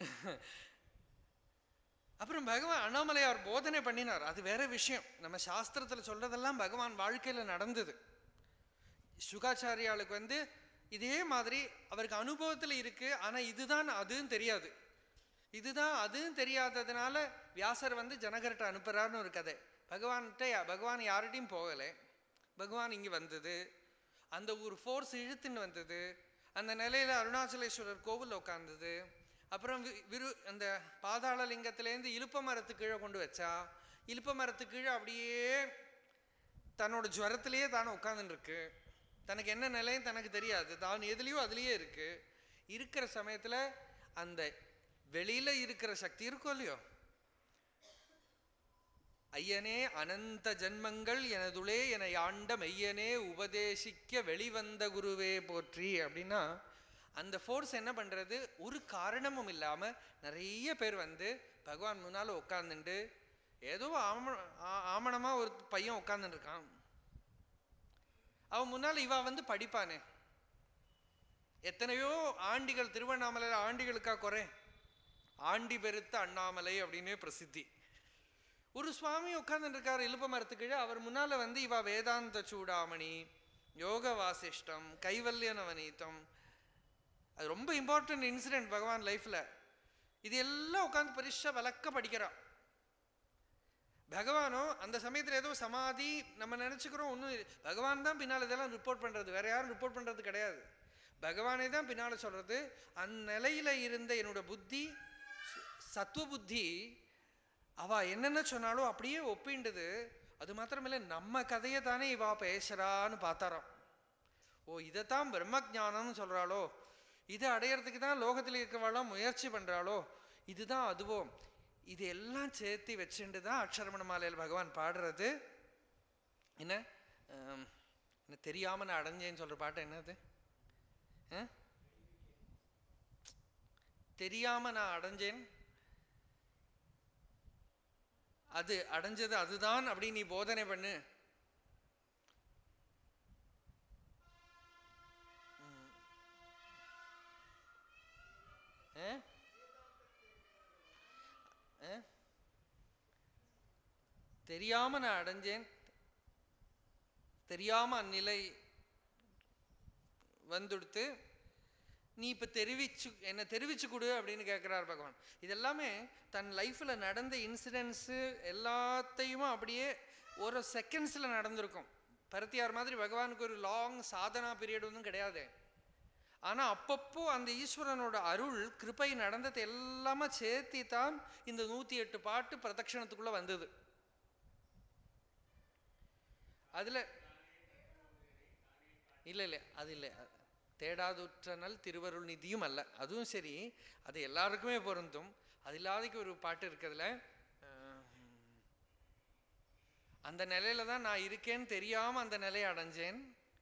அப்புறம் பகவான் அண்ணாமலையார் போதனை பண்ணினார் அது வேற விஷயம் நம்ம சாஸ்திரத்துல சொல்றதெல்லாம் பகவான் வாழ்க்கையில நடந்தது சுகாச்சாரியாளுக்கு வந்து இதே மாதிரி அவருக்கு அனுபவத்தில் இருக்கு ஆனா இதுதான் அதுன்னு தெரியாது இதுதான் அதுவும் தெரியாததுனால வியாசர் வந்து ஜனகர்கிட்ட அனுப்புறாருன்னு ஒரு கதை பகவான்கிட்ட யா- பகவான் யார்கிட்டையும் போகலை பகவான் இங்கே வந்தது அந்த ஒரு ஃபோர்ஸ் இழுத்துன்னு வந்தது அந்த நிலையில அருணாச்சலேஸ்வரர் கோவில் உட்கார்ந்தது அப்புறம் வி- விரு அந்த பாதாள லிங்கத்திலேருந்து இலுப்ப மரத்து கீழே கொண்டு வச்சா இலுப்ப மரத்து கீழே அப்படியே தன்னோட ஜுவரத்திலேயே தான் உட்காந்துன்னு இருக்கு தனக்கு என்ன நிலையும் தனக்கு தெரியாது தான் எதுலேயோ அதுலேயே இருக்கு இருக்கிற சமயத்துல அந்த வெளியில இருக்கிற சக்தி இருக்கும் இல்லையோ ஐயனே அனந்த ஜன்மங்கள் எனதுளே என ஆண்ட மெய்யனே உபதேசிக்க வெளிவந்த குருவே போற்றி அப்படின்னா அந்த ஃபோர்ஸ் என்ன பண்றது ஒரு காரணமும் இல்லாம நிறைய பேர் வந்து பகவான் முன்னால உட்கார்ந்துட்டு ஏதோ ஆம ஆ- ஆமணமா ஒரு பையன் உட்கார்ந்துட்டு இருக்கான் அவன் முன்னால இவா வந்து படிப்பானே எத்தனையோ ஆண்டிகள் திருவண்ணாமலையில் ஆண்டிகளுக்கா குறை ஆண்டி பெருத்த அண்ணாமலை அப்படின்னே பிரசித்தி ஒரு சுவாமி உட்கார்ந்துட்டு இருக்காரு இலுப்ப மரத்துக்கு கீழே அவர் முன்னால வந்து இவா வேதாந்த சூடாமணி யோக வாசிஷ்டம் கைவல்ய நவநீதம் அது ரொம்ப இம்பார்ட்டன்ட் இன்சிடென்ட் பகவான் லைஃப்ல இது எல்லாம் உட்கார்ந்து பரிசா விளக்க படிக்கிறா பகவானோ அந்த சமயத்துல ஏதோ சமாதி நம்ம நினைச்சுக்கிறோம் ஒன்றும் பகவான் தான் பின்னால் இதெல்லாம் ரிப்போர்ட் பண்றது வேற யாரும் ரிப்போர்ட் பண்றது கிடையாது பகவானே தான் பின்னால சொல்றது அந்நிலையில இருந்த என்னோட புத்தி ச- சத்துவ புத்தி அவ என்னென்ன சொன்னாலும் அப்படியே ஒப்பிண்டது அது மாத்திரமில்ல நம்ம கதையை தானே இவா பேசுறான்னு பார்த்தாராம் ஓ இதைத்தான் பிரம்ம ஞானம்னு சொல்றாளோ இதை அடையறதுக்கு தான் லோகத்தில் இருக்கிறவாளாம் முயற்சி பண்றாளோ இதுதான் அதுவோ இது எல்லாம் சேர்த்து வச்சுட்டு தான் அக்ஷரமண மாலையில் பகவான் பாடுறது என்ன ஆம், என்ன தெரியாம நான் அடைஞ்சேன்னு சொல்ற பாட்டு என்னது ஆ? தெரியாம நான் அடைஞ்சேன் அது அடைஞ்சது அதுதான் அப்படி நீ போதனை பண்ணு ம். ஆ? ஆ? தெரியாம நான் அடைஞ்சேன் தெரியாம அந்நிலை வந்துடுத்து நீ இப்ப தெரிவிச்சு என்ன தெரிவிச்சு கொடு அப்படின்னு கேட்கிறார் பகவான் இதெல்லாமே தன் லைஃப்ல நடந்த இன்சிடென்ட்ஸு எல்லாத்தையுமே அப்படியே ஒரு செகண்ட்ஸ்ல நடந்திருக்கும் பரத்தியார் மாதிரி பகவானுக்கு ஒரு லாங் சாதனா பீரியட் ஒன்றும் கிடையாது ஆனா அப்பப்போ அந்த ஈஸ்வரனோட அருள் கிருபை நடந்தது எல்லாமே சேர்த்தி தான் இந்த நூத்தி எட்டு பாட்டு பிரதட்சணத்துக்குள்ள வந்தது அதுல இல்லை இல்லை அது இல்லை தேடாதுற்றனல் திருவருள் நிதியும் அல்ல அதுவும் சரி அது எல்லாருக்குமே பொருந்தும் அது இல்லாதக்கு ஒரு பாட்டு இருக்கிறதுல அஹ், அந்த நிலையில தான் நான் இருக்கேன்னு தெரியாம அந்த நிலையை அடைஞ்சேன்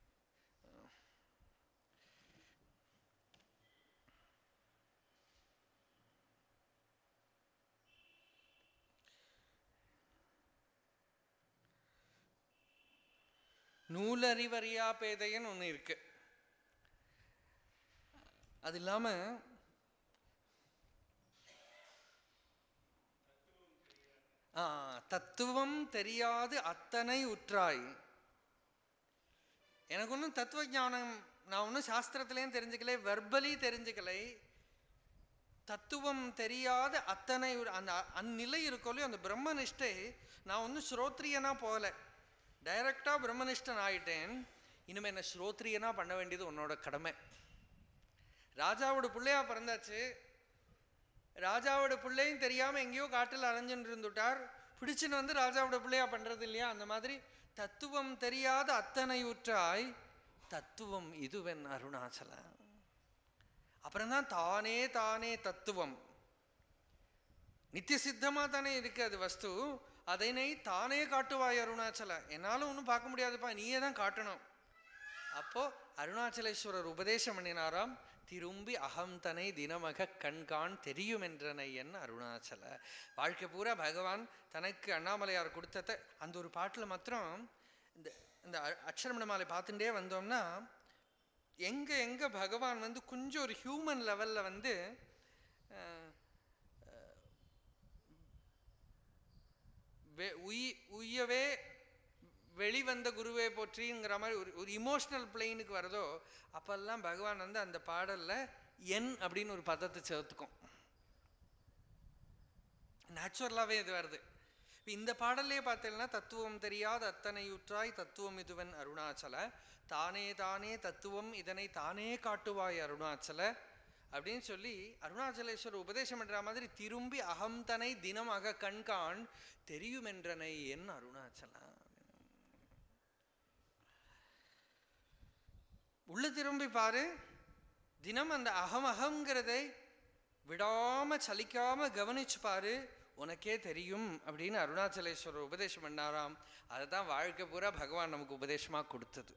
நூலறிவறியா பேதையன்னு ஒன்று இருக்கு அது இல்லாம ஆ, தத்துவம் தெரியாது அத்தனை உற்றாய் எனக்கு ஒன்றும் தத்துவ ஞானம் நான் ஒன்றும் சாஸ்திரத்திலையும் தெரிஞ்சுக்கலை வெர்பலி தெரிஞ்சுக்கலை தத்துவம் தெரியாத அத்தனை ஒரு அந்த அந்நிலை இருக்கோலையும் அந்த பிரம்மனிஷ்டை நான் ஒன்றும் ஸ்ரோத்ரியனா போகல டைரக்டாக பிரம்மனிஷ்டன் ஆயிட்டேன் இனிமே என்ன ஸ்ரோத்ரியனா பண்ண வேண்டியது உன்னோட கடமை ராஜாவோட பிள்ளையா பிறந்தாச்சு ராஜாவோட பிள்ளையும் தெரியாம எங்கேயோ காட்டில் அலைஞ்சுன்னு இருந்துட்டார் பிடிச்சுன்னு வந்து ராஜாவோட பிள்ளையா பண்றது இல்லையா அந்த மாதிரி தத்துவம் தெரியாத அத்தனை உற்றாய் தத்துவம் இதுவென் அருணாச்சல அப்புறம்தான் தானே தானே தத்துவம் நித்திய சித்தமா தானே இருக்கு அது வஸ்து அதனை தானே காட்டுவாய் அருணாச்சல என்னால ஒன்றும் பார்க்க முடியாதுப்பா நீயே தான் காட்டணும் அப்போ அருணாச்சலேஸ்வரர் உபதேசம் பண்ணினாராம் திரும்பி அகம் தனை தினமக கண்காண் தெரியும் என்றனை என் அருணாச்சல வாழ்க்கை பூரா பகவான் தனக்கு அண்ணாமலையார் கொடுத்தத அந்த ஒரு பாட்டில் மாத்திரம் இந்த இந்த அ- அக்ஷரமண மாலை பார்த்துட்டே வந்தோம்னா எங்க எங்க பகவான் வந்து கொஞ்சம் ஒரு ஹியூமன் லெவல்ல வந்து அஹ், அஹ், வெ- உயி- உய்யவே வெளிவந்த குருவே போற்றிங்கிற மாதிரி ஒரு ஒரு இமோஷனல் பிளெயினுக்கு வருதோ அப்பெல்லாம் பகவான் வந்து அந்த பாடல்ல என் அப்படின்னு ஒரு பதத்தை சேர்த்துக்கும் நேச்சுரலாகவே இது வருது இப்ப இந்த பாடல்லே பார்த்தீங்கன்னா தத்துவம் தெரியாத அத்தனையுற்றாய் தத்துவம் இதுவன் அருணாச்சல தானே தானே தத்துவம் இதனை தானே காட்டுவாய் அருணாச்சல அப்படின்னு சொல்லி அருணாச்சலேஸ்வரர் உபதேசம் பண்ற மாதிரி திரும்பி அகம் தனை தினம் அக கண்காண் தெரியும் என்றனை என் அருணாச்சல உள்ள திரும்பி பாரு தினம் அந்த அகம் அகங்கிறதை விடாம சலிக்காம கவனிச்சு பாரு உனக்கே தெரியும் அப்படின்னு அருணாச்சலேஸ்வரர் உபதேசம் பண்ணாராம் அதை தான் வாழ்க்கை பூரா பகவான் நமக்கு உபதேசமா கொடுத்தது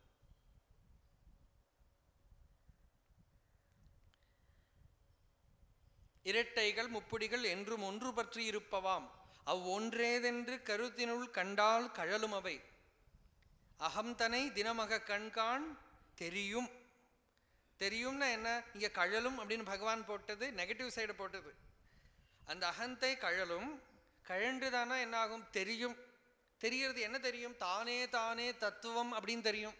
இரட்டைகள் முப்புடிகள் என்றும் ஒன்று பற்றி இருப்பவாம் அவ் ஒன்றேதென்று கருத்தினுள் கண்டால் கழலும் அவை அகம்தனை தினமக கண்காண் தெரியும் தெரியும்னா என்ன இங்க கழலும் அப்படின்னு பகவான் போட்டது நெகட்டிவ் சைடு போட்டது அந்த அகந்தை கழலும் கழன்றுதானா என்ன ஆகும் தெரியும் தெரியறது என்ன தெரியும் தானே தானே தத்துவம் அப்படின்னு தெரியும்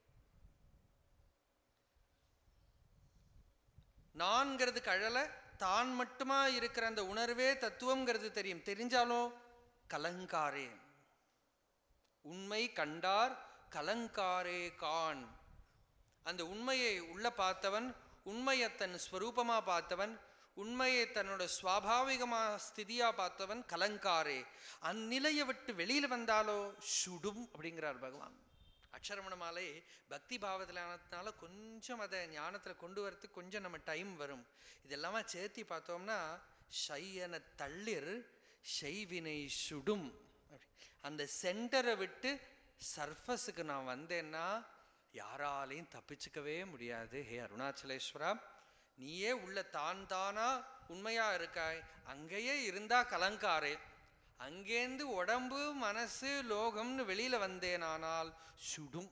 நான்கிறது கழல தான் மட்டுமா இருக்கிற அந்த உணர்வே தத்துவம்ங்கிறது தெரியும் தெரிஞ்சாலும் கலங்காரே உண்மை கண்டார் கலங்காரே கான் அந்த உண்மையை உள்ள பார்த்தவன் உண்மையை தன் ஸ்வரூபமா பார்த்தவன் உண்மையை தன்னோட சுவாபாவிகமா ஸ்திதியா பார்த்தவன் கலங்காரே அந்நிலையை விட்டு வெளியில வந்தாலோ சுடும் அப்படிங்கிறார் பகவான் அக்ஷரமண மாலை பக்தி பாவத்தில் ஆனதுனால கொஞ்சம் அதை ஞானத்தில் கொண்டு வரதுக்கு கொஞ்சம் நம்ம டைம் வரும் இதெல்லாமா சேர்த்தி பார்த்தோம்னா ஷையன தள்ளிர் ஷைவினை சுடும் அப்படி. அந்த சென்டரை விட்டு சர்ஃபஸுக்கு நான் வந்தேன்னா யாராலையும் தப்பிச்சுக்கவே முடியாது ஹே அருணாச்சலேஸ்வரா நீயே உள்ள தான் தானா உண்மையா இருக்காய் அங்கேயே இருந்தா கலங்காரே அங்கேருந்து உடம்பு மனசு லோகம்னு வெளியில வந்தேனானால் சுடும்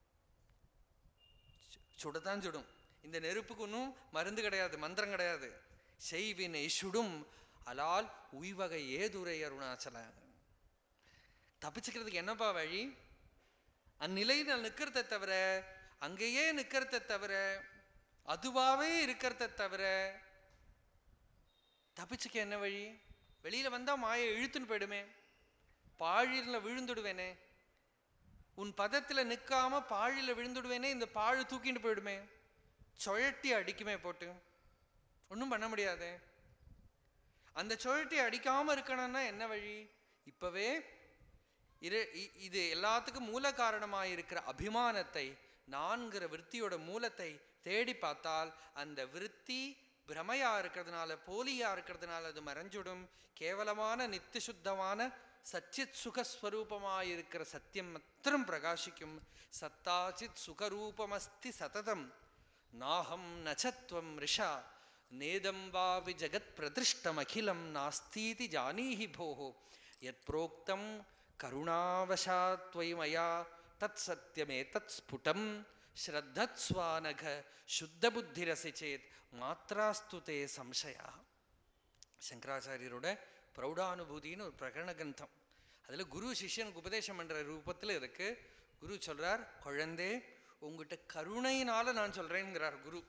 சு- சுடத்தான் சுடும் இந்த நெருப்புக்கு ஒன்றும் மருந்து கிடையாது மந்திரம் கிடையாது செய்வினை சுடும் அலால் உய்வகை ஏதுரை அருணாச்சல தப்பிச்சுக்கிறதுக்கு என்னப்பா வழி அந்நிலையில் நிற்கிறத தவிர அங்கேயே நிற்கிறத தவிர அதுவாவே இருக்கிறத தவிர தப்பிச்சுக்க என்ன வழி வெளியில வந்தா மாயை இழுத்துன்னு போயிடுமே பாழில விழுந்துடுவேனே உன் பதத்துல நிற்காம பாழில விழுந்துடுவேனே இந்த பாழு தூக்கிட்டு போயிடுமே சுழட்டி அடிக்குமே போட்டு ஒன்றும் பண்ண முடியாதே அந்த சுழட்டி அடிக்காம இருக்கணும்னா என்ன வழி இப்பவே இரு இ- இது எல்லாத்துக்கும் மூல காரணமாக இருக்கிற அபிமானத்தை நான்கிற விற்த்தியோட மூலத்தை தேடி பார்த்தால் அந்த விருத்தி பிரமையா இருக்கிறதுனால போலியா இருக்கிறதுனால அது மறைஞ்சுடும் கேவலமான நித்திய சுத்தமான சச்சித் சுகஸ்வரூபமாயிருக்கிற சத்தியம் மாத்திரம் பிரகாசிக்கும் சத்தாச்சித் சுகரூபமஸ்தி சததம் நாஹம் நச்சத்வம் ரிஷா நேதம் வாவி ஜகத் பிரதிஷ்டமகிலம் நாஸ்தீதி ஜானீஹி போஹோ யத் புரோக்தம் கருணாவசாத்வை மயா தத் சத்தியமே தத் ஸ்புடம் ஸ்ரத்தத்ஸ்வானக சுத்தபுத்திரசி சேத் மாத்ராஸ்து தே சம்சயா சங்கராச்சாரியரோட பிரௌடானுபூதின்னு ஒரு பிரகரண கிரந்தம் அதில் குரு சிஷ்யனுக்கு உபதேசம் பண்ணுற ரூபத்தில் இருக்கு குரு சொல்றார் குழந்தே உங்ககிட்ட கருணையினால நான் சொல்றேங்கிறார் குரு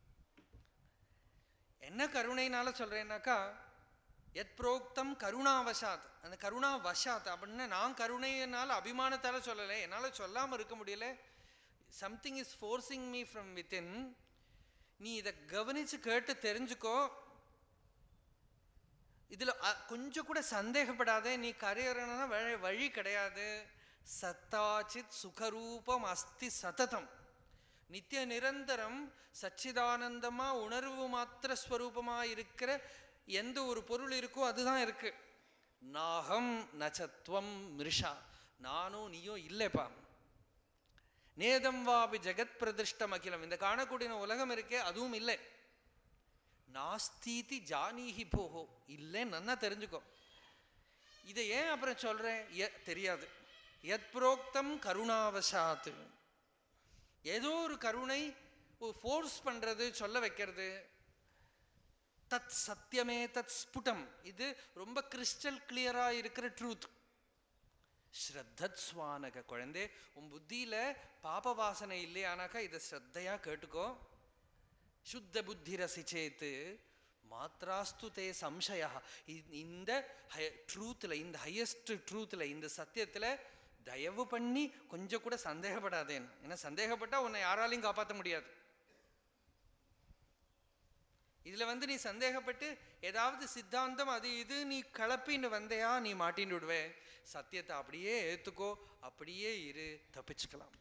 என்ன கருணையினால சொல்றேன்னாக்கா எத் புரோக்தம் கருணாவசாத் அந்த கருணா வசாத் அப்படின்னா நான் கருணையினால அபிமானத்தால சொல்லலை என்னால் சொல்லாமல் இருக்க முடியல something is forcing me from within நீ இதை கவனிச்சு கேட்டு தெரிஞ்சுக்கோ இதுல அ- கொஞ்சம் கூட சந்தேகப்படாதே நீ கரையறனா வழி வழி கிடையாது சத்தாச்சித் சுகரூபம் அஸ்தி சததம் நித்திய நிரந்தரம் சச்சிதானந்தமா உணர்வு மாத்திர ஸ்வரூபமா இருக்கிற எந்த ஒரு பொருள் இருக்கோ அதுதான் இருக்கு நாகம் நச்சத்வம் மிருஷா நானும் நீயும் இல்லைப்பா நேதம் வாபி ஜெகத் பிரதிஷ்டம் அகிலம் இந்த காணக்கூடிய உலகம் இருக்கே அதுவும் இல்லை நாஸ்தீதி ஜானீஹி போகோ இல்லைன்னு நன்னா தெரிஞ்சுக்கோ இதை ஏன் அப்புறம் சொல்றேன் எ- தெரியாது எத் புரோக்தம் கருணாவசாத்து ஏதோ ஒரு கருணை ஃபோர்ஸ் பண்றது சொல்ல வைக்கிறது தத் சத்தியமே தத் ஸ்புடம் இது ரொம்ப கிறிஸ்டல் கிளியரா இருக்கிற ட்ரூத் ஸ்ரத்தத் ஸ்வானக குழந்தை உன் புத்தியில பாப வாசனை இல்லையானாக்கா இதை ஸ்ரத்தையா கேட்டுக்கோ சுத்த புத்தி ரசிச்சேத்து மாத்ராஸ்து தே சம்சயா இ- இந்த ட்ரூத்தில் இந்த ஹையஸ்ட் ட்ரூத்தில் இந்த சத்தியத்தில் தயவு பண்ணி கொஞ்சம் கூட சந்தேகப்படாதேன்னு ஏன்னா சந்தேகப்பட்டா உன்னை யாராலையும் காப்பாற்ற முடியாது இதுல வந்து நீ சந்தேகப்பட்டு ஏதாவது சித்தாந்தம் அது இது நீ கலப்பின்னு வந்தையா நீ மாட்டின்னு விடுவே சத்தியத்தை அப்படியே ஏத்துக்கோ அப்படியே இரு தப்பிச்சுக்கலாம்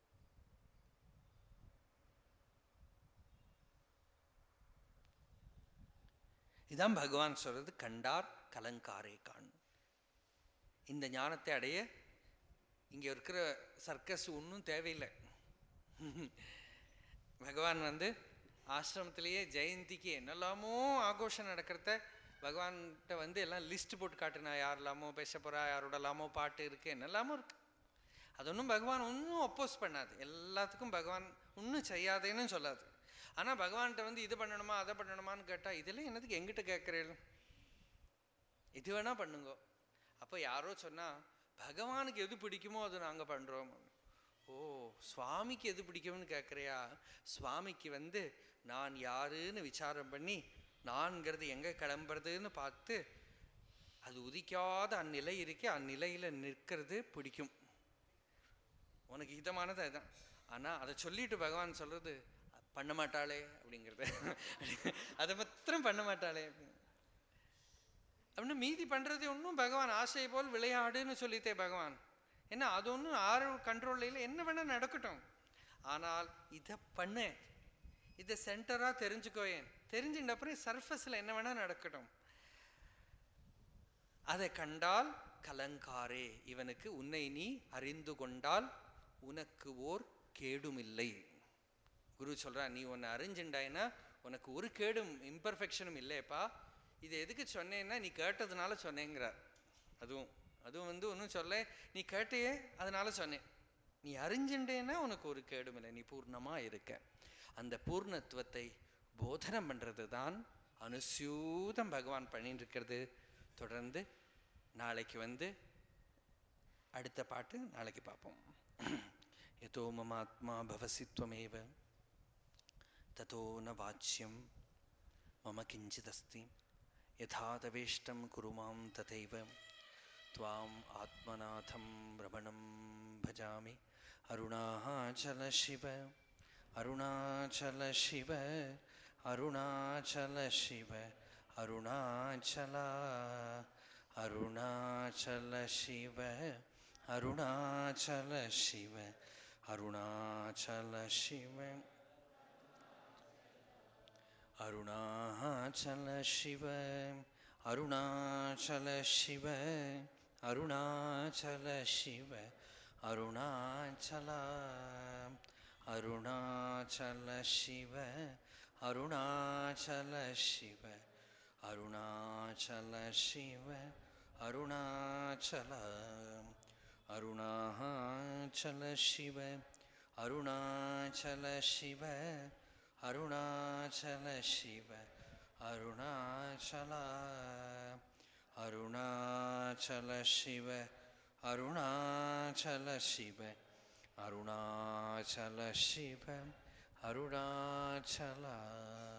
இதான் பகவான் சொல்றது கண்டார் கலங்காரே காண் இந்த ஞானத்தை அடைய இங்க இருக்கிற சர்க்கஸ் ஒன்றும் தேவையில்லை பகவான் வந்து ஆசிரமத்திலேயே ஜெயந்திக்கு என்னெல்லாமோ ஆகோஷம் நடக்கிறத பகவான்கிட்ட வந்து எல்லாம் லிஸ்ட் போட்டு காட்டுனா யாரெல்லாமோ பேச போறா யாரோடலாமோ பாட்டு இருக்கு என்னெல்லாமோ இருக்கு அது ஒன்றும் பகவான் ஒன்றும் அப்போஸ் பண்ணாது எல்லாத்துக்கும் பகவான் ஒன்றும் செய்யாதேன்னு சொல்லாது ஆனால் பகவான்கிட்ட வந்து இது பண்ணணுமா அதை பண்ணணுமான்னு கேட்டால் இதெல்லாம் என்னதுக்கு எங்கிட்ட கேட்குறேன் இது வேணா பண்ணுங்க அப்போ யாரோ சொன்னா பகவானுக்கு எது பிடிக்குமோ அது நாங்கள் பண்ணுறோம் ஓ சுவாமிக்கு எது பிடிக்கும்னு கேட்குறியா சுவாமிக்கு வந்து நான் யாருன்னு விசாரம் பண்ணி நான்கிறது எங்கே கிளம்புறதுன்னு பார்த்து அது உதிக்காத அந்நிலை இருக்கே அந்நிலையில் நிற்கிறது பிடிக்கும் உனக்கு இதமானது அதுதான் ஆனால் அதை சொல்லிட்டு பகவான் சொல்றது பண்ண மாட்டாளே அப்படிங்கிறது அதை மாத்திரம் பண்ண மாட்டாளே அப்படின்னு. அப்படின்னு மீதி பண்றது ஒன்றும் பகவான் ஆசை போல் விளையாடுன்னு சொல்லித்தே பகவான் என்ன அது ஒன்றும் ஆறு கண்ட்ரோல் இல்லை என்ன வேணா நடக்கட்டும் ஆனால் இதை பண்ணு இதை சென்டராக தெரிஞ்சுக்கோயேன் தெரிஞ்சுட்ட அப்புறம் சர்ஃபஸில் என்ன வேணா நடக்கட்டும் அதை கண்டால் கலங்காரே இவனுக்கு உன்னை நீ அறிந்து கொண்டால் உனக்கு ஓர் கேடுமில்லை குரு சொல்றான் நீ உன்னை அறிஞ்சுண்டாயினா உனக்கு ஒரு கேடும் இம்பர்ஃபெக்ஷனும் இல்லையப்பா இது எதுக்கு சொன்னேன்னா நீ கேட்டதுனால சொன்னேங்கிறார் அதுவும் அதுவும் வந்து ஒன்றும் சொல்ல நீ கேட்டையே அதனால சொன்னேன் நீ அறிஞ்சுண்டேன்னா உனக்கு ஒரு கேடும் இல்லை நீ பூர்ணமா இருக்க அந்த பூர்ணத்துவத்தை போதனம் பண்றது தான் அனுசூதம் பகவான் பண்ணிட்டு இருக்கிறது தொடர்ந்து நாளைக்கு வந்து அடுத்த பாட்டு நாளைக்கு பார்ப்போம் யதோ மமாத்மா பவசி त्वमेव ततो न वाच्यं मम किञ्चिदस्ति यथा तवेष्टं कुरु मां तथैव त्वाम् आत्मनाथं रमणं भजामि अरुणाचल शिव अरुणाचल शिव अरुणाचल शिव अरुणाचला अरुणाचल शिव अरुणाचल शिव அருணாச்சல சிவ அருணாச்சல சிவ அருணாச்சல சிவ அருணாச்சல சிவ அருணாச்சல அருணாச்சல சிவ அருணாச்சல சிவ அருணாச்சல சிவ அருணாச்சல அருணாச்சல சிவ அருணாச்சல சிவ அருணாச்சல சிவ அருணாச்சல அருணாச்சல சிவ அருணாச்சல சிவ அருணாச்சல சிவ அருணாச்சல